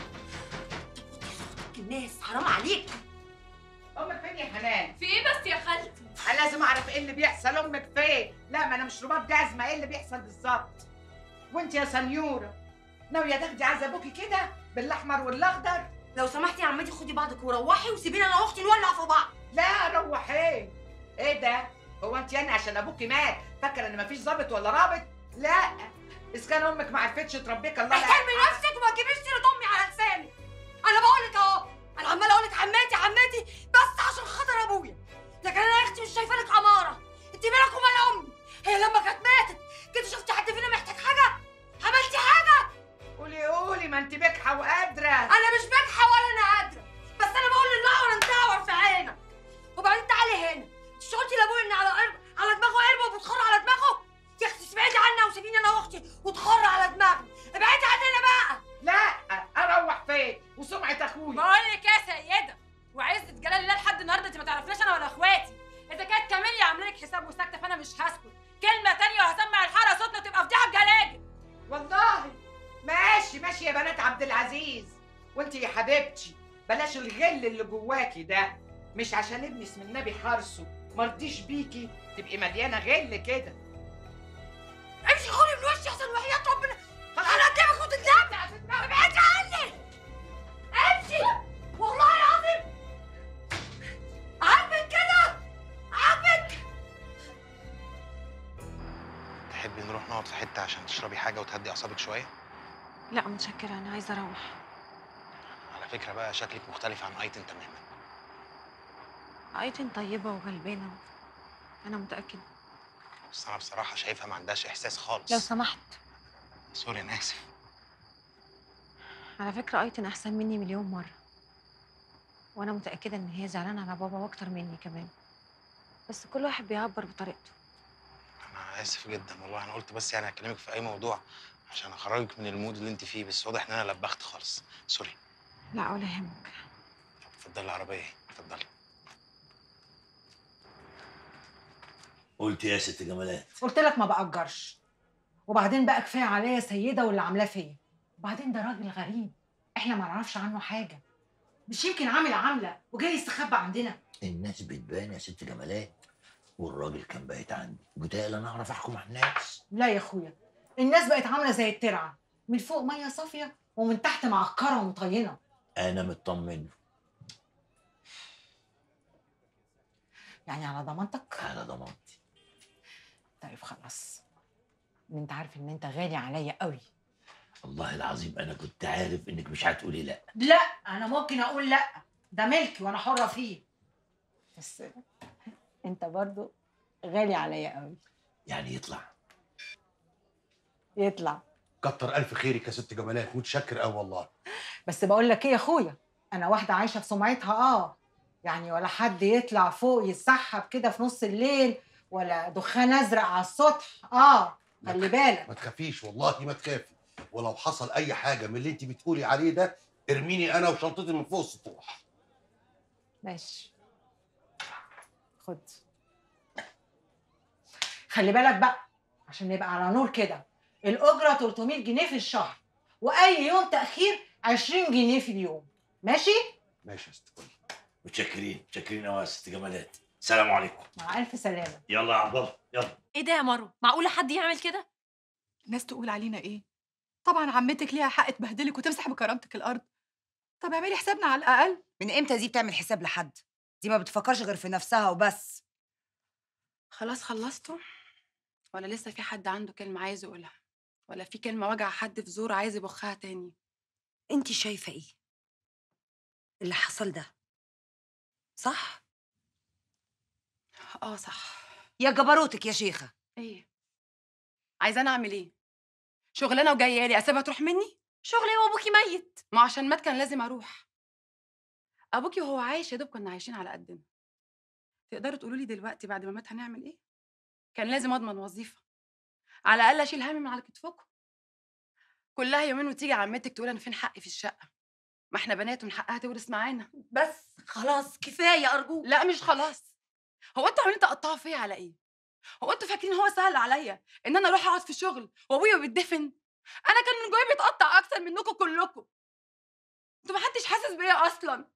الناس حرام عليك امك فين يا حنان في ايه بس يا خالتي انا لازم اعرف ايه اللي بيحصل امك فين لا ما انا مش رباط جزمه ايه اللي بيحصل بالظبط وانت يا سنيوره ناويه تاخدي عز ابوكي كده بالاحمر والاخضر لو سمحتي يا عمتي خدي بعضك وروحي وسيبينا انا واختي نولع في بعض لا روح ايه ايه ده هو انت يعني عشان ابوكي مات فاكره ان مفيش ظابط ولا رابط لا اذا كان امك ما عرفتش تربيك الله لا احترمي نفسك وما تجيبيش سيره امي على لسانك انا بقول لك اهو انا عماله اقول لك عماتي عماتي بس عشان خاطر ابويا لكن انا يا اختي مش شايفه لك اماره انت مالك ومال امي هي لما كانت ماتت كنت شفتي حد فينا محتاج حاجه عملتي حاجه قولي قولي ما انت بجحه وقادره انا مش بجحه ولا انا قادره بس انا بقول للنعور انت اعور في عينك وبعدين تعالي هنا مش قلتي لابويا ان على قرب على دماغه قربه وبتخر على دماغه يا اختي ابعدي عنا وسيبيني انا واختي وتخر على دماغنا ابعدي عننا بقى لا اروح فين وسمعه اخويا بقول لك يا سيده وعزة جلال الله لحد النهارده انت ما تعرفناش انا ولا اخواتي اذا كانت كاميليا عامله لك حساب وساكته فانا مش هسكت كلمه تانية وهسمع الحاره صوتنا تبقى فضيحه بجلاجل والله ماشي ماشي يا بنات عبد العزيز وانت يا حبيبتي بلاش الغل اللي جواكي ده مش عشان ابني اسم النبي حارسه مرضيش بيكي تبقي مليانه غل كده امشي خولي من وشي احسن وحياة ربنا انا قدامك وتتلمع ابعدي عني امشي والله العظيم عاجبك كده عاجبك تحبي نروح نقعد في حته عشان تشربي حاجه وتهدي اعصابك شويه لا متشكرة أنا عايزة أروح على فكره بقى شكلك مختلف عن ايتن تماما أيتن طيبة وغلبانة أنا متأكدة بس انا بصراحه شايفها ما عندهاش احساس خالص لو سمحت سوري انا اسف على فكرة أيتن أحسن مني مليون مرة وأنا متأكدة إن هي زعلانة على بابا وأكتر مني كمان بس كل واحد بيعبر بطريقته انا اسف جدا والله انا قلت بس يعني اكلمك في اي موضوع عشان اخرجك من المود اللي انت فيه بس واضح ان انا لبخت خالص سوري لا ولا يهمك اتفضلي العربيه اتفضلي قلت يا ست جمالات قلت لك ما بأجرش وبعدين بقى كفايه عليا يا سيده واللي عاملاه فيا وبعدين ده راجل غريب احنا ما نعرفش عنه حاجه مش يمكن عامل عامله وجاي يستخبى عندنا الناس بتبان يا ست جمالات والراجل كان بايت عندي وبالتالي انا اعرف احكم على الناس لا يا اخويا الناس بقت عامله زي الترعه من فوق ميه صافيه ومن تحت معكره ومطينه انا مطمن يعني على ضمانتك على ضمانتي طيب خلاص انت عارف ان انت غالي عليا قوي والله العظيم انا كنت عارف انك مش هتقولي لا لا انا ممكن اقول لا ده ملكي وانا حره فيه بس انت برضو غالي عليا قوي يعني يطلع يطلع كتر الف خيرك يا ست جمالات متشكر قوي والله بس بقول لك ايه يا اخويا انا واحده عايشه في سمعتها اه يعني ولا حد يطلع فوق يتسحب كده في نص الليل ولا دخان ازرق على السطح اه خلي بالك ما تخافيش والله ما تخافي ولو حصل اي حاجه من اللي انت بتقولي عليه ده ارميني انا وشنطتي من فوق السطوح ماشي خد خلي بالك بقى عشان نبقى على نور كده الاجره 300 جنيه في الشهر واي يوم تاخير 20 جنيه في اليوم ماشي ماشي يا ست كل متشكرين متشكرين قوي يا ست جمالات سلام عليكم مع الف سلامه يلا يا عبد الله يلا ايه ده يا مروه معقوله حد يعمل كده الناس تقول علينا ايه طبعا عمتك ليها حق تبهدلك وتمسح بكرامتك الارض طب اعملي حسابنا على الاقل من امتى دي بتعمل حساب لحد دي ما بتفكرش غير في نفسها وبس خلاص خلصتوا ولا لسه في حد عنده كلمة عايز يقولها ولا في كلمة وجع حد في زور عايز يبخها تاني انت شايفه ايه اللي حصل ده صح اه صح يا جبروتك يا شيخه ايه عايزة انا اعمل ايه شغلانة وجاية لي اسيبها تروح مني شغلي وابوكي ميت ما عشان مات كان لازم اروح ابوكي وهو عايش يا دوب كنا عايشين على قدنا تقدروا تقولوا لي دلوقتي بعد ما مات هنعمل ايه كان لازم اضمن وظيفه على الاقل اشيل هم من على كتفكم كلها يومين وتيجي عمتك تقول انا فين حقي في الشقه ما احنا بنات ومن حقها تورث معانا بس خلاص كفايه ارجوك لا مش خلاص هو انتوا عاملين تقطعوا فيا على ايه هو انتوا فاكرين هو سهل عليا ان انا اروح اقعد في شغل وابويا بيتدفن انا كان من جوايا بيتقطع اكتر منكم كلكم انتوا محدش حاسس بيا اصلا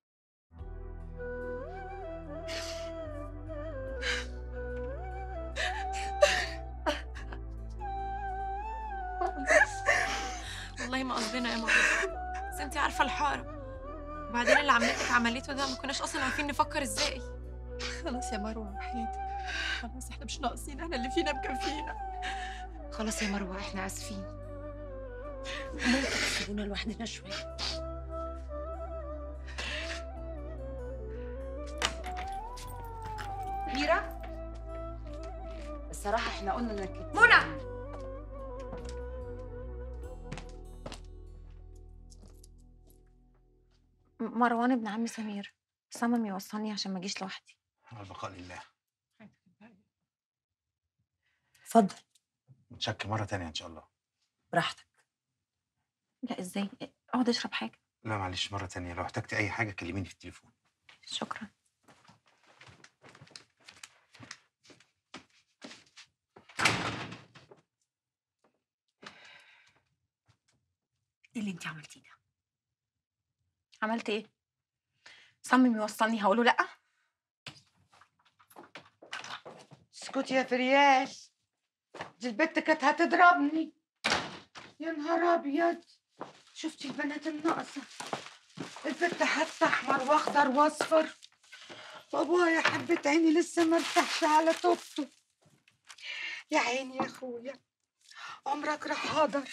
والله ما قصدنا يا ماما بس انت عارفه الحاره وبعدين اللي عمتك عملته ده ما كناش اصلا عارفين نفكر ازاي خلاص يا مروه وحياتي خلاص احنا مش ناقصين احنا اللي فينا مكفينا خلاص يا مروه احنا اسفين ممكن تسيبونا لوحدنا شويه ميرا الصراحه احنا قلنا انك منى م- مروان ابن عمي سمير صمم يوصلني عشان ما اجيش لوحدي البقاء لله اتفضل متشكر مرة تانية إن شاء الله براحتك لا ازاي اقعد اشرب حاجه لا معلش مرة تانية لو احتجت أي حاجة كلميني في التليفون شكرا ايه اللي انت عملتيه ده عملت ايه صمم يوصلني هقوله لا اسكتي يا فريال دي البت كانت هتضربني يا نهار ابيض شفتي البنات الناقصه البت حتى احمر واخضر واصفر وابوها يا حبة عيني لسه ما ارتاحش على توبته يا عيني يا اخويا عمرك راح هدر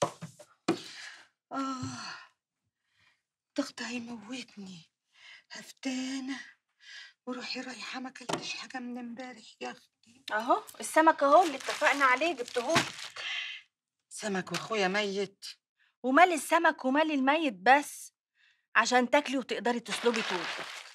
اه ضغط هيموتني هفتانه وروحي رايحه ما اكلتش حاجه من امبارح يا اختي اهو السمك اهو اللي اتفقنا عليه جبتهولي سمك واخويا ميت ومال السمك ومال الميت بس عشان تاكلي وتقدري تسلقي طول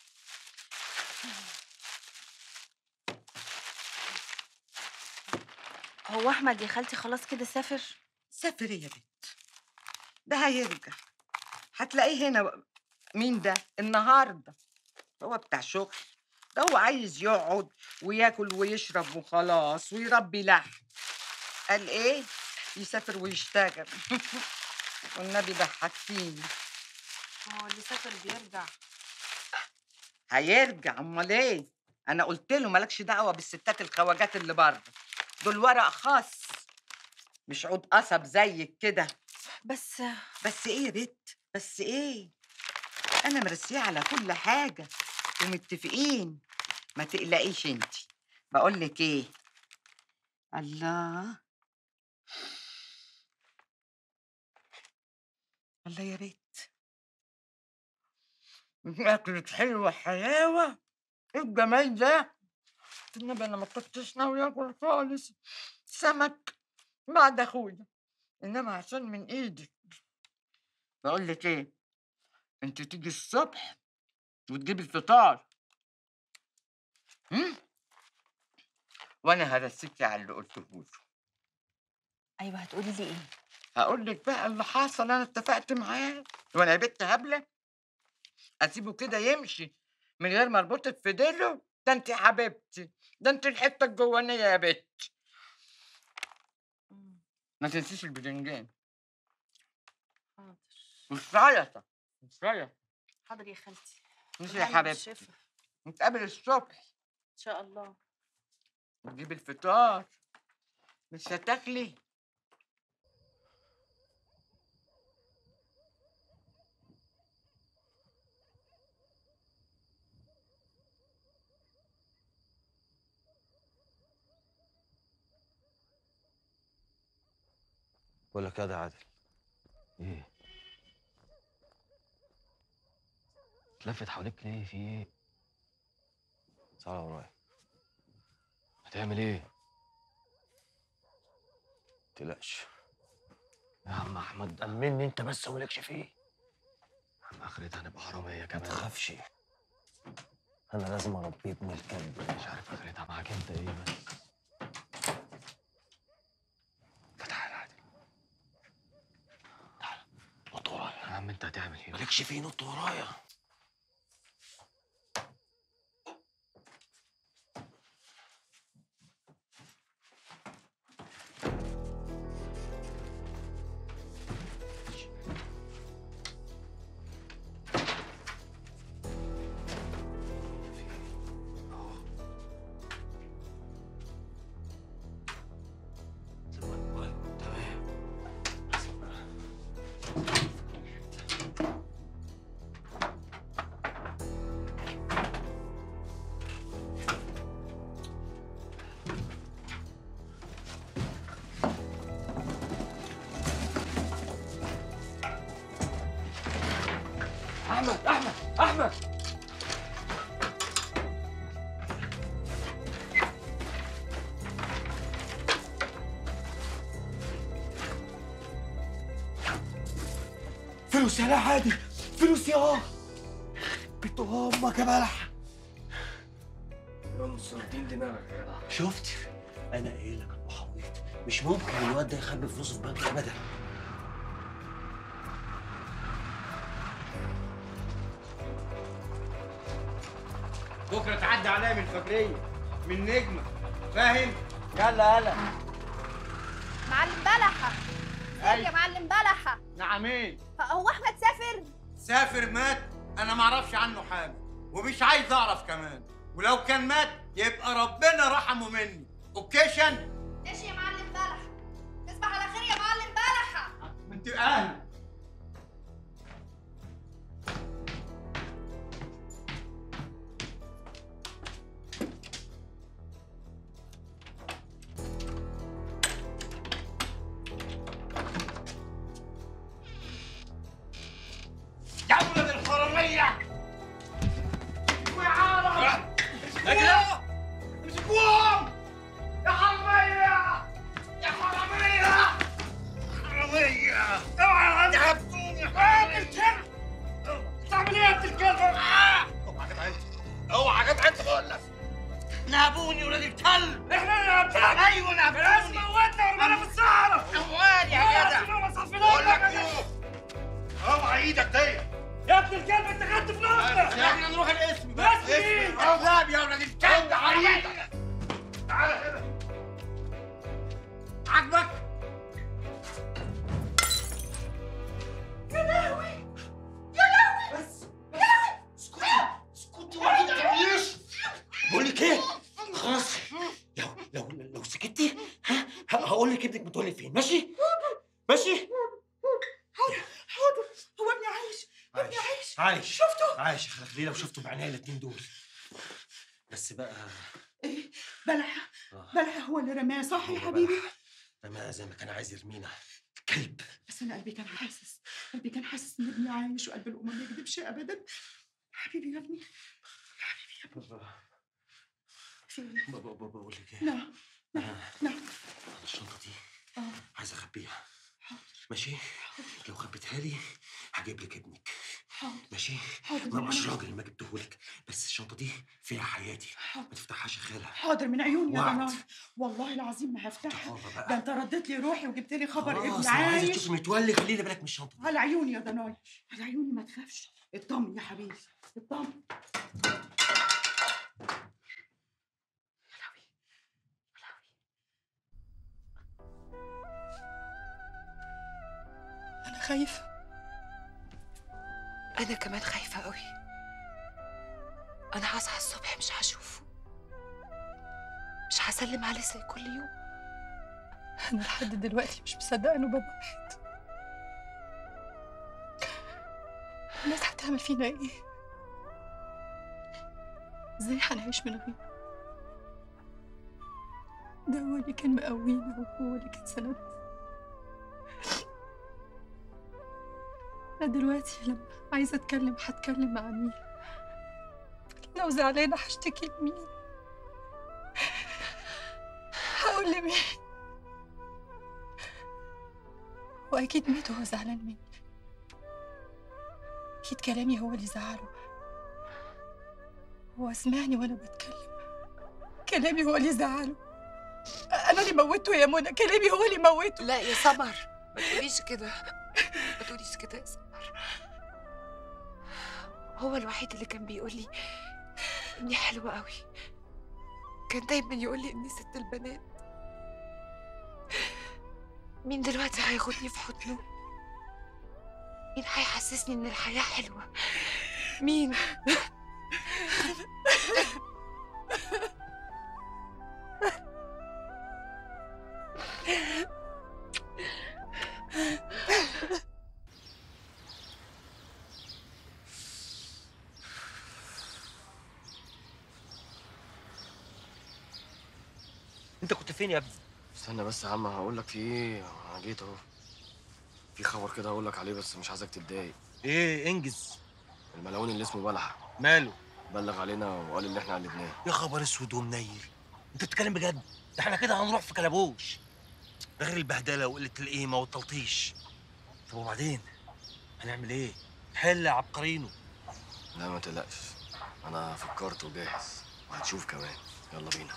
هو احمد يا خالتي خلاص كده سافر سافر يا بنت ده هيرجع هتلاقيه هنا مين ده النهارده هو بتاع شغل ده هو عايز يقعد وياكل ويشرب وخلاص ويربي لحم قال ايه يسافر ويشتغل والنبي ضحكتيني هو اللي سافر بيرجع هيرجع امال ايه انا قلت له مالكش دعوه بالستات الخواجات اللي بره دول ورق خاص مش عود قصب زيك كده بس بس ايه يا بت بس ايه انا مرسيه على كل حاجه ومتفقين ما تقلقيش انت بقول لك ايه الله الله يا بت أكلة حلوة حلاوة إيه الجمال ده النبي أنا ما كنتش ناوي آكل خالص سمك بعد أخويا إنما عشان من إيدك بقول لك إيه أنت تيجي الصبح وتجيبي الفطار هم؟ وأنا هرسيكي على اللي قلته له ايوه هتقولي لي ايه هقول لك بقى اللي حصل انا اتفقت معاه وانا يا بنت هبله اسيبه كده يمشي من غير ما اربطك في ديله ده انت حبيبتي ده انت الحته الجوانيه يا بنت ما تنسيش البدنجان حاضر والسلطه السلطه حاضر يا خالتي ماشي يا بالهنا حبيبتي والشفا. نتقابل الصبح ان شاء الله وتجيبي الفطار مش هتاكلي بقول لك يا ده عادل ايه تلفت حواليك ليه في ايه تعالى ورايا هتعمل ايه تقلقش يا عم احمد امني انت بس ومالكش فيه عم اخرتها هنبقى حراميه ما كمان تخافش انا لازم اربي ابن الكلب مش عارف اخرتها معاك انت ايه بس فتح عادي نط ورايا يا عم انت هتعمل ايه مالكش فيه نط ورايا احمد احمد احمد فلوس يا لا عادي فلوس يا بنت امك يا بلح انصر دين دماغك يا جدع شفت انا قايل لك ابو حويط مش ممكن الواد ده يخبي فلوسه في بنك ابدا بكره تعدي عليا من فجريه من نجمه فاهم يلا يلا معلم بلحة ازيك أيوة. يا معلم بلحة نعمين هو احمد سافر سافر مات انا ما اعرفش عنه حاجه ومش عايز اعرف كمان ولو كان مات يبقى ربنا رحمه مني اوكيشن ايش يا معلم بلحة تصبح على خير يا معلم بلحة انت اهل يا ولد الحراميه وعارف مسكوهم مسكوهم يا حراميه يا حراميه حراميه اوعى تهبطوني يا الكلب تعمل ايه يا ابن الكلب اوعى جدع انت اوعى جدع انت بقول لك نهبوني ولاد الكلب احنا اللي نهبتك ايوه نهبتوني لازم موتنا ورمانا في الصحراء اموال يا جدع بقول لك ايه اوعى ايدك دي يا ابن الكلب انت خدت فلوسنا احنا نروح الاسم بس اسم كذاب يا ولاد الكلب على ايدك تعالى هنا عاجبك يا لهوي يا لهوي بس يا لهوي اسكتي اسكتي وما تتكلميش بقول لك ايه خلاص لو لو لو سكتي ها هقول لك ابنك متولد فين ماشي ماشي حاضر حاضر هو ابني عايش ابني عايش عايش شفته عايش يا خالد لو شفته بعينيا الاتنين دول بس بقى ايه بلح آه. بلح هو اللي رماه صح يا حبيبي رماها زي ما كان عايز يرمينا كلب بس انا قلبي كان حاسس قلبي كان حاسس ان ابني عايش وقلب الام ما يكذبش ابدا حبيبي يا ابني في ايه بابا بابا بقول لك ايه نعم نعم نعم الشنطه دي اه عايز اخبيها ماشي لو خبيتها لي هجيب لك ابنك حاضر ماشي حاضر ما من مش عيوني. راجل ما جبتهولك بس الشنطه دي فيها حياتي ما تفتحهاش يا خاله حاضر من عيوني يا وعد. ضناي والله العظيم ما هفتحها حاضر بقى. ده انت رديت لي روحي وجبت لي خبر خلاص ابني لو عايزه عايش تشوفي متولي خلينا بالك من الشنطه على عيوني يا ضناي على عيوني ما تخافش اطمن يا حبيبي اطمن أنا خايفة أنا كمان خايفة قوي أنا هصحى الصبح مش هشوفه مش هسلم عليه زي كل يوم أنا لحد دلوقتي مش مصدقة إنه بابا مات الناس هتعمل فينا إيه؟ إزاي هنعيش من غيره؟ ده هو اللي كان مقوينا وهو اللي كان سندنا أنا دلوقتي لما عايزة أتكلم هتكلم مع مين لو زعلانة هشتكي لمين هقول لمين واكيد ميدو هو زعلان مني اكيد كلامي هو اللي زعله هو سمعني وانا بتكلم كلامي هو اللي زعله انا اللي موته يا منى كلامي هو اللي موته لا يا سمر ما تقوليش كده ما تقوليش كده يا سمر هو الوحيد اللي كان بيقول لي اني حلوه قوي كان دايما يقول لي اني ست البنات مين دلوقتي هياخدني في حضنه مين هيحسسني ان الحياه حلوه مين انت كنت فين يا ابني استنى بس يا عم هقول لك في ايه انا جيت اهو في خبر كده هقول لك عليه بس مش عايزك تتضايق ايه انجز الملعون اللي اسمه بلحة ماله بلغ علينا وقال اللي احنا قلبناه يا خبر اسود ومنيل انت بتتكلم بجد ده احنا كده هنروح في كلبوش ده غير البهدله وقله القيمه والتلطيش طب وبعدين هنعمل ايه حل يا عبقرينو لا ما تقلقش انا فكرت وجاهز وهتشوف كمان يلا بينا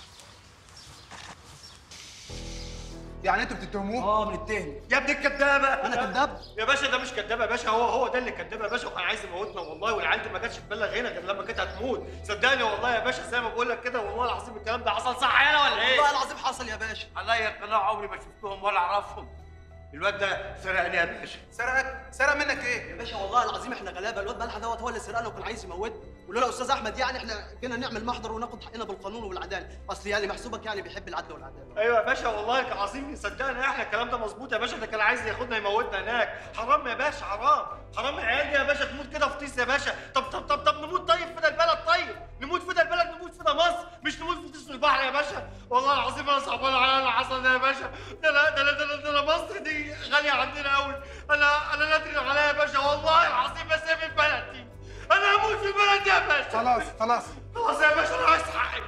يعني انتوا بتتهموه؟ اه بنتهم يا ابن الكدابه انا كداب يا باشا ده مش كداب يا باشا هو هو ده اللي كداب يا باشا وكان عايز يموتنا والله والعيال دي ما كانتش تبلغ هنا غير لما كانت هتموت صدقني والله يا باشا زي ما بقول لك كده والله العظيم الكلام ده حصل صح يالا ولا ايه؟ والله العظيم حصل يا باشا عليا القناع عمري ما شفتهم ولا اعرفهم الواد ده سرقني يا باشا سرقك سرق منك ايه؟ يا باشا والله العظيم احنا غلابه الواد بلحه دوت هو اللي سرقنا وكان عايز يموتنا ولولا استاذ احمد يعني احنا جينا نعمل محضر وناخد حقنا بالقانون وبالعداله اصل يعني محسوبك يعني بيحب العدل والعداله ايوه يا باشا والله العظيم صدقني احنا الكلام ده مظبوط يا باشا ده كان عايز ياخدنا يموتنا هناك حرام يا باشا حرام حرام العيال دي يا باشا تموت كده في طيس يا باشا طب طب طب طب نموت طيب في ده البلد طيب نموت في ده البلد نموت في ده مصر مش نموت في طيس البحر يا باشا والله العظيم انا صعبان عليا اللي حصل ده يا باشا ده لا ده لا ده لا ده لا مصر دي غاليه عندنا قوي انا انا نادر عليا يا باشا والله العظيم بسيب البلد دي انا هموت في البلد دي يا باشا خلاص خلاص خلاص يا باشا انا عايز حقي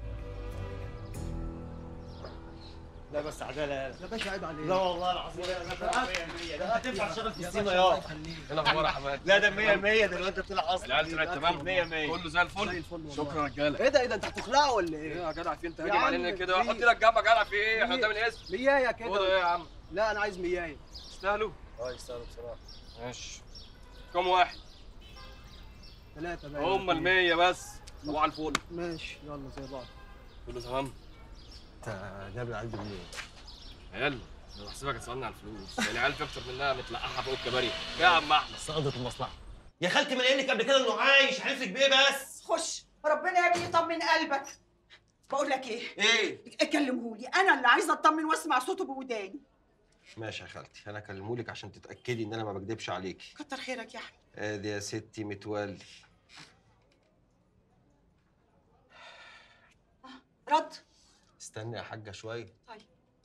لا بس عداله يا باشا عيب عليك لا والله العظيم لا، انا لا، 100 ده انت تنفع تشتغل في يا السيما باشا يا الله يخليك. ايه الاخبار يا حماد لا ده 100 100 ده الواد ده طلع اصلا العيال طلعت تمام 100 100 كله زي الفل شكرا يا رجاله ايه ده ايه ده انت هتخلعه ولا ايه؟ ايه يا جدع في انت يا هاجم عم، علينا كده مية. حط لك جنبك جدع في ايه احنا مية. قدام الاسم ميايه كده خد ايه يا عم لا انا عايز ميايه يستاهلوا اه يستاهلوا بصراحه ماشي كم واحد ثلاثه بقى هم المية بس صباح الفل ماشي يلا زي بعض كله تمام انت جايب العيال دي منين؟ عيال انا بحسبك هتسالني على الفلوس يعني عيال في اكتر منها متلقحه فوق الكباري يا عم احمد صعدت المصلحه يا خالتي ما قايل لك قبل كده انه عايش هنفرق بايه بس خش ربنا يا ابني يطمن قلبك بقول لك ايه ايه كلمهولي انا اللي عايزه اطمن واسمع صوته بوداني ماشي يا خالتي انا اكلمهولك عشان تتاكدي ان انا ما بكدبش عليكي كتر خيرك يا احمد ادي يا ستي متولي رد استني يا حاجه شويه طيب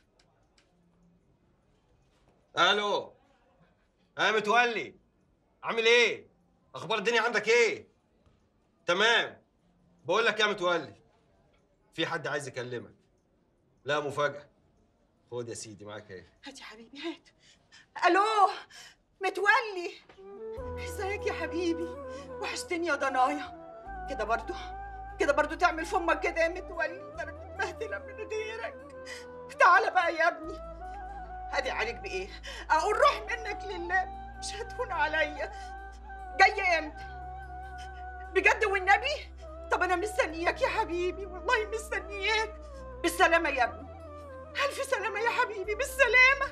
الو اه متولي عامل ايه اخبار الدنيا عندك ايه تمام بقول لك يا متولي في حد عايز يكلمك لا مفاجاه خد يا سيدي معاك ايه هات يا حبيبي هات الو متولي ازيك يا حبيبي وحشتني يا ضنايا كده برضو كده برضو تعمل فمك كده يا متولي ده انا متبهدله من غيرك تعالى بقى يا ابني هادي عليك بايه اقول روح منك لله مش هتهون عليا جايه امتى بجد والنبي طب انا مستنياك يا حبيبي والله مستنياك بالسلامه يا ابني الف سلامه يا حبيبي بالسلامه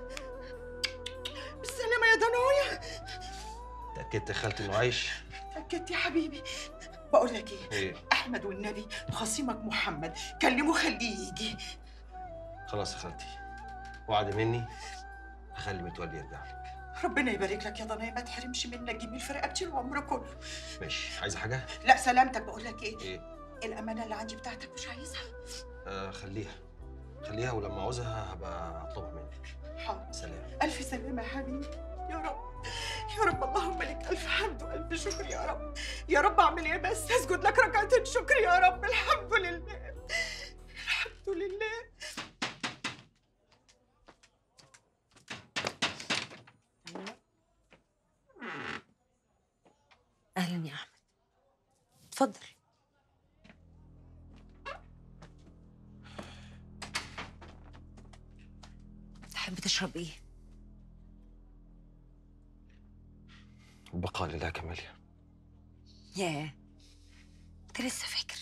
بالسلامه يا ضنايا اتاكدت يا خالتي انه عايش اتاكدت يا حبيبي بقول لك ايه ايه احمد والنبي خصيمك محمد كلمه خليه يجي خلاص يا خالتي وعد مني هخلي متولي يرجع لك ربنا يبارك لك يا ضنايا ما تحرمش منك جميل في رقبتي العمر كله ماشي عايزه حاجه لا سلامتك بقول لك ايه ايه الامانه اللي عندي بتاعتك مش عايزها آه خليها خليها ولما عاوزها هبقى اطلبها منك حاضر سلام الف سلامه يا حبيبي يا رب يا رب اللهم لك الف حمد والف شكر يا رب يا رب اعمل ايه بس اسجد لك ركعتين شكر يا رب الحمد لله الحمد لله اتفضل تحب تشرب ايه بقاء لله كاميليا ياه انت لسه فاكر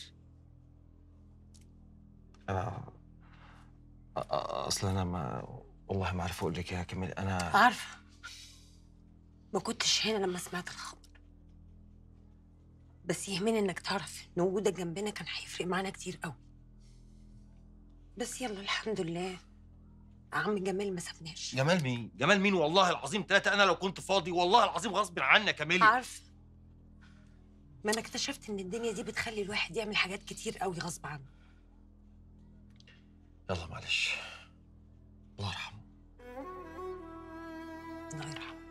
انا أ- أ- اصل انا ما والله ما عارف اقول لك يا كاميليا انا عارفه ما كنتش هنا لما سمعت الخبر بس يهمني انك تعرف ان وجودك جنبنا كان هيفرق معانا كتير قوي بس يلا الحمد لله عم جمال ما سابناش جمال مين؟ جمال مين والله العظيم ثلاثة أنا لو كنت فاضي والله العظيم غصب عنك يا كاميليا عارفه ما انا اكتشفت ان الدنيا دي بتخلي الواحد يعمل حاجات كتير قوي غصب عنه يلا معلش الله يرحمه الله يرحمه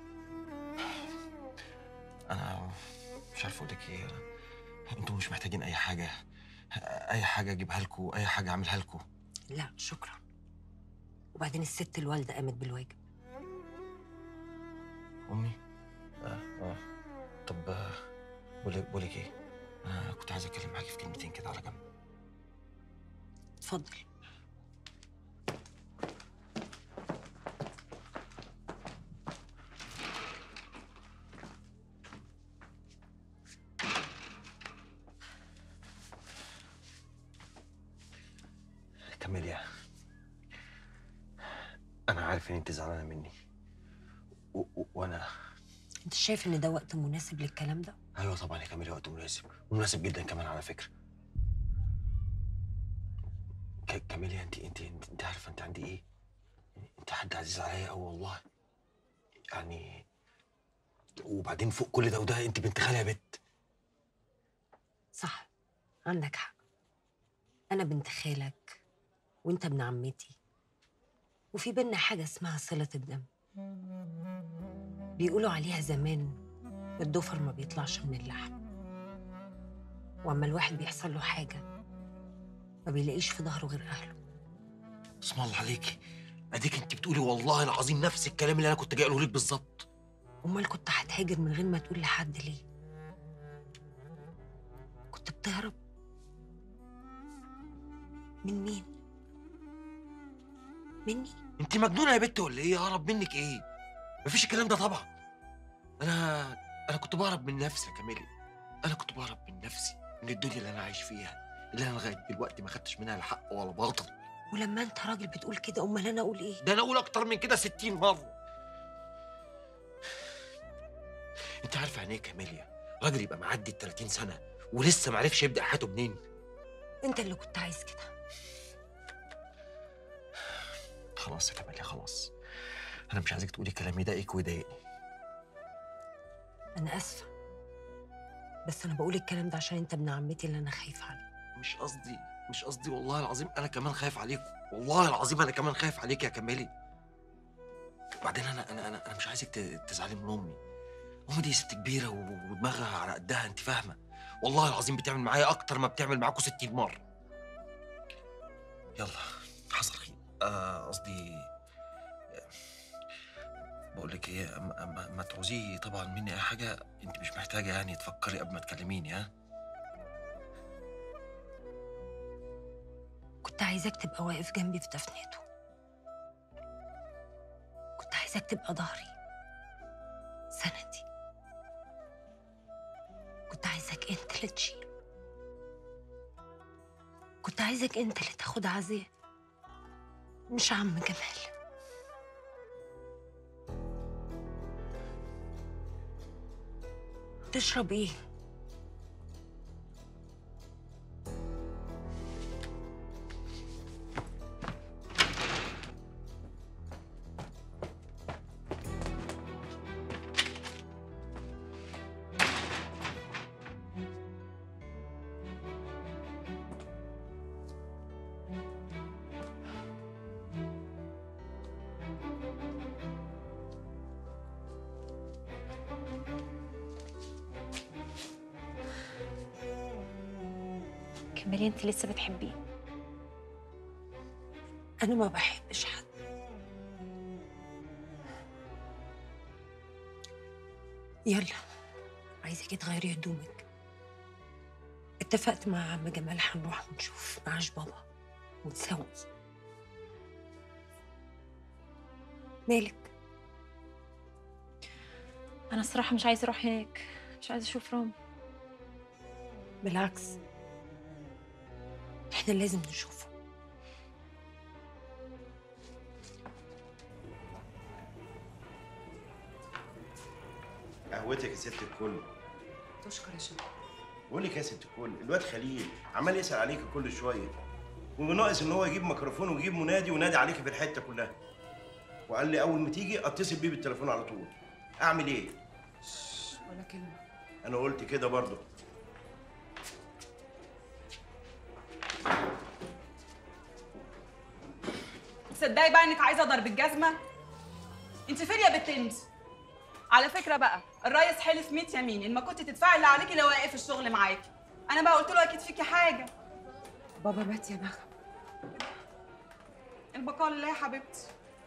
انا مش عارف اقول لك ايه انتوا مش محتاجين اي حاجه اي حاجه اجيبها لكم اي حاجه اعملها لكم لا شكرا وبعدين الست الوالده قامت بالواجب امي اه اه طب آه، بقول لك بقول لك ايه انا كنت عايز اتكلم معاكي في كلمتين كده على جنب اتفضل كاميليا انا عارف ان انت زعلانه مني و- و- وانا انت شايف ان ده وقت مناسب للكلام ده ايوه طبعا يا كاميليا وقت مناسب مناسب جدا كمان على فكره ك- كاميليا انت انت انت, انت عارفه انت عندي ايه انت حد عزيز عليا قوي والله يعني وبعدين فوق كل ده وده انت بنت خالي يا بت صح عندك حق انا بنت خالك وانت ابن عمتي وفي بينا حاجه اسمها صله الدم بيقولوا عليها زمان الضفر ما بيطلعش من اللحم واما الواحد بيحصل له حاجه ما بيلاقيش في ظهره غير اهله اسم الله عليكي اديك انت بتقولي والله العظيم نفس الكلام اللي انا كنت جاي اقوله لك بالظبط امال كنت هتهاجر من غير ما تقول لحد ليه كنت بتهرب من مين مني انت مجنونه يا بت ولا ايه اهرب منك ايه مفيش الكلام ده طبعا انا انا كنت بهرب من نفسي يا كاميليا انا كنت بهرب من نفسي من الدنيا اللي انا عايش فيها اللي انا لغايه دلوقتي ما خدتش منها لا حق ولا باطل ولما انت راجل بتقول كده امال انا اقول ايه ده انا اقول اكتر من كده 60 مره انت عارفه يعني ايه كاميليا راجل يبقى معدي ال 30 سنه ولسه ما عرفش يبدا حياته منين انت اللي كنت عايز كده خلاص يا كاميليا خلاص انا مش عايزك تقولي كلام يضايقك ويضايقني انا اسفه بس انا بقول الكلام ده عشان انت ابن عمتي اللي انا خايفه عليه مش قصدي مش قصدي والله العظيم انا كمان خايف عليكم والله العظيم انا كمان خايف عليك يا كمالي وبعدين انا انا انا, أنا مش عايزك ت- تزعلي من امي امي دي ست كبيره و- ودماغها على قدها انت فاهمه والله العظيم بتعمل معايا اكتر ما بتعمل معاكم 60 مره يلا حصل خير آه، قصدي بقول لك ايه ما, ما, ما تعوزي طبعا مني اي حاجه انت مش محتاجه يعني تفكري قبل ما تكلميني ها كنت عايزاك تبقى واقف جنبي في دفنته كنت عايزاك تبقى ظهري سندي كنت عايزك انت اللي تشيل كنت عايزك انت اللي تاخد عزيه مش عم جمال تشرب ايه كملي انت لسه بتحبيه انا ما بحبش حد يلا عايزاكي تغيري هدومك اتفقت مع عم جمال هنروح ونشوف معاش بابا ونسوي مالك انا الصراحه مش عايزه اروح هناك مش عايزه اشوف رامي بالعكس احنا لازم نشوفه قهوتك يا ست الكل تشكر يا شيخ بقول لك يا ست الكل الواد خليل عمال يسال عليك كل شويه وناقص ان هو يجيب ميكروفون ويجيب منادي وينادي عليك في الحته كلها وقال لي اول ما تيجي اتصل بيه بالتليفون على طول اعمل ايه ولا كلمه انا قلت كده برضه تصدقي بقى انك عايزه اضرب الجزمه انت فين يا بنت انت على فكره بقى الريس حلف 100 يمين ان ما كنت تدفعي اللي عليكي لو واقف الشغل معاكي انا بقى قلت له اكيد فيكي حاجه بابا مات يا نغم البقاء لله يا حبيبتي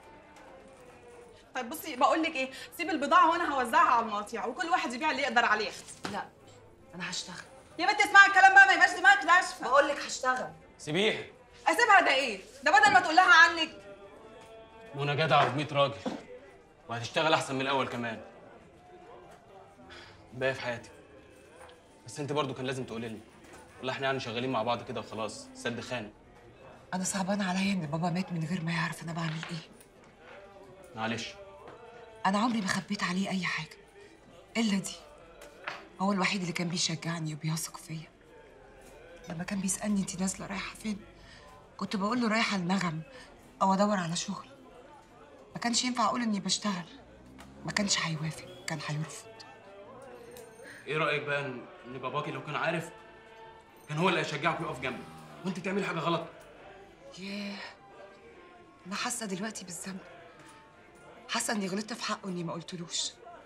طيب بصي بقول لك ايه سيب البضاعه وانا هوزعها على المقاطيع وكل واحد يبيع اللي يقدر عليه يا اختي لا انا هشتغل يا بنتي اسمعي الكلام بقى ما يبقاش دماغك ناشفه بقول لك هشتغل سيبيها اسيبها ده ايه ده بدل ما تقول لها عنك منى جدعة ب راجل وهتشتغل احسن من الاول كمان باقي في حياتي بس انت برضو كان لازم تقولي لي ولا احنا يعني شغالين مع بعض كده وخلاص سد خانق انا صعبان عليا ان بابا مات من غير ما يعرف انا بعمل ايه معلش انا عمري ما خبيت عليه اي حاجه الا دي هو الوحيد اللي كان بيشجعني وبيثق فيا لما كان بيسالني انت نازله رايحه فين كنت بقول له رايحه النغم او ادور على شغل ما كانش ينفع اقول اني بشتغل ما كانش هيوافق كان هيرفض ايه رايك بقى ان إن باباكي لو كان عارف كان هو اللي هيشجعك ويقف جنبك وانت بتعملي حاجه غلط ياه انا حاسه دلوقتي بالذنب حاسه اني غلطت في حقه اني ما قلتلوش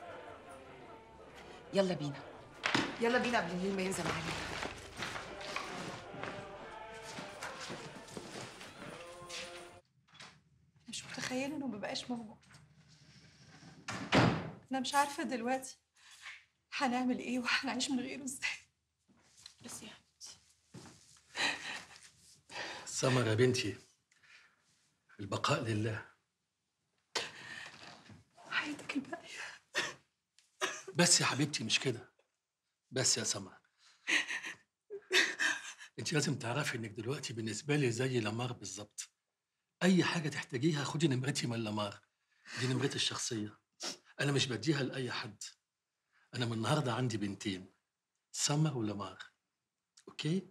يلا بينا يلا بينا قبل الليل ما ينزل علينا مش متخيله انه مبقاش موجود انا مش عارفه دلوقتي هنعمل ايه وهنعيش من غيره ازاي بس يا سمر يا بنتي البقاء لله حياتك الباقيه بس يا حبيبتي مش كده بس يا سمر انت لازم تعرفي انك دلوقتي بالنسبه لي زي لمار بالظبط اي حاجه تحتاجيها خدي نمرتي من لمار دي نمرتي الشخصيه انا مش بديها لاي حد انا من النهارده عندي بنتين سمر ولمار اوكي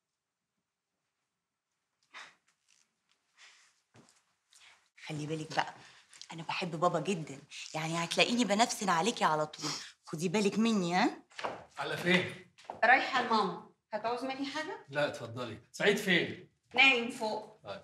خلي بالك بقى انا بحب بابا جدا يعني هتلاقيني بنفسن عليكي على طول خدي بالك مني ها على فين رايحه لماما هتعوز مني حاجه لا اتفضلي سعيد فين نايم فوق طيب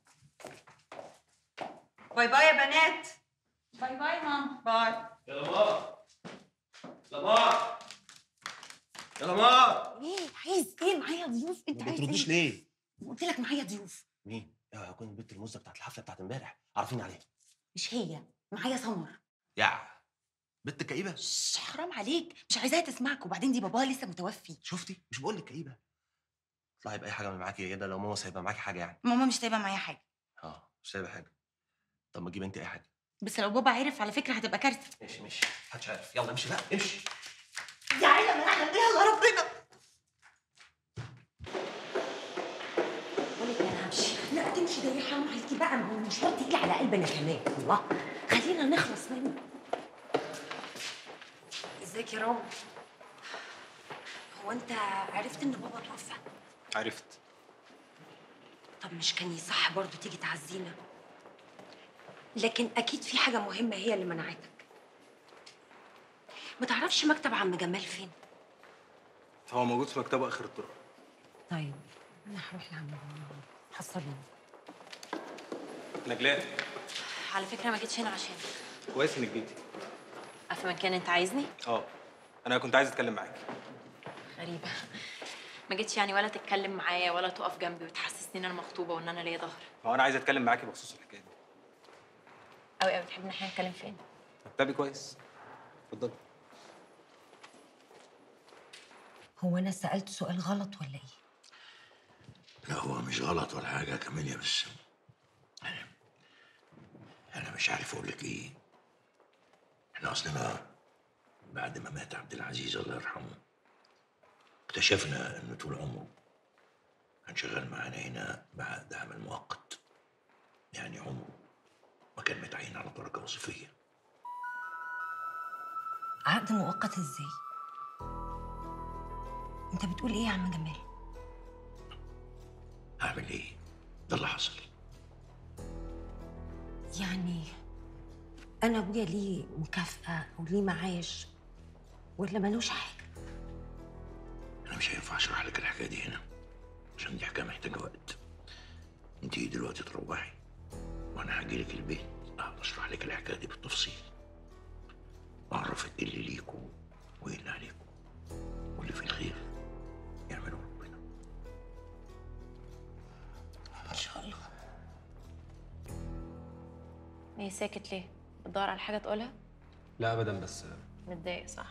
باي باي يا بنات باي باي ماما باي يا لمار لمار يا لمار ايه عايز ايه معايا ضيوف انت ما عايز بترديش ايه ليه؟ قلت لك معايا ضيوف مين؟ يا كنت البنت المزه بتاعت الحفله بتاعت امبارح عارفين عليها مش هي معايا سمر يا بنت كئيبه شش، حرام عليك مش عايزاها تسمعك وبعدين دي باباها لسه متوفي شفتي مش بقول لك كئيبه اطلعي باي حاجه من معاكي كده لو ماما سايبه معاكي حاجه يعني ماما مش سايبه معايا حاجه اه مش سايبه حاجه طب ما تجيبي انت اي حاجه بس لو بابا عرف على فكره هتبقى كارثه ماشي ماشي محدش عارف يلا امشي بقى امشي يا عيله من احلى يلا ربنا بقول لك انا همشي لا تمشي ده يا حرام عليكي بقى ما هو المشوار تقيل على قلبنا كمان الله خلينا نخلص منه ازيك يا رامي هو انت عرفت ان بابا توفى عرفت طب مش كان يصح برضه تيجي تعزينا لكن اكيد في حاجه مهمه هي اللي منعتك ما تعرفش مكتب عم جمال فين هو موجود في مكتبه اخر الطرق طيب انا هروح لعم جمال حصليني نجلاء على فكره ما جيتش هنا عشان كويس انك جيتي في مكان انت عايزني اه انا كنت عايز اتكلم معاكي غريبه ما جيتش يعني ولا تتكلم معايا ولا تقف جنبي وتحسسني ان انا مخطوبه وان انا ليا ظهر هو انا عايز اتكلم معاكي بخصوص الحكايه دي قوي قوي تحب ان احنا نتكلم فين مكتبي كويس اتفضلي هو انا سالت سؤال غلط ولا ايه لا هو مش غلط ولا حاجة يا كاميليا بس أنا أنا مش عارف أقول لك إيه إحنا أصلنا بعد ما مات عبد العزيز الله يرحمه اكتشفنا إنه طول عمره كان شغال معانا هنا بعقد عمل مؤقت يعني عمره ما كان متعين على درجة وظيفية عقد مؤقت ازاي انت بتقول ايه يا عم جمال أعمل إيه؟ ده اللي حصل يعني انا ابويا ليه مكافاه او ليه معاش ولا ملوش حاجه أنا مش هينفع أشرح لك الحكاية دي هنا عشان دي حكاية محتاجة وقت أنت دلوقتي تروحي وأنا هاجي لك البيت أقعد أشرح لك الحكاية دي بالتفصيل وأعرفك إيه اللي ليكوا وإيه اللي عليكوا واللي في الخير يعملوه ربنا ان شاء الله ايه ساكت ليه؟ بتدور على حاجة تقولها؟ لا ابدا بس متضايق صح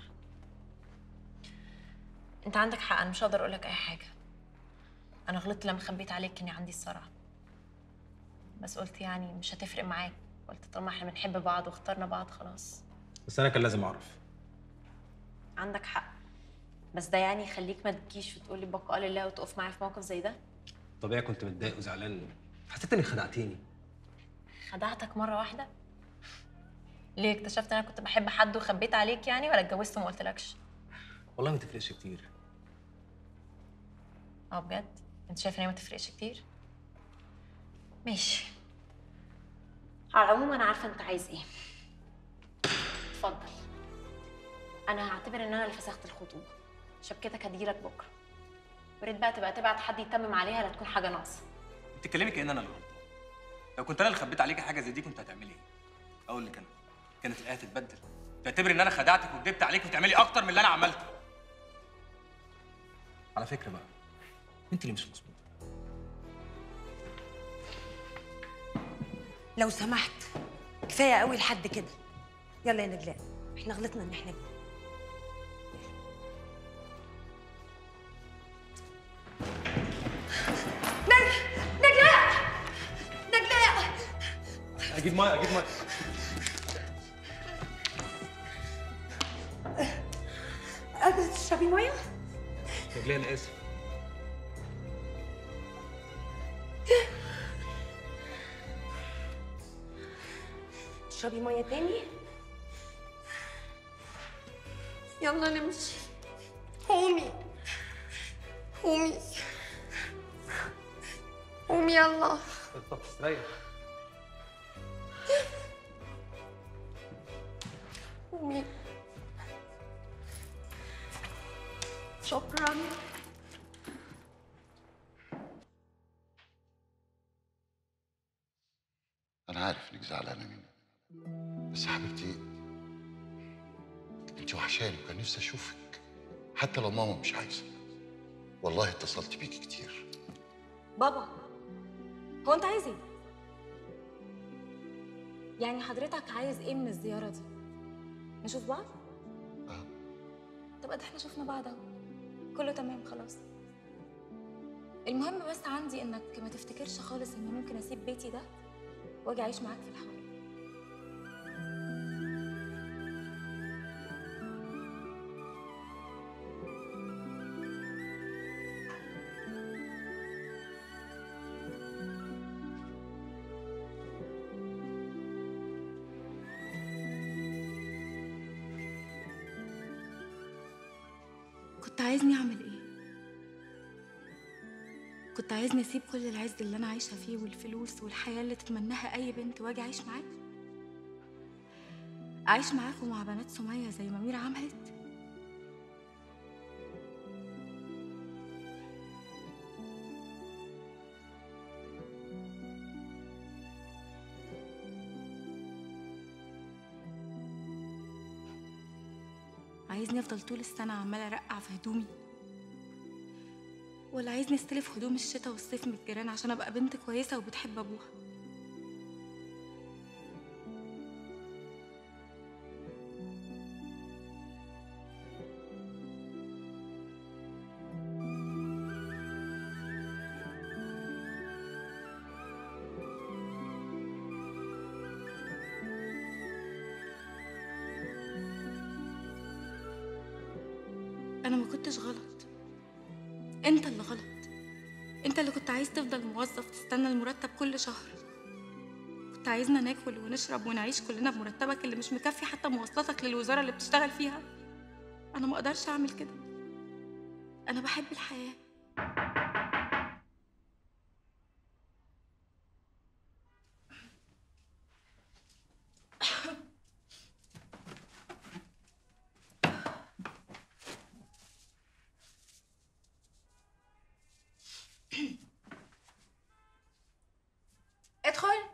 انت عندك حق انا مش هقدر اقولك اي حاجة انا غلطت لما خبيت عليك اني عندي الصرع بس قلت يعني مش هتفرق معاك قلت طالما احنا بنحب بعض واخترنا بعض خلاص بس انا كان لازم اعرف عندك حق بس ده يعني يخليك ما تجيش وتقولي بقاء لله وتقف معايا في موقف زي ده طبيعي كنت متضايق وزعلان حسيت انك خدعتيني خدعتك مرة واحدة ليه اكتشفت ان انا كنت بحب حد وخبيت عليك يعني ولا اتجوزت وما قلتلكش والله ما تفرقش كتير اه بجد انت شايف ان هي ما تفرقش كتير ماشي على العموم انا عارفه انت عايز ايه اتفضل انا هعتبر ان انا اللي فسخت الخطوبه شبكتك هتجيلك بكره وريت بقى تبقى تبعت حد يتمم عليها لا تكون حاجه ناقصه بتتكلمي كأن انا اللي غلطان لو كنت انا اللي خبيت عليكي حاجه زي دي كنت هتعملي ايه اقول لك انا كانت الايه تتبدل تعتبري ان انا خدعتك وكدبت عليك وتعملي اكتر من اللي انا عملته على فكره بقى انت اللي مش مظبوط لو سمحت كفايه قوي لحد كده يلا يا نجلاء احنا غلطنا ان احنا جينا. نجلاء نجلاء اجيب ميه اجيب ميه قادرة تشربي مية؟ رجلي انا اسف تشربي ميه تاني يلا نمشي قومي قومي قومي يلا طب استريح قومي شكرا أنا عارف إنك زعلانة مني بس حبيبتي أنت وحشاني وكان نفسي أشوفك حتى لو ماما مش عايزة والله اتصلت بيكي كتير بابا هو انت عايز ايه؟ يعني حضرتك عايز ايه من الزيارة دي؟ نشوف بعض؟ اه طب ادي احنا شفنا بعض اهو كله تمام خلاص المهم بس عندي انك ما تفتكرش خالص اني ممكن اسيب بيتي ده واجي اعيش معاك في الحوار كنت عايزني اعمل ايه كنت عايزني اسيب كل العز اللي انا عايشه فيه والفلوس والحياه اللي تتمناها اي بنت واجي اعيش معاك اعيش معاك ومع بنات سميه زي ما ميرا عملت عايزني افضل طول السنه عماله ارقع في هدومي ولا عايزني استلف هدوم الشتاء والصيف من الجيران عشان ابقى بنت كويسه وبتحب ابوها انا ما كنتش غلط انت اللي غلط انت اللي كنت عايز تفضل موظف تستنى المرتب كل شهر كنت عايزنا ناكل ونشرب ونعيش كلنا بمرتبك اللي مش مكفي حتى مواصلاتك للوزاره اللي بتشتغل فيها انا ما اقدرش اعمل كده انا بحب الحياه ادخل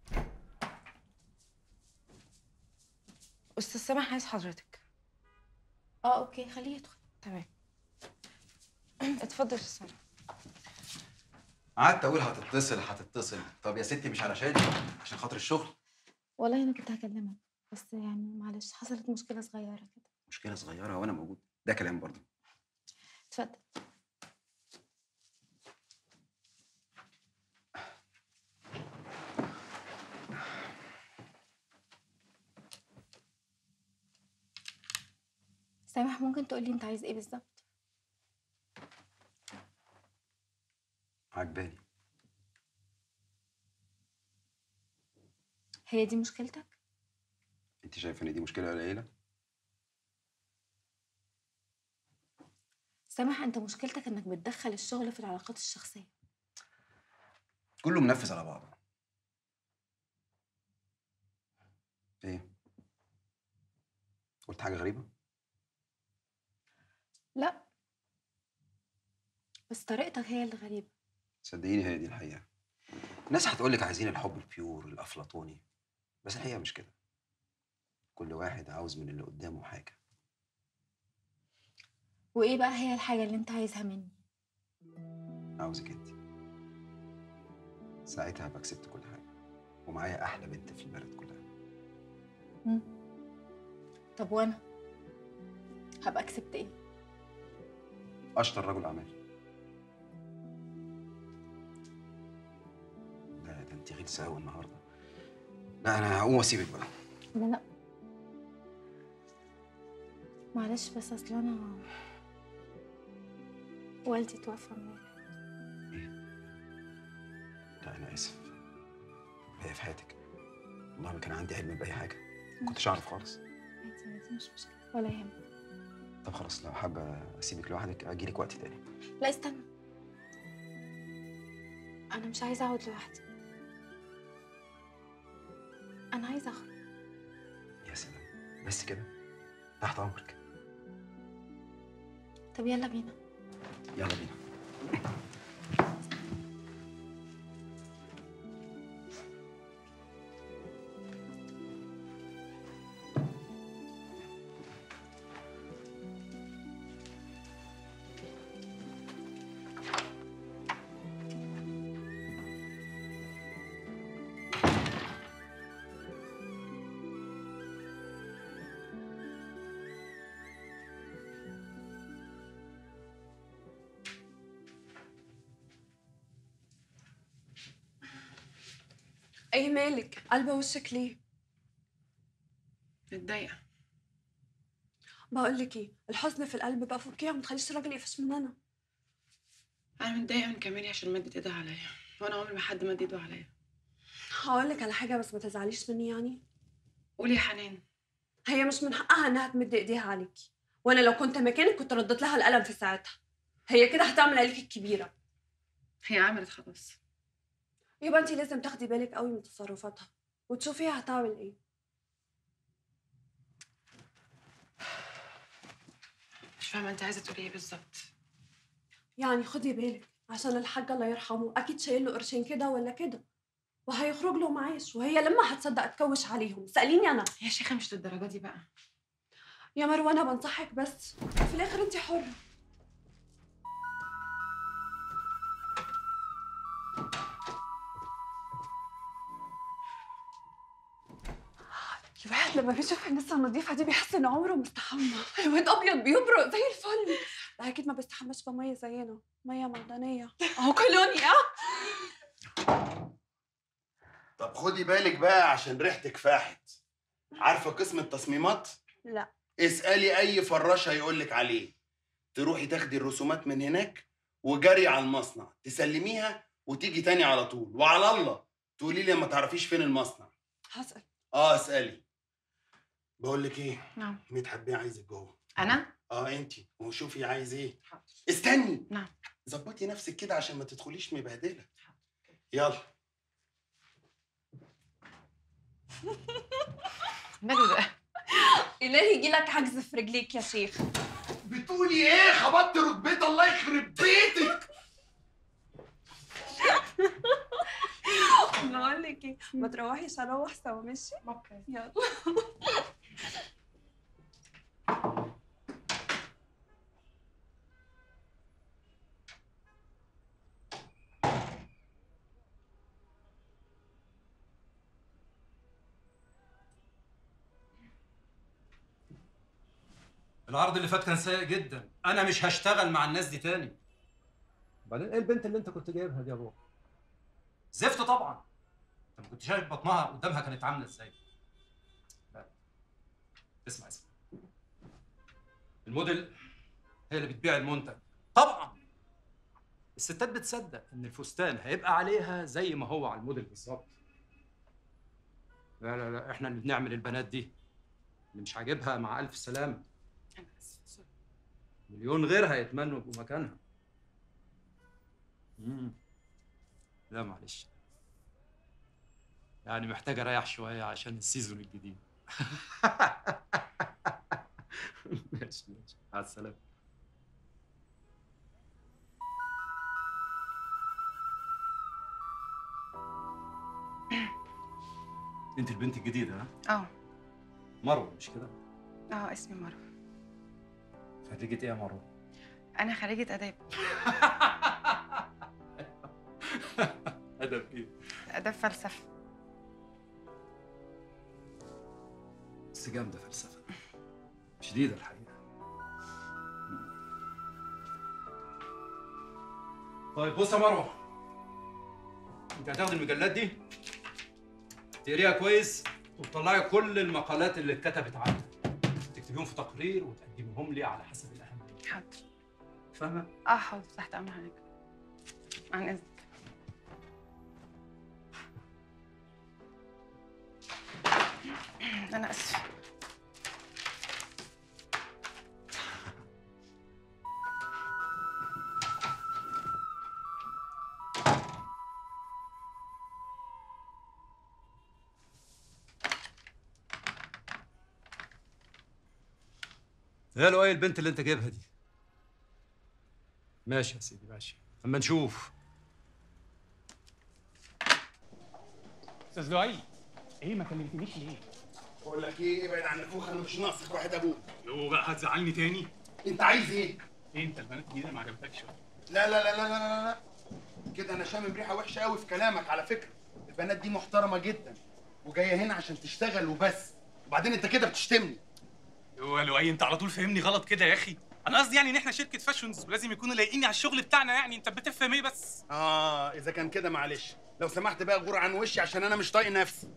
استاذ سامح عايز حضرتك اه اوكي خليه يدخل تمام اتفضل يا استاذ سامح قعدت اقول هتتصل هتتصل طب يا ستي مش علشاني عشان خاطر الشغل والله انا كنت هكلمك بس يعني معلش حصلت مشكله صغيره كده مشكله صغيره وانا موجود ده كلام برضه اتفضل سامح ممكن تقولي انت عايز ايه بالظبط عجباني هي دي مشكلتك انت شايفه ان دي مشكله قليله سامح انت مشكلتك انك بتدخل الشغل في العلاقات الشخصيه كله منفذ على بعضه ايه قلت حاجه غريبه لا بس طريقتك هي اللي غريبه صدقيني هي دي الحقيقه الناس هتقولك عايزين الحب البيور الافلاطوني بس الحقيقه مش كده كل واحد عاوز من اللي قدامه حاجه وايه بقى هي الحاجه اللي انت عايزها مني عاوزك انت ساعتها هبقى كسبت كل حاجه ومعايا احلى بنت في البلد كلها مم. طب وانا هبقى كسبت ايه اشطر رجل اعمال لا ده انت غلسه قوي النهارده لا انا هقوم واسيبك بقى لا لا معلش بس اصل انا والدي توفى امبارح لا انا اسف هي في حياتك والله ما كان عندي علم باي حاجه ما كنتش اعرف خالص عادي عادي مش مشكله ولا يهمك طب خلاص لو حابه اسيبك لوحدك اجيلك وقت تاني لا استنى انا مش عايزه اقعد لوحدي انا عايزه اخرج يا سلام بس كده تحت امرك طب يلا بينا يلا بينا ايه مالك قلبه وشك ليه متضايقه بقول لك ايه الحزن في القلب بقى فكيها وما تخليش الراجل يقفش مننا انا متضايقه من كمالي عشان مدت ايدها عليا وانا عمري ما حد مد ايده عليا هقول لك على حاجه بس ما تزعليش مني يعني قولي يا حنان هي مش من حقها انها تمد ايديها عليكي وانا لو كنت مكانك كنت رديت لها القلم في ساعتها هي كده هتعمل عليكي الكبيره هي عملت خلاص يبقى انت لازم تاخدي بالك قوي من تصرفاتها وتشوفي هتعمل ايه مش فاهمه انت عايزه تقولي ايه بالظبط يعني خدي بالك عشان الحاج الله يرحمه اكيد شايل له قرشين كده ولا كده وهيخرج له معاش وهي لما هتصدق تكوش عليهم سأليني انا يا شيخه مش للدرجه دي بقى يا مروه انا بنصحك بس في الاخر انت حره الواحد لما بيشوف الناس النظيفه دي بيحس ان عمره مستحمى الواد ابيض بيبرق زي الفل لا اكيد ما بيستحماش بميه زينا ميه معدنيه اهو كولونيا طب خدي بالك بقى عشان ريحتك فاحت عارفه قسم التصميمات لا اسالي اي فراش هيقول لك عليه تروحي تاخدي الرسومات من هناك وجري على المصنع تسلميها وتيجي تاني على طول وعلى الله تقولي لي ما تعرفيش فين المصنع هسأل اه اسالي بقول لك ايه نعم مدحت بيه عايزك جوه أنا؟ اه انت وشوفي عايز ايه استني نعم ظبطي نفسك كده عشان ما تدخليش مبهدله يلا ماله ده؟ إلهي يجيلك حجز في رجليك يا شيخ بتقولي ايه خبطت ركبتي الله يخرب بيتك بقول لك ايه ما تروحيش اروح سوا ماشي؟ اوكي يلا العرض اللي فات كان سيء جدا انا مش هشتغل مع الناس دي تاني بعدين ايه البنت اللي انت كنت جايبها دي يا بابا؟ زفت طبعا انت ما كنت شايف بطنها قدامها كانت عامله ازاي لا اسمع اسمع الموديل هي اللي بتبيع المنتج طبعا الستات بتصدق ان الفستان هيبقى عليها زي ما هو على الموديل بالظبط لا لا لا احنا اللي بنعمل البنات دي اللي مش عاجبها مع الف سلامه مليون غيرها يتمنوا يبقوا مكانها مم. لا معلش يعني محتاج اريح شويه عشان السيزون الجديد ماشي ماشي مع السلامه انت البنت الجديده ها اه مروه مش كده اه اسمي مروه خريجه ايه يا مروه انا خريجه اداب ادب ايه اداب فلسفه بس جامده فلسفه شديده الحقيقه طيب بص يا مروه انت هتاخد المجلات دي تقريها كويس وتطلعي كل المقالات اللي اتكتبت عنها تكتبيهم في تقرير وتقدميهم لي على حسب الاهميه حاضر فاهمه اه حاضر تحت امر حضرتك عن اذنك انا اسفه يا لؤي البنت اللي انت جايبها دي ماشي يا سيدي ماشي اما نشوف استاذ لؤي ايه ما كلمتنيش ليه؟ بقول لك ايه ابعد عن نفوخ انا مش ناقصك واحد ابوك لو بقى هتزعلني تاني انت عايز ايه؟ ايه انت البنات الجديده ما عجبتكش ولا لا لا لا لا لا لا لا كده انا شامم ريحه وحشه قوي في كلامك على فكره البنات دي محترمه جدا وجايه هنا عشان تشتغل وبس وبعدين انت كده بتشتمني هو لؤي انت على طول فهمني غلط كده يا اخي انا قصدي يعني ان احنا شركه فاشونز ولازم يكونوا لايقين على الشغل بتاعنا يعني انت بتفهم ايه بس اه اذا كان كده معلش لو سمحت بقى غور عن وشي عشان انا مش طايق نفسي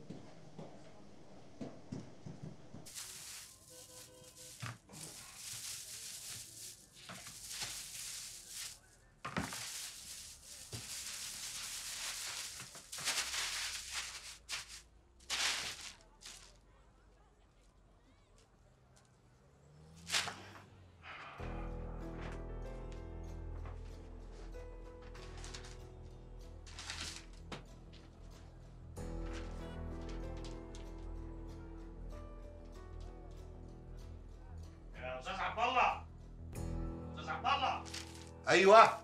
يا استاذ عبد الله استاذ عبد الله ايوه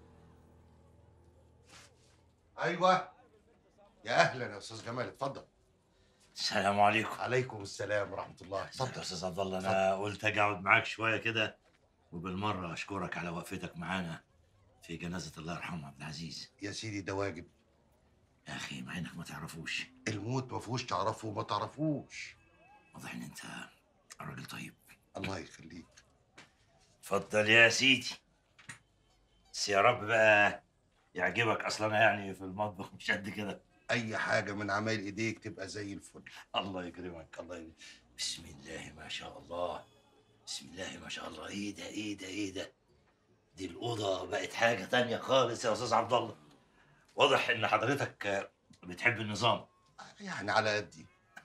ايوه يا اهلا يا استاذ جمال اتفضل السلام عليكم عليكم السلام ورحمه الله اتفضل يا استاذ عبد الله انا قلت اجي اقعد معاك شويه كده وبالمره اشكرك على وقفتك معانا في جنازه الله يرحمه عبد العزيز يا سيدي ده واجب يا اخي مع انك ما تعرفوش الموت ما فيهوش تعرفه وما تعرفوش واضح ان انت راجل طيب الله يخليك اتفضل يا سيدي بس يا رب بقى يعجبك اصلا أنا يعني في المطبخ مش قد كده اي حاجه من عمايل ايديك تبقى زي الفل الله يكرمك الله يكرمك بسم الله ما شاء الله بسم الله ما شاء الله ايه ده ايه ده ايه ده دي الأوضة بقت حاجة تانية خالص يا أستاذ عبد الله واضح إن حضرتك آه، بتحب النظام يعني على قدي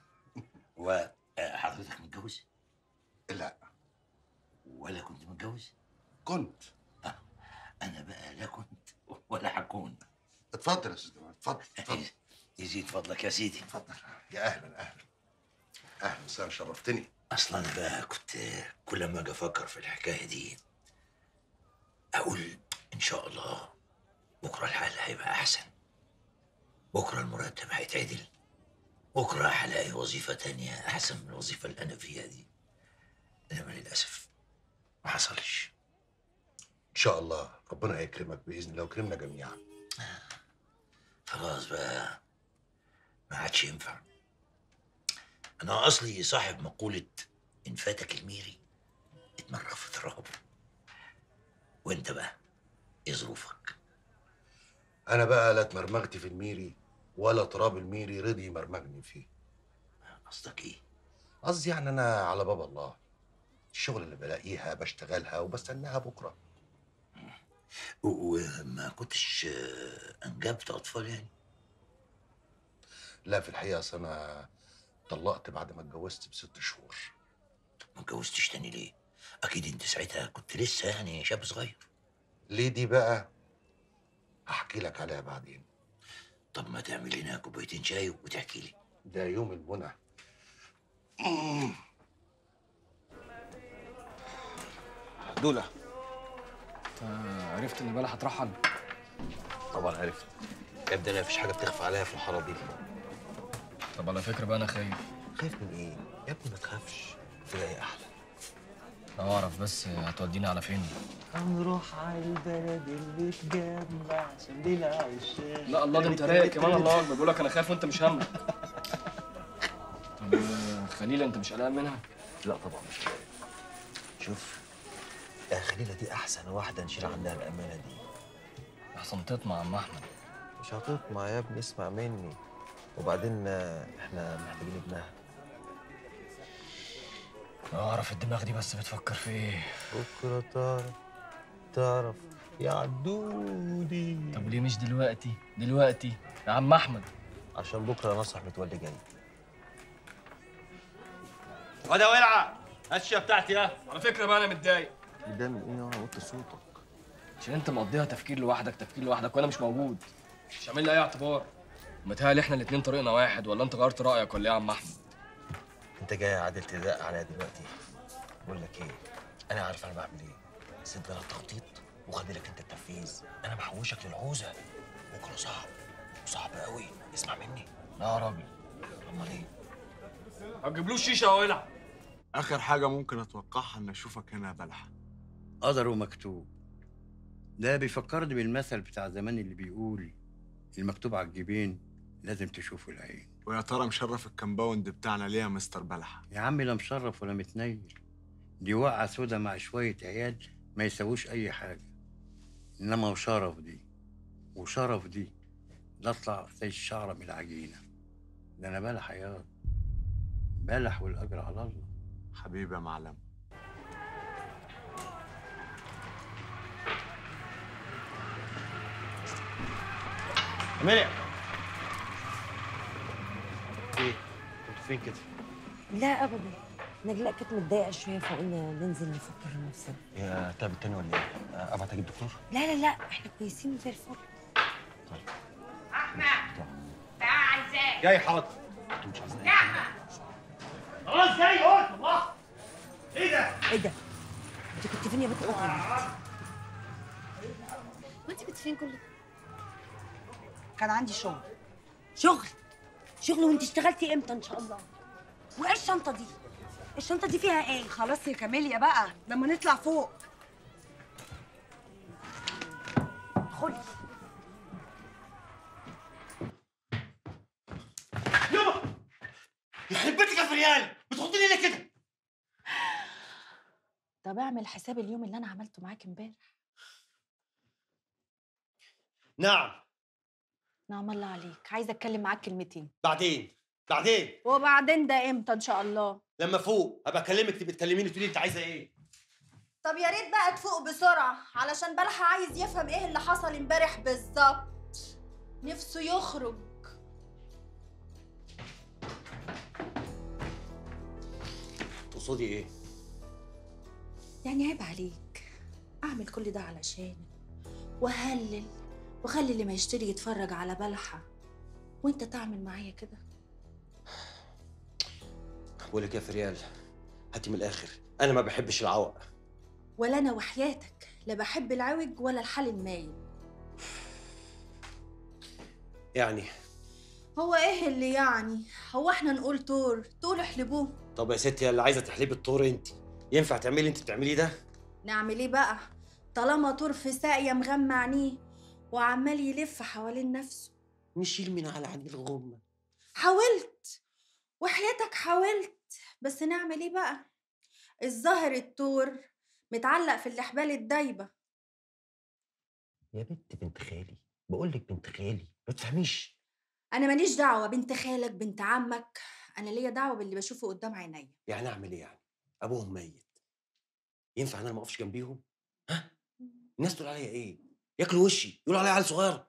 وحضرتك متجوز؟ لا ولا كنت متجوز؟ كنت آه. أنا بقى لا كنت ولا هكون اتفضل يا استاذ جمال اتفضل اتفضل يزيد فضلك يا سيدي اتفضل يا اهلا اهلا اهلا وسهلا شرفتني اصلا انا بقى كنت كل ما اجي افكر في الحكايه دي اقول ان شاء الله بكره الحال هيبقى احسن بكره المرتب هيتعدل بكره هلاقي وظيفه تانية احسن من الوظيفه اللي انا فيها دي انما للاسف ما حصلش ان شاء الله ربنا هيكرمك باذن الله ويكرمنا جميعا خلاص بقى ما عادش ينفع انا اصلي صاحب مقوله ان فاتك الميري اتمرغ في ترابه وانت بقى ايه ظروفك انا بقى لا اتمرمغت في الميري ولا تراب الميري رضي يمرمغني فيه قصدك ايه قصدي يعني انا على باب الله الشغل اللي بلاقيها بشتغلها وبستناها بكره و- وما كنتش آه، انجبت اطفال يعني لا في الحقيقه اصل انا طلقت بعد ما اتجوزت بست شهور ما اتجوزتش تاني ليه اكيد انت ساعتها كنت لسه يعني شاب صغير ليه دي بقى هحكي لك عليها بعدين طب ما تعمل لنا كوبايتين شاي وتحكي لي ده يوم المنى دولة عرفت ان بلا هترحل طبعا عرفت يا ابني انا مفيش حاجه بتخفى عليا في الحاره دي طب على فكره بقى انا خايف خايف من ايه يا ابني ما تخافش تلاقي احلى لو اعرف بس هتوديني على فين هنروح على البلد اللي تجمع عشان نلعب الشارع لا الله ده انت رايق كمان الله اكبر بقول لك انا خايف وانت مش همك طب آه، خليل انت مش قلقان منها لا طبعا مش رايق شوف يا خليلة دي احسن واحده نشيل عنها الامانه دي احسن تطمع يا عم احمد مش هتطمع يا ابني اسمع مني وبعدين آه، احنا محتاجين ابنها لو اعرف الدماغ دي بس بتفكر في ايه بكره تعرف تعرف يا عدودي طب ليه مش دلوقتي دلوقتي يا عم احمد عشان بكره نصح متولي جاي وده ولعه الاشياء بتاعتي ها على فكره بقى انا متضايق ده من ايه يا وطي صوتك عشان انت مقضيها تفكير لوحدك تفكير لوحدك وانا مش موجود مش عامل لي اي اعتبار متهيألي احنا الاتنين طريقنا واحد ولا انت غيرت رايك ولا ايه يا عم احمد انت جاي عادل تدق عليا دلوقتي بقول لك ايه انا عارف انا بعمل ايه بس انت التخطيط وخلي لك انت التنفيذ انا محوشك للعوزه بكره صعب صعب قوي اسمع مني لا يا راجل امال ايه ما تجيبلوش شيشه يا ولع اخر حاجه ممكن اتوقعها ان اشوفك هنا يا بلحه قدر ومكتوب ده بيفكرني بالمثل بتاع زمان اللي بيقول المكتوب على الجبين لازم تشوفه العين ويا ترى مشرف الكمباوند بتاعنا ليه يا مستر بلحه يا عمي لا مشرف ولا متنيل دي وقعة سودا مع شوية عيال ما يسووش أي حاجة إنما وشرف دي وشرف دي لا اطلع زي الشعرة من العجينة ده أنا بلح ياض بلح والأجر على الله حبيبي يا معلم منع ايه كنت فين كده لا ابدا نجلاء كانت متضايقه شويه فقلنا ننزل نفكر نفسنا يا تعب تاني ولا ايه آه، ابعت اجيب دكتور لا لا لا احنا كويسين زي الفل جاي حاضر انتوا مش عايزين خلاص جاي قلت الله ايه ده؟ ايه ده؟ انت كنت فين يا بنت اخرى؟ وانت كنت فين كل ده؟ كان عندي شغل شغل شغل وانت اشتغلتي امتى ان شاء الله؟ وايه الشنطه دي؟ الشنطه دي فيها ايه؟ خلاص يا كاميليا بقى لما نطلع فوق خدي يخرب بيتك يا فريال بتحطني ليه كده؟ طب اعمل حساب اليوم اللي انا عملته معاك امبارح نعم نعم الله عليك عايزه اتكلم معاك كلمتين بعدين بعدين وبعدين ده امتى ان شاء الله لما فوق ابقى اكلمك تبقى تكلميني تقولي انت عايزه ايه؟ طب يا ريت بقى تفوق بسرعة علشان بلحة عايز يفهم ايه اللي حصل امبارح بالظبط نفسه يخرج تقصدي ايه؟ يعني عيب عليك اعمل كل ده علشانك وهلل وخلي اللي ما يشتري يتفرج على بلحة وانت تعمل معايا كده بقول لك يا فريال هاتي من الاخر انا ما بحبش العوق ولا انا وحياتك لا بحب العوج ولا الحال المايل يعني هو ايه اللي يعني هو احنا نقول طور تقول احلبوه طب يا ستي اللي عايزه تحلبي الطور انت ينفع تعملي انت بتعمليه ده؟ نعمل ايه بقى طالما طور في ساقية مغمى عينيه وعمال يلف حوالين نفسه نشيل من على عين الغمه حاولت وحياتك حاولت بس نعمل ايه بقى الظاهر التور متعلق في الحبال الدايبة يا بنت بنت خالي بقول لك بنت خالي ما تفهميش انا ماليش دعوة بنت خالك بنت عمك انا ليا دعوة باللي بشوفه قدام عينيا يعني اعمل ايه يعني؟ ابوهم ميت ينفع ان انا ما اقفش جنبيهم؟ ها؟ الناس تقول عليا ايه؟ ياكلوا وشي يقولوا عليا عيل صغير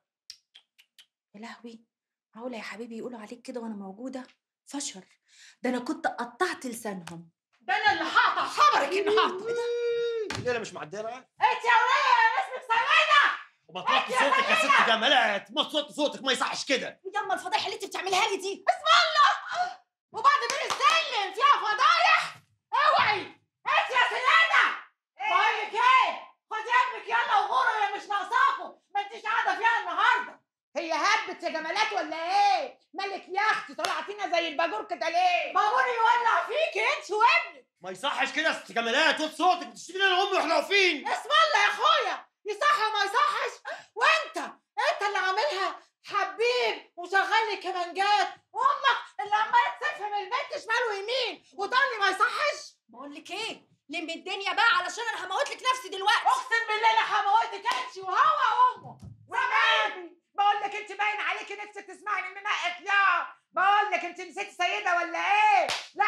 يا لهوي معقولة يا حبيبي يقولوا عليك كده وانا موجودة فشر ده انا كنت قطعت لسانهم ده انا اللي هقطع خبرك اني هقطع الليله مش معديه معاك انت يا وليه يا اسمك سوينا وما توطي صوتك يا ست جمالات ما توطي صوتك ما يصحش كده ياما الفضايح اللي انت بتعملها لي دي اسم الله وبعد بين السلم فيها فضايح اوعي انت يا سنانة بقول لك ايه خدي ابنك يلا وغوروا يا مش ناقصاكوا ما انتش قاعده فيها النهارده هي هبت يا جمالات ولا ايه؟ مالك يا اختي طلعتينا زي الباجور كده ليه؟ باجور يولع فيكي انت وابنك ما يصحش كده يا ست جمالات توطي صوتك بتشتمي انا وامي واحنا واقفين اسم الله يا اخويا يصح وما يصحش وانت انت اللي عاملها حبيب وشغال لي كمانجات وامك اللي عماله تفهم البنت شمال ويمين وتقول لي ما يصحش بقول لك ايه لم الدنيا بقى علشان انا هموت لك نفسي دلوقتي اقسم بالله انا هموتك انت وهو وامه ومامي بقول لك انت باين عليكي نفسك تسمعني من نقك يا بقول لك انت نسيتي سيده ولا ايه لا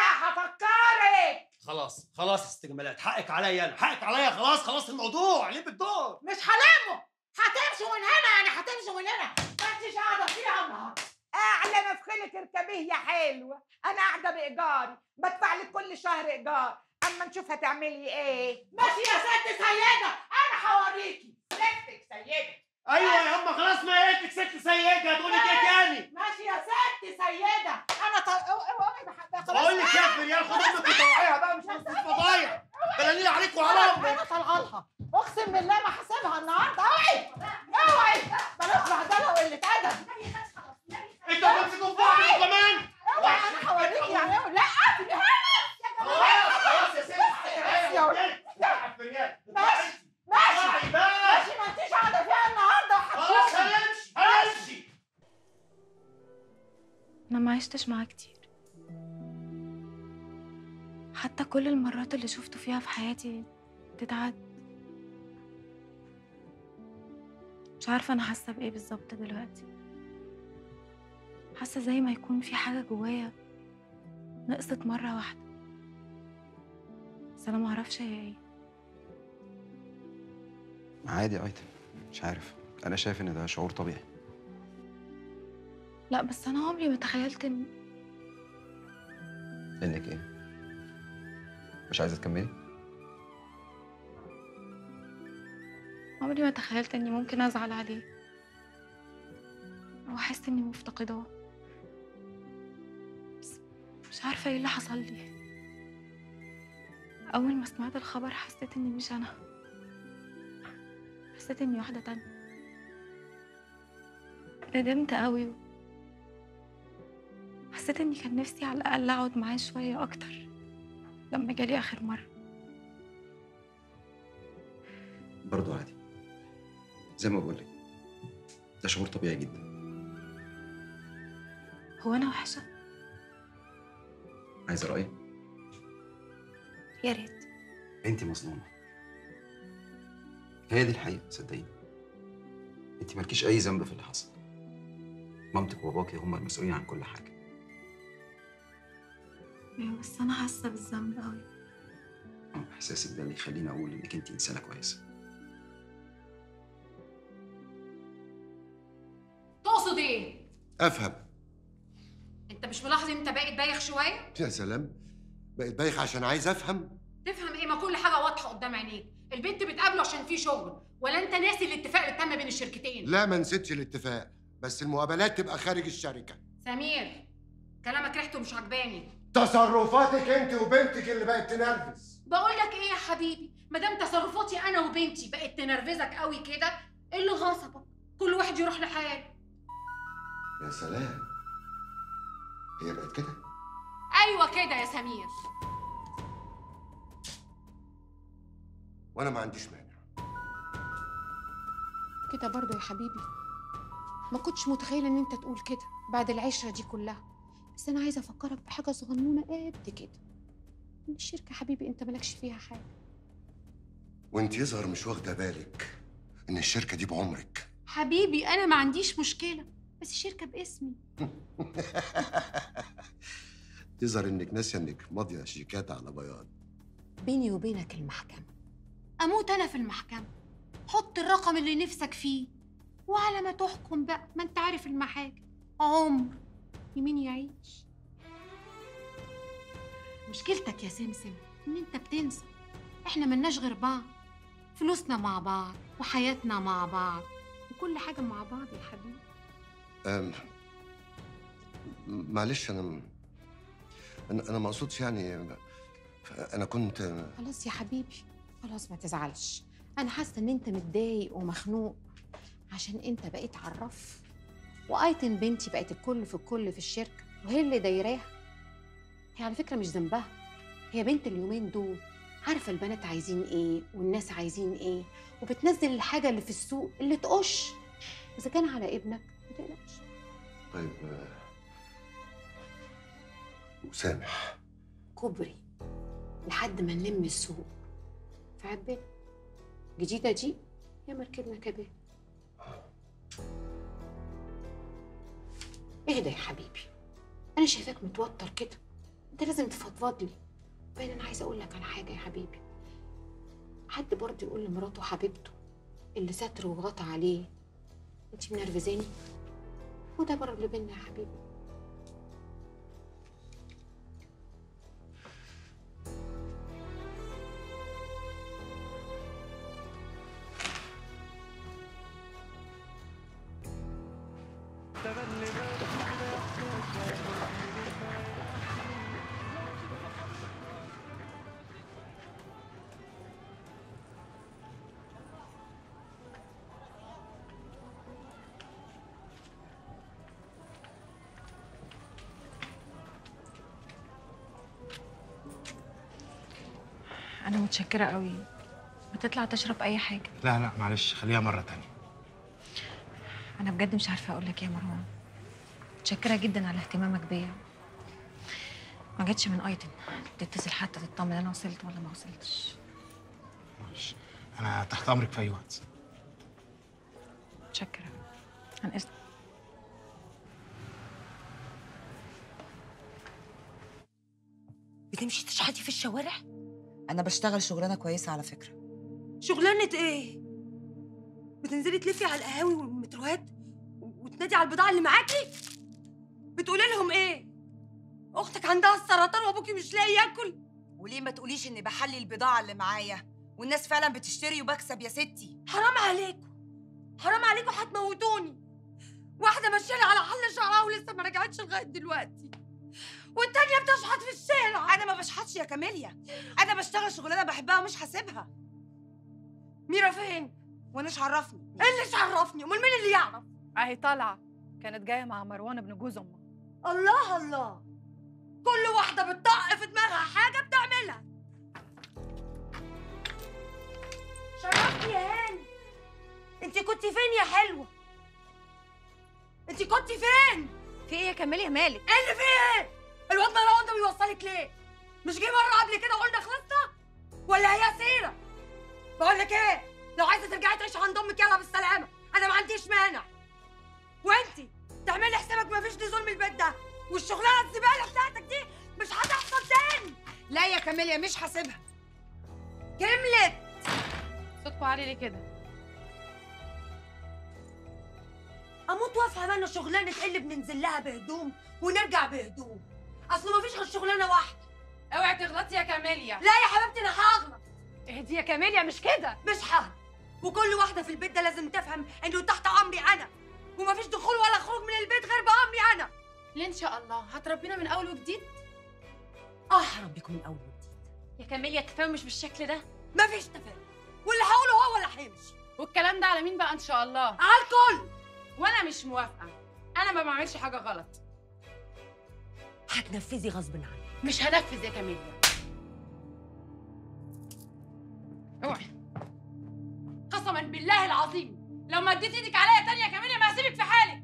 هفكرك خلاص خلاص يا ست جمالات حقك عليا انا حقك عليا خلاص خلاص الموضوع ليه بالدور مش هلمه هتمشوا من هنا يعني هتمشوا من هنا ما انتش قاعده فيها النهارده اعلى مفخلك اركبيه يا حلوه انا قاعده بايجاري بدفع لك كل شهر ايجار اما نشوف هتعملي ايه ماشي يا ست سيده انا هوريكي ستك سيده ايوه يا اما خلاص ما قلتك ست سيده هتقول لك ايه تاني ماشي يا ست سيده انا طل... أو- أو- أو- بح- خلاص بقول لك يا فريال خد امك وطلعيها بقى مش نص فضايح بلانين عليك وعلى انا امك انا طالعه لها اقسم بالله ما هسيبها النهارده اوعي اوعي بلاش بهدله وقله ادب انت بتمسكوا في بعض انتوا كمان اوعي انا هوريكي يعني إيه. لا خلاص خلاص يا ست بس يا ولد. ماشي ماشي ماشي ما انتيش قاعده فيها النهارده خلاص وهتشوفي هنمشي هنمشي أنا ما عشتش معاه كتير حتى كل المرات اللي شفته فيها في حياتي تتعد مش عارفة أنا حاسة بإيه بالظبط دلوقتي حاسة زي ما يكون في حاجة جوايا نقصت مرة واحدة بس أنا معرفش هي إيه عادي يا ايتم مش عارف انا شايف ان ده شعور طبيعي لا بس أنا عمري ما تخيلت إن انك ايه مش عايزه تكملي عمري ما تخيلت إني ممكن أزعل عليه أو أحس إني مفتقداه بس مش عارفة إيه اللي حصل لي أول ما سمعت الخبر حسيت إني مش أنا حسيت إني واحدة تانية ندمت قوي حسيت إني كان نفسي على الأقل أقعد معاه شوية أكتر لما جالي آخر مرة برضه عادي زي ما بقولك ده شعور طبيعي جدا هو أنا وحشة؟ عايزه رايي يا ريت انت مظلومه هي دي الحقيقه صدقيني انت مالكيش اي ذنب في اللي حصل مامتك وباباكي هم المسؤولين عن كل حاجه أيوة بس أنا حاسة بالذنب أوي احساسك ده اللي يخليني اقول انك انت انسانه كويسه تقصد ايه؟ افهم انت مش ملاحظ ان انت بقيت بايخ شويه؟ يا سلام بقيت بايخ عشان عايز افهم تفهم ايه ما كل حاجه واضحه قدام عينيك البنت بتقابله عشان في شغل ولا انت ناسي الاتفاق اللي تم بين الشركتين لا ما نسيتش الاتفاق بس المقابلات تبقى خارج الشركه سمير كلامك ريحته مش عجباني تصرفاتك انت وبنتك اللي بقت تنرفز بقول لك ايه يا حبيبي ما دام تصرفاتي انا وبنتي بقت تنرفزك قوي كده ايه اللي غصبك كل واحد يروح لحاله يا سلام هي بقت كده ايوه كده يا سمير وانا ما عنديش مانع كده برضه يا حبيبي ما كنتش متخيلة إن أنت تقول كده بعد العشرة دي كلها بس أنا عايزة أفكرك بحاجة صغنونة قد كده إن الشركة حبيبي أنت مالكش فيها حاجة وانت يظهر مش واخده بالك ان الشركه دي بعمرك حبيبي أنا ما عنديش مشكلة بس الشركة باسمي يظهر انك ناسيه انك ماضيه شيكات على بياض بيني وبينك المحكمة أموت أنا في المحكمة حط الرقم اللي نفسك فيه وعلى ما تحكم بقى ما أنت عارف المحاكم عمر يمين يعيش مشكلتك يا سمسم إن أنت بتنسى إحنا ملناش غير بعض فلوسنا مع بعض وحياتنا مع بعض وكل حاجة مع بعض يا حبيبي أم... معلش انا م- انا انا ما اقصدش يعني انا كنت خلاص يا حبيبي خلاص ما تزعلش انا حاسه ان انت متضايق ومخنوق عشان انت بقيت عرف وايتن بنتي بقت الكل في الكل في الشركه وهي اللي دايراها هي على فكره مش ذنبها هي بنت اليومين دول عارفه البنات عايزين ايه والناس عايزين ايه وبتنزل الحاجه اللي في السوق اللي تقش اذا كان على ابنك ما تقلقش طيب آه، وسامح كوبري لحد ما نلم السوق في عبنا جديدة دي يا مركبنا كباب اهدى يا حبيبي انا شايفاك متوتر كده انت لازم تفضفض لي وبعدين انا عايزه اقول لك على حاجه يا حبيبي حد برضه يقول لمراته حبيبته اللي ستر وغطى عليه انت منرفزاني وده بره اللي بينا يا حبيبي أنا متشكرة قوي بتطلع تشرب أي حاجة لا لا معلش خليها مرة تانية أنا بجد مش عارفة أقول لك إيه يا مروان متشكرة جدا على اهتمامك بيا ما جاتش من ايتن تتصل حتى تطمن أنا وصلت ولا ما وصلتش معلش أنا تحت أمرك في أي وقت متشكرة عن إذنك بتمشي تشحتي في الشوارع انا بشتغل شغلانه كويسه على فكره شغلانة ايه؟ بتنزلي تلفي على القهاوي والمتروهات وتنادي على البضاعة اللي معاكي؟ بتقولي لهم ايه؟ اختك عندها السرطان وابوكي مش لاقي ياكل وليه ما تقوليش اني بحلي البضاعه اللي معايا والناس فعلا بتشتري وبكسب يا ستي حرام عليكم حرام عليكم هتموتوني واحدة ماشية لي على حل شعرها ولسه ما رجعتش لغاية دلوقتي والتانية بتشحت في الشارع انا ما بشحتش يا كاميليا انا بشتغل شغلانه بحبها ومش هسيبها ميرا فين؟ وانا مش عرفني ايه اللي عرفني؟ امال مين اللي يعرف؟ اهي طالعه كانت جايه مع مروان ابن جوز امها الله الله كل واحدة بتطق في دماغها حاجة بتعملها شرفتي يا هاني انت كنت فين يا حلوة؟ انت كنت فين؟ في ايه يا كمالي مالك؟ ايه اللي فيه ايه؟ الواد مروان ده بيوصلك ليه؟ مش جه مرة قبل كده وقلنا خلصنا؟ ولا هي سيرة؟ بقول لك ايه؟ لو عايزة ترجعي تعيشي عند امك يلا بالسلامة، أنا ما عنديش مانع. وانتي تعملي حسابك مفيش نزول من البيت ده، والشغلانة الزبالة بتاعتك دي مش هتحصل تاني. لا يا كاميليا مش هسيبها كملت صوتكوا عالي ليه كده اموت وافهم انا شغلانه ايه اللي بننزل لها بهدوم ونرجع بهدوم اصل مفيش غير شغلانه واحده اوعي تغلطي يا كاميليا لا يا حبيبتي انا هغلط اهدي يا كاميليا مش كده مش هغلط وكل واحده في البيت ده لازم تفهم انه تحت امري انا ومفيش دخول ولا خروج من البيت غير بامري انا ليه ان شاء الله هتربينا من اول وجديد اه هربيكم من اول وجديد يا كاميليا التفاهم مش بالشكل ده مفيش تفاهم واللي هقوله هو اللي هيمشي والكلام ده على مين بقى ان شاء الله على الكل وانا مش موافقه انا ما بعملش حاجه غلط هتنفذي غصب عنك مش هنفذ يا كاميليا اوعي قسما بالله العظيم لو ما اديت ايدك عليا تانية يا كاميليا ما هسيبك في حالك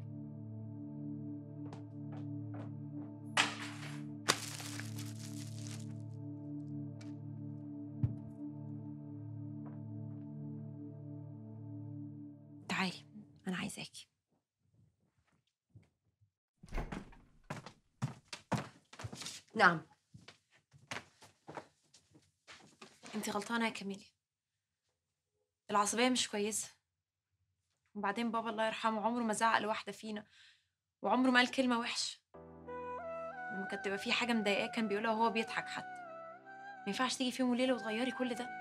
تعالي انا عايزاكي نعم انت غلطانه يا كاميليا العصبيه مش كويسه وبعدين بابا الله يرحمه عمره ما زعق لواحده فينا وعمره ما قال كلمه وحشه لما كانت تبقى في حاجه مضايقاه كان بيقولها وهو بيضحك حتى ما ينفعش تيجي في يوم وليله وتغيري كل ده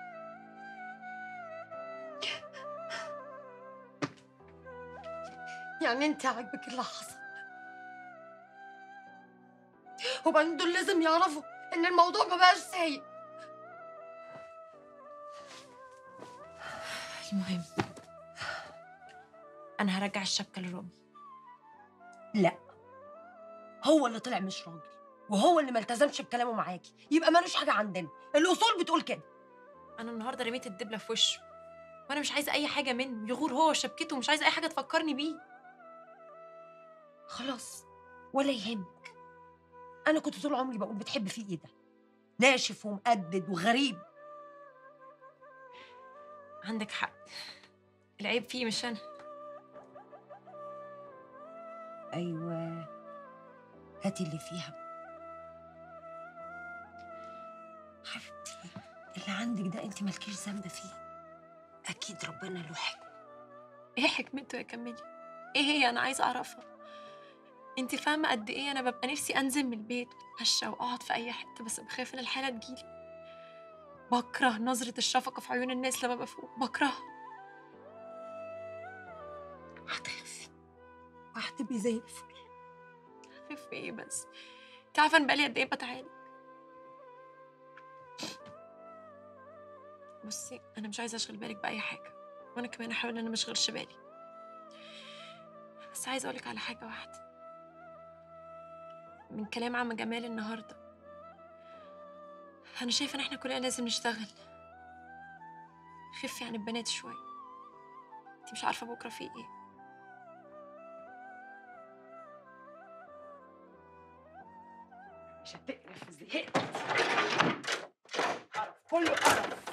يعني انت عاجبك اللي حصل وبعدين دول لازم يعرفوا ان الموضوع ما بقاش سايق المهم انا هرجع الشبكه لرامي لا هو اللي طلع مش راجل وهو اللي ما التزمش بكلامه معاكي يبقى ملوش حاجه عندنا الاصول بتقول كده انا النهارده رميت الدبله في وشه وانا مش عايزه اي حاجه منه يغور هو وشبكته ومش عايزه اي حاجه تفكرني بيه خلاص ولا يهمك انا كنت طول عمري بقول بتحب فيه ايه ده ناشف ومقدد وغريب عندك حق العيب فيه مش انا ايوه هاتي اللي فيها حبيبتي اللي عندك ده انت مالكيش ذنب فيه اكيد ربنا له حكمه ايه حكمته يا كملي ايه هي انا عايزه اعرفها انت فاهمه قد ايه انا ببقى نفسي انزل من البيت واتمشى واقعد في اي حته بس بخاف ان الحاله تجيلي بكره نظره الشفقه في عيون الناس لما بفوق بكرهها هتخفي وهتبقي زي الفل خف ايه بس انت عارفه انا بقالي قد ايه بتعالج بصي انا مش عايزه اشغل بالك باي حاجه وانا كمان احاول ان انا ما اشغلش بالي بس عايزه اقولك على حاجه واحده من كلام عم جمال النهارده انا شايفه ان احنا كلنا لازم نشتغل خفي عن البنات شويه انت مش عارفه بكره في ايه مش هتقرف زهقت قرف كله قرف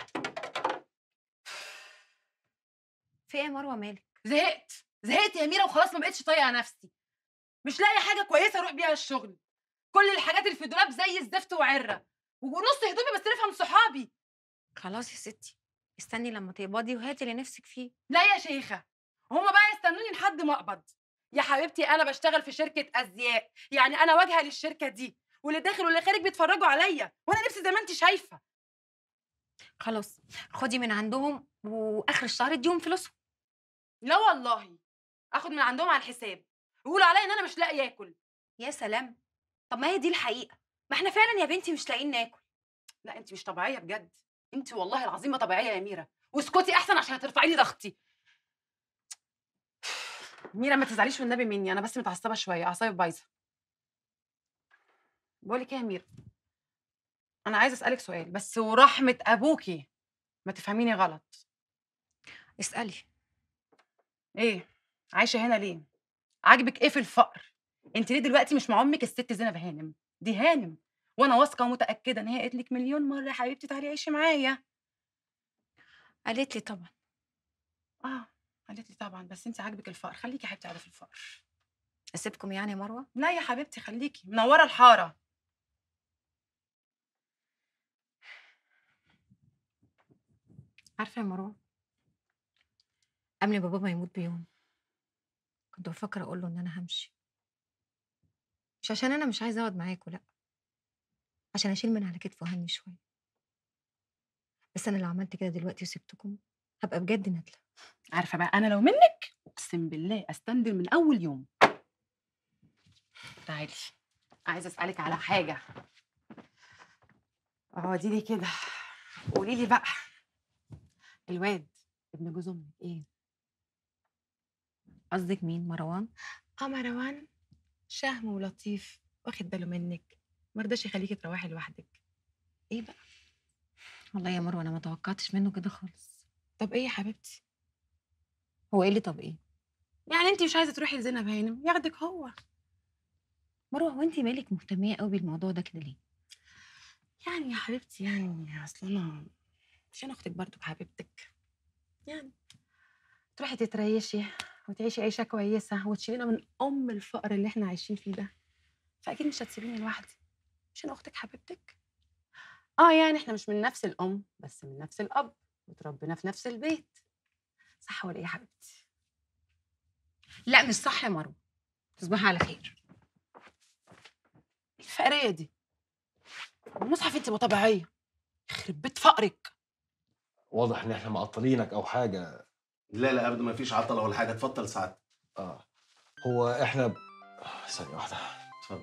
في ايه يا مروه مالك زهقت زهقت يا ميرا وخلاص ما بقتش طايقه نفسي مش لاقي حاجه كويسه اروح بيها الشغل كل الحاجات اللي في الدولاب زي الزفت وعره ونص هدومي بستلفها من صحابي خلاص يا ستي استني لما تقبضي وهاتي اللي نفسك فيه لا يا شيخه هما بقى يستنوني لحد ما اقبض يا حبيبتي انا بشتغل في شركه ازياء يعني انا واجهه للشركه دي واللي داخل واللي خارج بيتفرجوا عليا وانا نفسي زي ما انت شايفه خلاص خدي من عندهم واخر الشهر اديهم فلوسهم لا والله اخد من عندهم على الحساب ويقولوا عليا ان انا مش لاقي اكل يا سلام طب ما هي دي الحقيقه ما احنا فعلا يا بنتي مش لاقيين ناكل لا انت مش طبيعيه بجد انت والله العظيم ما طبيعيه يا ميرا واسكتي احسن عشان هترفعي لي ضغطي ميرا ما تزعليش والنبي مني انا بس متعصبه شويه اعصابي بايظه بقول لك ايه يا ميرا انا عايزه اسالك سؤال بس ورحمه ابوكي ما تفهميني غلط اسالي ايه عايشه هنا ليه عاجبك ايه في الفقر انت ليه دلوقتي مش مع امك الست زينب هانم دي هانم وانا واثقه ومتاكده ان هي قالت لك مليون مره يا حبيبتي تعالي عيشي معايا قالت لي طبعا اه قالت لي طبعا بس انت عاجبك الفقر خليكي يا حبيبتي على في الفقر اسيبكم يعني يا مروه لا يا حبيبتي خليكي منوره الحاره عارفه يا مروه قبل ما بابا يموت بيوم كنت بفكر اقول له ان انا همشي مش عشان انا مش عايزه اقعد معاكوا لا عشان اشيل من على كتفه وهني شويه بس انا لو عملت كده دلوقتي وسبتكم هبقى بجد ندله عارفه بقى انا لو منك اقسم بالله استندل من اول يوم تعالي عايزه اسالك على حاجه اقعدي لي كده قولي لي بقى الواد ابن جوز امك ايه قصدك مين مروان اه مروان شهم ولطيف واخد باله منك مرضاش يخليكي تروحي لوحدك ايه بقى والله يا مروه انا ما توقعتش منه كده خالص طب ايه يا حبيبتي هو ايه اللي طب ايه يعني انت مش عايزه تروحي لزينب هانم ياخدك هو مروه هو انت مالك مهتميه قوي بالموضوع ده كده ليه يعني يا حبيبتي يعني اصل انا عشان اختك برضو حبيبتك يعني تروحي تتريشي وتعيشي عيشه كويسه وتشيلينا من ام الفقر اللي احنا عايشين فيه ده فاكيد مش هتسيبيني لوحدي عشان اختك حبيبتك اه يعني احنا مش من نفس الام بس من نفس الاب وتربينا في نفس البيت صح ولا ايه يا حبيبتي لا مش صح يا مروه تصبحي على خير الفقريه دي المصحف انت مو طبيعيه يخرب بيت فقرك واضح ان احنا معطلينك او حاجه لا لا ابدا ما فيش عطله ولا حاجه اتفضل سعادتك اه هو احنا ب... ثانيه واحده اتفضل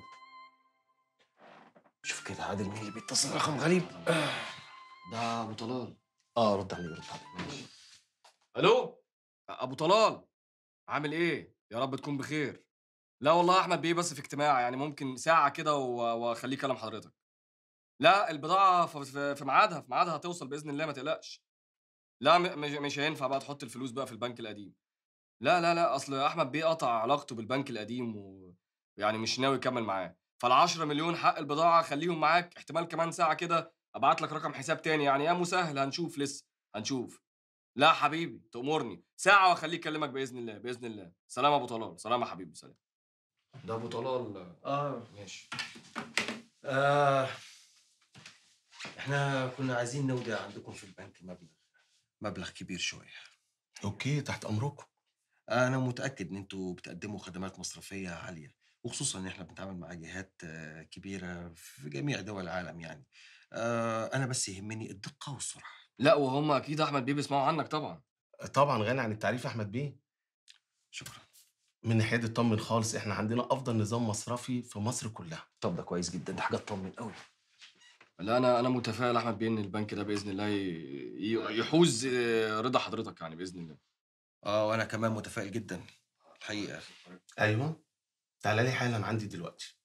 شوف كده عادل مين اللي بيتصل رقم غريب آه، ده ابو طلال اه رد عليه رد عليه ماشي الو ابو طلال عامل ايه يا رب تكون بخير لا والله احمد بيه بس في اجتماع يعني ممكن ساعه كده و- واخليه كلام حضرتك لا البضاعه في- في في ميعادها في ميعادها هتوصل باذن الله ما تقلقش لا م- مش مش هينفع بقى تحط الفلوس بقى في البنك القديم لا لا لا اصل احمد بيه قطع علاقته بالبنك القديم ويعني مش ناوي يكمل معاه فال10 مليون حق البضاعه خليهم معاك احتمال كمان ساعه كده ابعت لك رقم حساب تاني يعني يا مسهل هنشوف لسه هنشوف لا حبيبي تأمرني ساعة واخليه يكلمك بإذن الله بإذن الله سلام يا أبو طلال سلام يا حبيبي سلام ده أبو طلال اه ماشي آه احنا كنا عايزين نودع عندكم في البنك مبلغ مبلغ كبير شويه اوكي تحت امركم انا متاكد ان انتوا بتقدموا خدمات مصرفيه عاليه وخصوصا ان احنا بنتعامل مع جهات آه، كبيره في جميع دول العالم يعني آه، انا بس يهمني الدقه والسرعه لا وهم أكيد أحمد بيه بيسمعوا عنك طبعا طبعا غني عن التعريف احمد بيه شكرا من ناحيه اطمن خالص احنا عندنا افضل نظام مصرفي في مصر كلها طب ده كويس جدا ده حاجه تطمن قوي لا أنا أنا متفائل أحمد بيه إن البنك ده بإذن الله ي- ي- يحوز آه، رضا حضرتك يعني بإذن الله اه وانا كمان متفائل جدا الحقيقه ايوه تعالى لي حالا عندي دلوقتي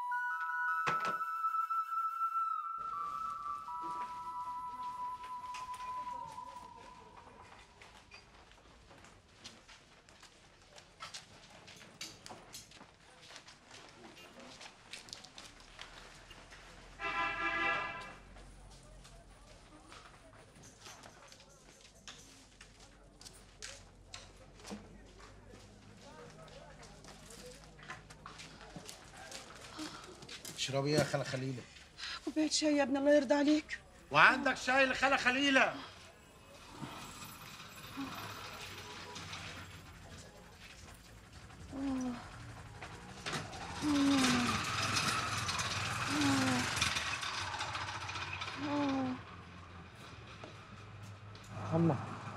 اشربي يا خالة خليلة كوبايه شاي يا ابني الله يرضى عليك وعندك شاي لخالة خليلة الله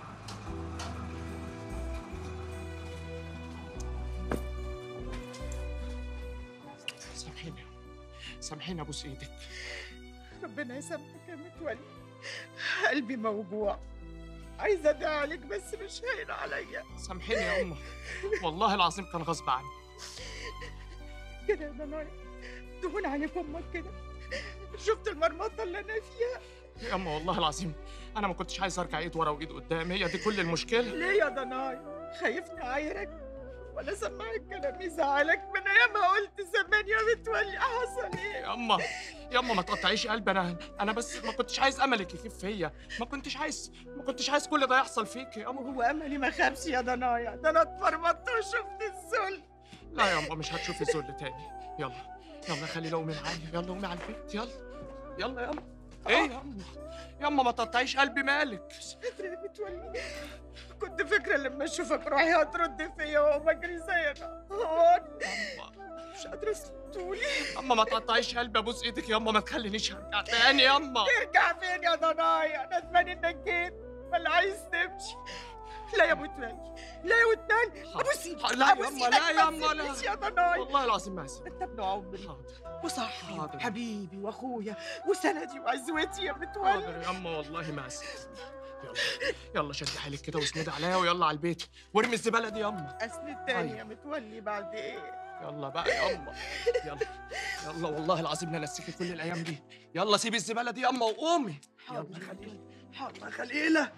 سامحيني سامحيني ابوس ايدك ربنا يسامحك يا متولي قلبي موجوع عايزه ادعي عليك بس مش هين عليا سامحيني يا أمه والله العظيم كان غصب عني كده يا ضنايا تهون عليك امك كده شفت المرمطه اللي انا فيها يا أمه والله العظيم أنا ما كنتش عايز أرجع إيد ورا وإيد قدام هي دي كل المشكلة ليه يا ضنايا خايفني اعايرك ولا سمعك كلام يزعلك من ايام ما قلت زمان يا متولي حصل ايه يا أمه يا أمه ما تقطعيش قلبي أنا أنا بس ما كنتش عايز أملك يخيب فيا ما كنتش عايز ما كنتش عايز كل ده يحصل فيك يا أمه هو املي ما خابش يا ضنايا ده انا اتمرمطت وشفت الذل لا يا أمه مش هتشوفي ذل تاني يلا يلا خلي لقمي معايا يلا قومي على البيت يلا يلا يا أمه ايه ياما ياما ما تقطعيش قلبي مالك مش قادرة يا متولي كنت فاكرة لما اشوفك روحي هترد فيا واقوم اجري زيك هون مش قادرة اسلك طولي ياما ما تقطعيش قلبي ابوس ايدك ياما ما تخلينيش ارجع تاني ياما ترجع فين يا ضنايا ندمان انك جيت ولا عايز تمشي لا يا متولي لا يا متولي ابوس ايدك لا أبوس ياما إيدك، لا ما ياما لا تسيبنيش يا ضنايا والله العظيم ما هسيبك انت ابن عمري وصاحبي حاضر. وحبيبي واخويا وسندي وعزوتي يا حاضر متولي ياما والله ما هسيبك يلا يلا شدي حيلك كده واسندي عليا ويلا على البيت وارمي الزباله دي ياما اسند تاني أيوة. يا متولي بعد ايه يلا بقى ياما يلا يلا والله العظيم لا نسيكي كل الايام دي يلا سيبي الزباله دي ياما وقومي حاضر يا خليل حاضر يا خليله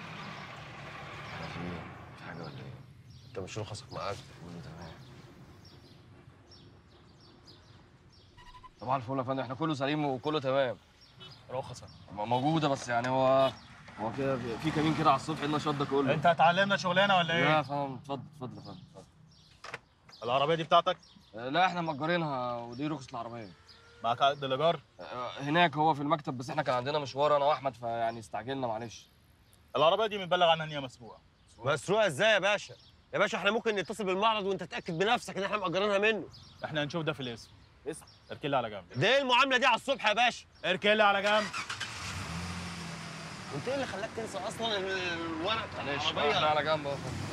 في حاجه ولا ايه؟ انت مش رخصك معاك كله تمام طبعا الفل يا فندم احنا كله سليم وكله تمام رخصك م- موجوده بس يعني هو هو كده في- في كمين كده على الصبح النشاط ده كله انت هتعلمنا شغلانه ولا لا ايه؟ يا فندم اتفضل اتفضل يا فندم اتفضل العربيه دي بتاعتك؟ آه، لا احنا مأجرينها ودي رخصة العربية معاك عقد الايجار؟ هناك هو في المكتب بس احنا كان عندنا مشوار انا واحمد فيعني استعجلنا معلش العربيه دي متبلغ عنها ان هي مسروقه مسروقه ازاي يا باشا؟ يا باشا احنا ممكن نتصل بالمعرض وانت تتاكد بنفسك ان احنا مأجرينها منه احنا هنشوف ده في الاسم اسم اركن لي على جنب ده ايه المعامله دي على الصبح يا باشا؟ اركن لي على جنب وانت ايه اللي خلاك تنسى اصلا الورق بتاع معلش العربيه؟ احنا على جنب اهو يا فندم.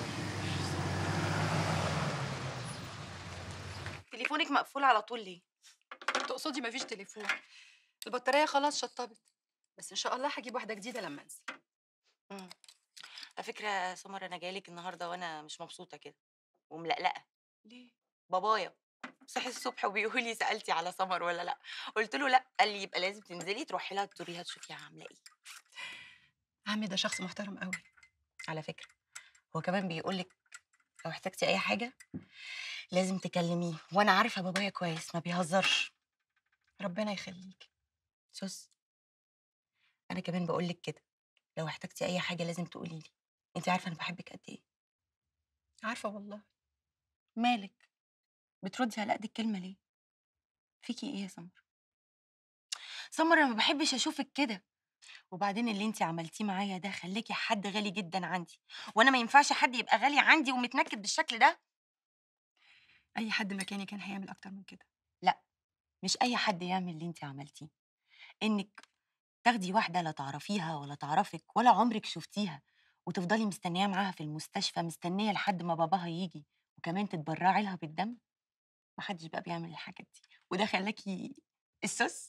تليفونك مقفول على طول ليه؟ تقصدي مفيش تليفون البطارية خلاص شطبت بس إن شاء الله هجيب واحدة جديدة لما أنزل مم. على فكرة يا سمر أنا جايلك النهاردة وأنا مش مبسوطة كده وملقلقة ليه؟ بابايا صحي الصبح وبيقول لي سألتي على سمر ولا لأ قلت له لأ قال لي يبقى لازم تنزلي تروحي لها تزوريها تشوفيها عاملة إيه عمي ده شخص محترم قوي على فكرة هو كمان بيقولك لو احتجتي أي حاجة لازم تكلميه وأنا عارفة بابايا كويس ما بيهزرش ربنا يخليك سوس أنا كمان بقولك كده لو احتجتي أي حاجة لازم تقولي لي أنت عارفة أنا بحبك قد إيه عارفة والله مالك بتردي على قد الكلمة ليه فيكي إيه يا سمر سمر أنا ما بحبش أشوفك كده وبعدين اللي انت عملتيه معايا ده خليكي حد غالي جدا عندي وانا ما ينفعش حد يبقى غالي عندي ومتنكد بالشكل ده أي حد مكاني كان هيعمل أكتر من كده لا مش اي حد يعمل اللي انت عملتيه انك تاخدي واحده لا تعرفيها ولا تعرفك ولا عمرك شفتيها وتفضلي مستنيه معاها في المستشفى مستنيه لحد ما باباها يجي وكمان تتبرعي لها بالدم محدش بقى بيعمل الحاجات دي وده خلاكي السوس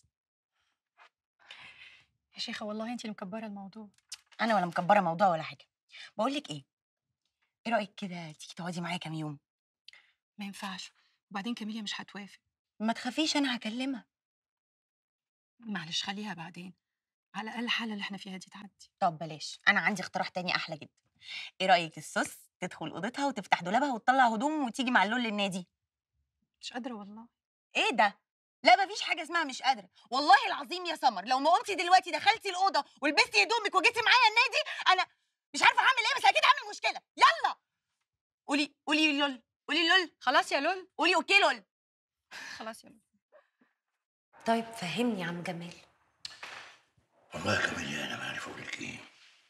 يا شيخة والله أنت اللي مكبرة الموضوع انا ولا مكبره موضوع ولا حاجه بقول لك ايه ايه رايك كده تيجي تقعدي معايا كام يوم ما ينفعش وبعدين كاميليا مش هتوافق ما تخافيش انا هكلمها معلش خليها بعدين على الأقل الحالة اللي احنا فيها دي تعدي طب بلاش انا عندي اقتراح تاني احلى جدا ايه رايك السوس تدخل اوضتها وتفتح دولابها وتطلع هدوم وتيجي مع اللول للنادي مش قادرة والله ايه ده لا مفيش حاجه اسمها مش قادره والله العظيم يا سمر لو ما قمتي دلوقتي دخلتي الاوضه ولبستي هدومك وجيتي معايا النادي انا مش عارفه هعمل ايه بس اكيد هعمل مشكله يلا قولي قولي لول قولي لول خلاص يا لول قولي اوكي لول خلاص يا لول طيب فهمني يا عم جمال والله يا كاميليا انا ما عارف اقول لك ايه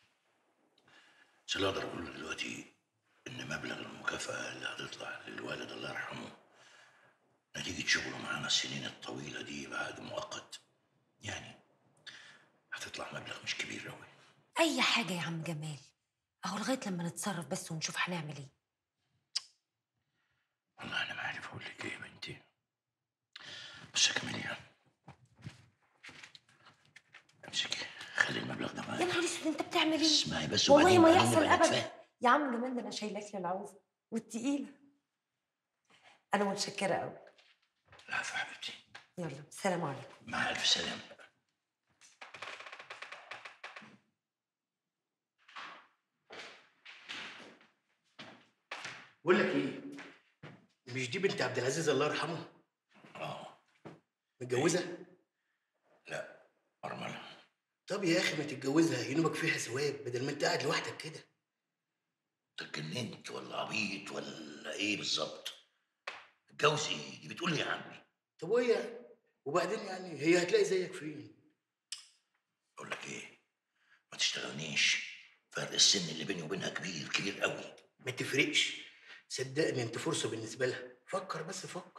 بس اللي اقدر اقوله دلوقتي ان مبلغ المكافاه اللي هتطلع للوالد الله يرحمه نتيجه شغله معانا السنين الطويله دي بعد مؤقت يعني هتطلع مبلغ مش كبير قوي اي حاجه يا عم جمال اهو لغايه لما نتصرف بس ونشوف هنعمل ايه والله انا ما عارف اقول لك ايه يا بنتي بس يا كاميليا امسكي خلي المبلغ ده يا معاك نهار اسود انت بتعمل ايه اسمعي بس والله وبعدين ما بعدين يحصل نبقى ابدا نتفاهم. يا عم جمال ده انا شايلاك للعوزه والتقيله انا متشكره قوي العفو حبيبتي يلا سلام عليكم مع الف سلامه بقول لك ايه مش دي بنت عبد العزيز الله يرحمه اه متجوزه لا ارمله طب يا اخي ما تتجوزها ينوبك فيها ثواب بدل ما انت قاعد لوحدك كده انت اتجننت ولا عبيط ولا ايه بالظبط اتجوز ايه دي بتقول لي يا عمي طب وايه يعني؟ وبعدين يعني هي هتلاقي زيك فين اقول لك ايه ما تشتغلنيش فرق السن اللي بيني وبينها كبير كبير قوي ما تفرقش صدقني انت فرصه بالنسبه لها فكر بس فكر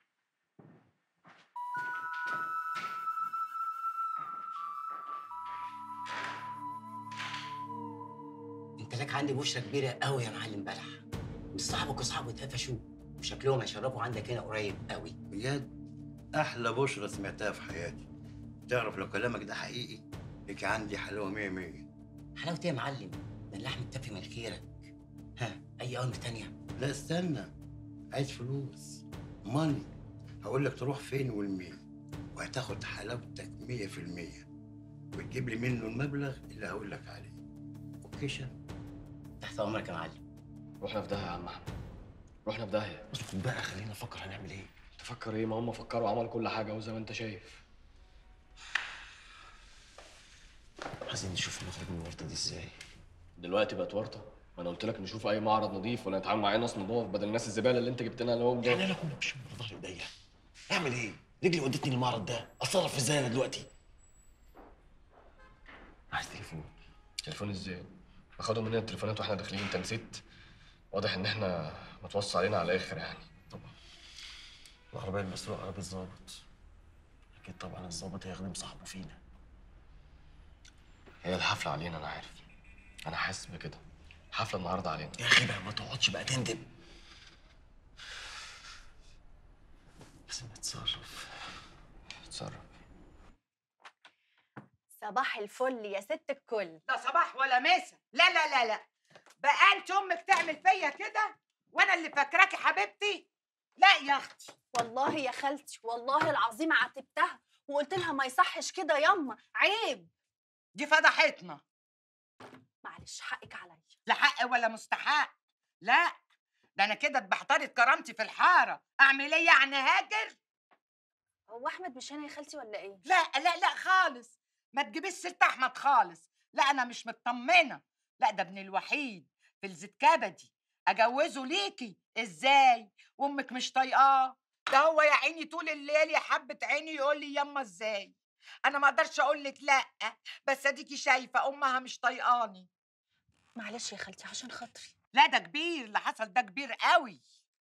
انت لك عندي بشرة كبيرة قوي يا معلم بلح مش صاحبك واصحابه اتقفشوا وشكلهم هيشرفوا عندك هنا قريب قوي بجد احلى بشرة سمعتها في حياتي تعرف لو كلامك ده حقيقي لك عندي حلاوه مية مية حلاوة ايه يا معلم ده اللحم التفي من خيرك ها اي امر تانية لا استنى عايز فلوس ماني هقول لك تروح فين والمين وهتاخد حلاوتك مية في المية وتجيب لي منه المبلغ اللي هقول لك عليه اوكي شا تحت امرك يا معلم رحنا في داهيه يا عم احمد رحنا في داهيه اسكت بقى خلينا نفكر هنعمل ايه تفكر ايه ما هم فكروا عملوا كل حاجه وزي ما انت شايف عايزين نشوف نخرج من الورطه دي ازاي دلوقتي بقت ورطه ما انا قلت لك نشوف اي معرض نظيف ولا نتعامل مع اي ناس نضاف بدل الناس الزباله اللي انت جبت لنا اللي هو يعني انا كنا مش من ظهر ايديا اعمل ايه رجلي ودتني المعرض ده اتصرف ازاي انا دلوقتي عايز تليفون تليفون ازاي اخدوا مننا التليفونات واحنا داخلين انت نسيت واضح ان احنا متوصى علينا على الاخر يعني العربيه المسروقه عربيه ظابط اكيد طبعا الظابط هيخدم صاحبه فينا هي الحفله علينا انا عارف انا حاسس بكده حفله النهارده علينا يا اخي بقى ما تقعدش بقى تندب لازم نتصرف اتصرف صباح الفل يا ست الكل لا صباح ولا مسا لا لا لا لا بقى انت امك تعمل فيا كده وانا اللي فاكراكي حبيبتي لا يا اختي والله يا خالتي والله العظيم عاتبتها وقلت لها ما يصحش كده ياما عيب دي فضحتنا معلش حقك عليا لا حق ولا مستحق لا ده انا كده اتبحترت كرامتي في الحاره اعمل ايه يعني هاجر هو احمد مش هنا يا خالتي ولا ايه لا لا لا خالص ما تجيبيش سيره احمد خالص لا انا مش مطمنه لا ده ابني الوحيد في الزيت كبدي اجوزه ليكي ازاي وامك مش طايقاه ده هو يا عيني طول الليل يا حبه عيني يقول لي يما ازاي انا ما اقدرش اقول لك لا بس اديكي شايفه امها مش طايقاني معلش يا خالتي عشان خاطري لا ده كبير اللي حصل ده كبير قوي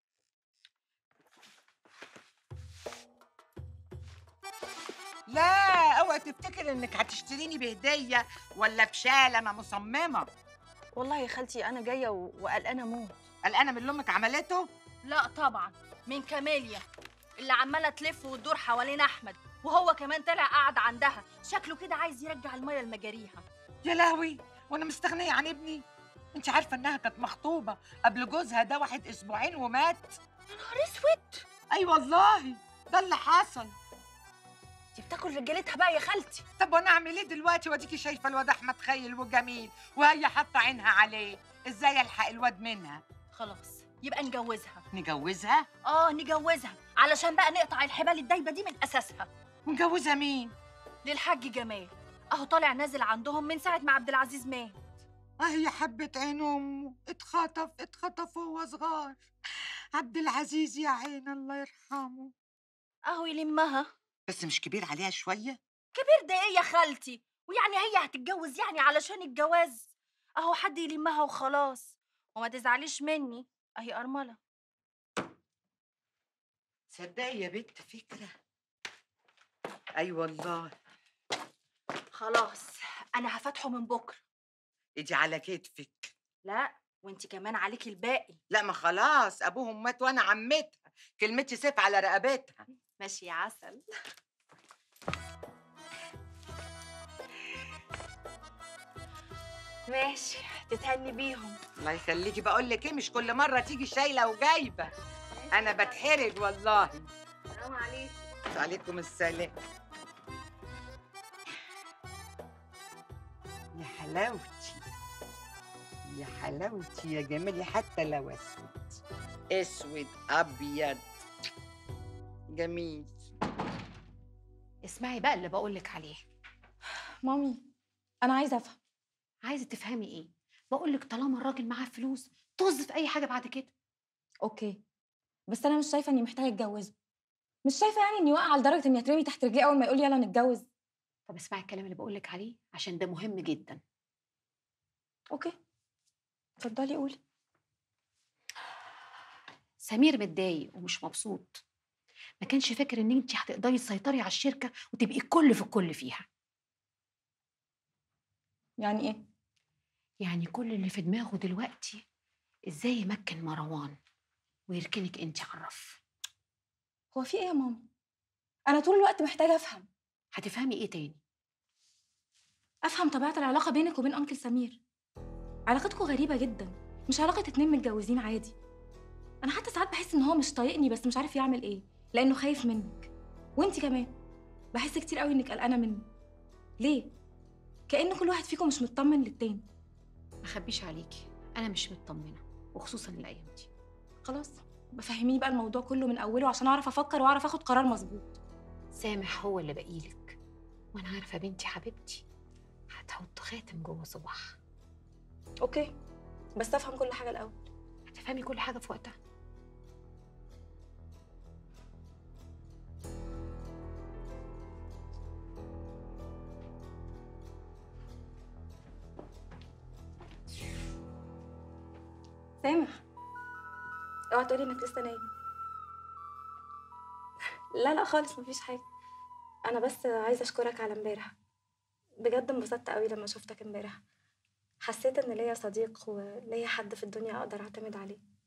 لا اوعي تفتكر انك هتشتريني بهديه ولا بشاله انا مصممه والله يا خالتي انا جايه و- وقلقانه موت قلقانه من اللي امك عملته لا طبعا من كاميليا اللي عماله تلف وتدور حوالين احمد وهو كمان طلع قاعد عندها شكله كده عايز يرجع الميه لمجاريها يا لهوي وانا مستغنيه عن ابني انت عارفه انها كانت مخطوبه قبل جوزها ده واحد اسبوعين ومات يا نهار اسود اي والله ده اللي حصل دي بتاكل رجالتها بقى يا خالتي طب وانا اعمل ايه دلوقتي واديكي شايفه الواد احمد خيل وجميل وهي حاطه عينها عليه ازاي الحق الواد منها خلاص يبقى نجوزها نجوزها اه نجوزها علشان بقى نقطع الحبال الدايبه دي من اساسها ونجوزها مين للحاج جمال اهو طالع نازل عندهم من ساعه ما عبد العزيز مات اه يا حبة عين امه اتخطف اتخطف وهو صغار عبد العزيز يا عين الله يرحمه اهو يلمها بس مش كبير عليها شويه كبير ده ايه يا خالتي ويعني هي هتتجوز يعني علشان الجواز اهو حد يلمها وخلاص وما تزعليش مني اهي ارمله تصدقي يا بنت فكره اي والله خلاص انا هفتحه من بكره ايدي على كتفك لا وانت كمان عليكي الباقي لا ما خلاص ابوهم مات وانا عمتها كلمتي سيف على رقبتها ماشي يا عسل ماشي تتهني بيهم الله يخليكي بقول لك ايه مش كل مره تيجي شايله وجايبه انا بتحرج والله سلام عليكم وعليكم السلام يا حلاوتي يا حلاوتي يا جمالي حتى لو اسود اسود ابيض جميل اسمعي بقى اللي بقولك عليه مامي انا عايزه افهم عايزه تفهمي ايه بقولك طالما الراجل معاه فلوس طز في اي حاجه بعد كده اوكي بس انا مش شايفه اني محتاجه اتجوزه مش شايفه يعني اني واقعه لدرجه اني اترمي تحت رجليه اول ما يقول لي يلا نتجوز طب اسمعي الكلام اللي بقولك عليه عشان ده مهم جدا اوكي اتفضلي قولي سمير متضايق ومش مبسوط ما كانش فاكر ان انت هتقدري تسيطري على الشركه وتبقي الكل في الكل فيها يعني ايه يعني كل اللي في دماغه دلوقتي ازاي يمكن مروان ويركنك انت على الرف هو في ايه يا ماما انا طول الوقت محتاجه افهم هتفهمي ايه تاني افهم طبيعه العلاقه بينك وبين انكل سمير علاقتكم غريبه جدا مش علاقه اتنين متجوزين عادي انا حتى ساعات بحس ان هو مش طايقني بس مش عارف يعمل ايه لانه خايف منك وانتي كمان بحس كتير قوي انك قلقانه منه ليه كأن كل واحد فيكم مش مطمن للتاني ما اخبيش عليكي انا مش مطمنه وخصوصا الايام دي خلاص بفهميني بقى الموضوع كله من اوله عشان اعرف افكر واعرف اخد قرار مظبوط سامح هو اللي بقيلك وانا عارفه بنتي حبيبتي هتحط خاتم جوه صباعها اوكي بس افهم كل حاجه الاول هتفهمي كل حاجه في وقتها سامح اوعى تقولي انك لسه نايم لا لا خالص مفيش حاجه انا بس عايزه اشكرك على امبارح بجد انبسطت قوي لما شفتك امبارح حسيت ان ليا صديق وليا حد في الدنيا اقدر اعتمد عليه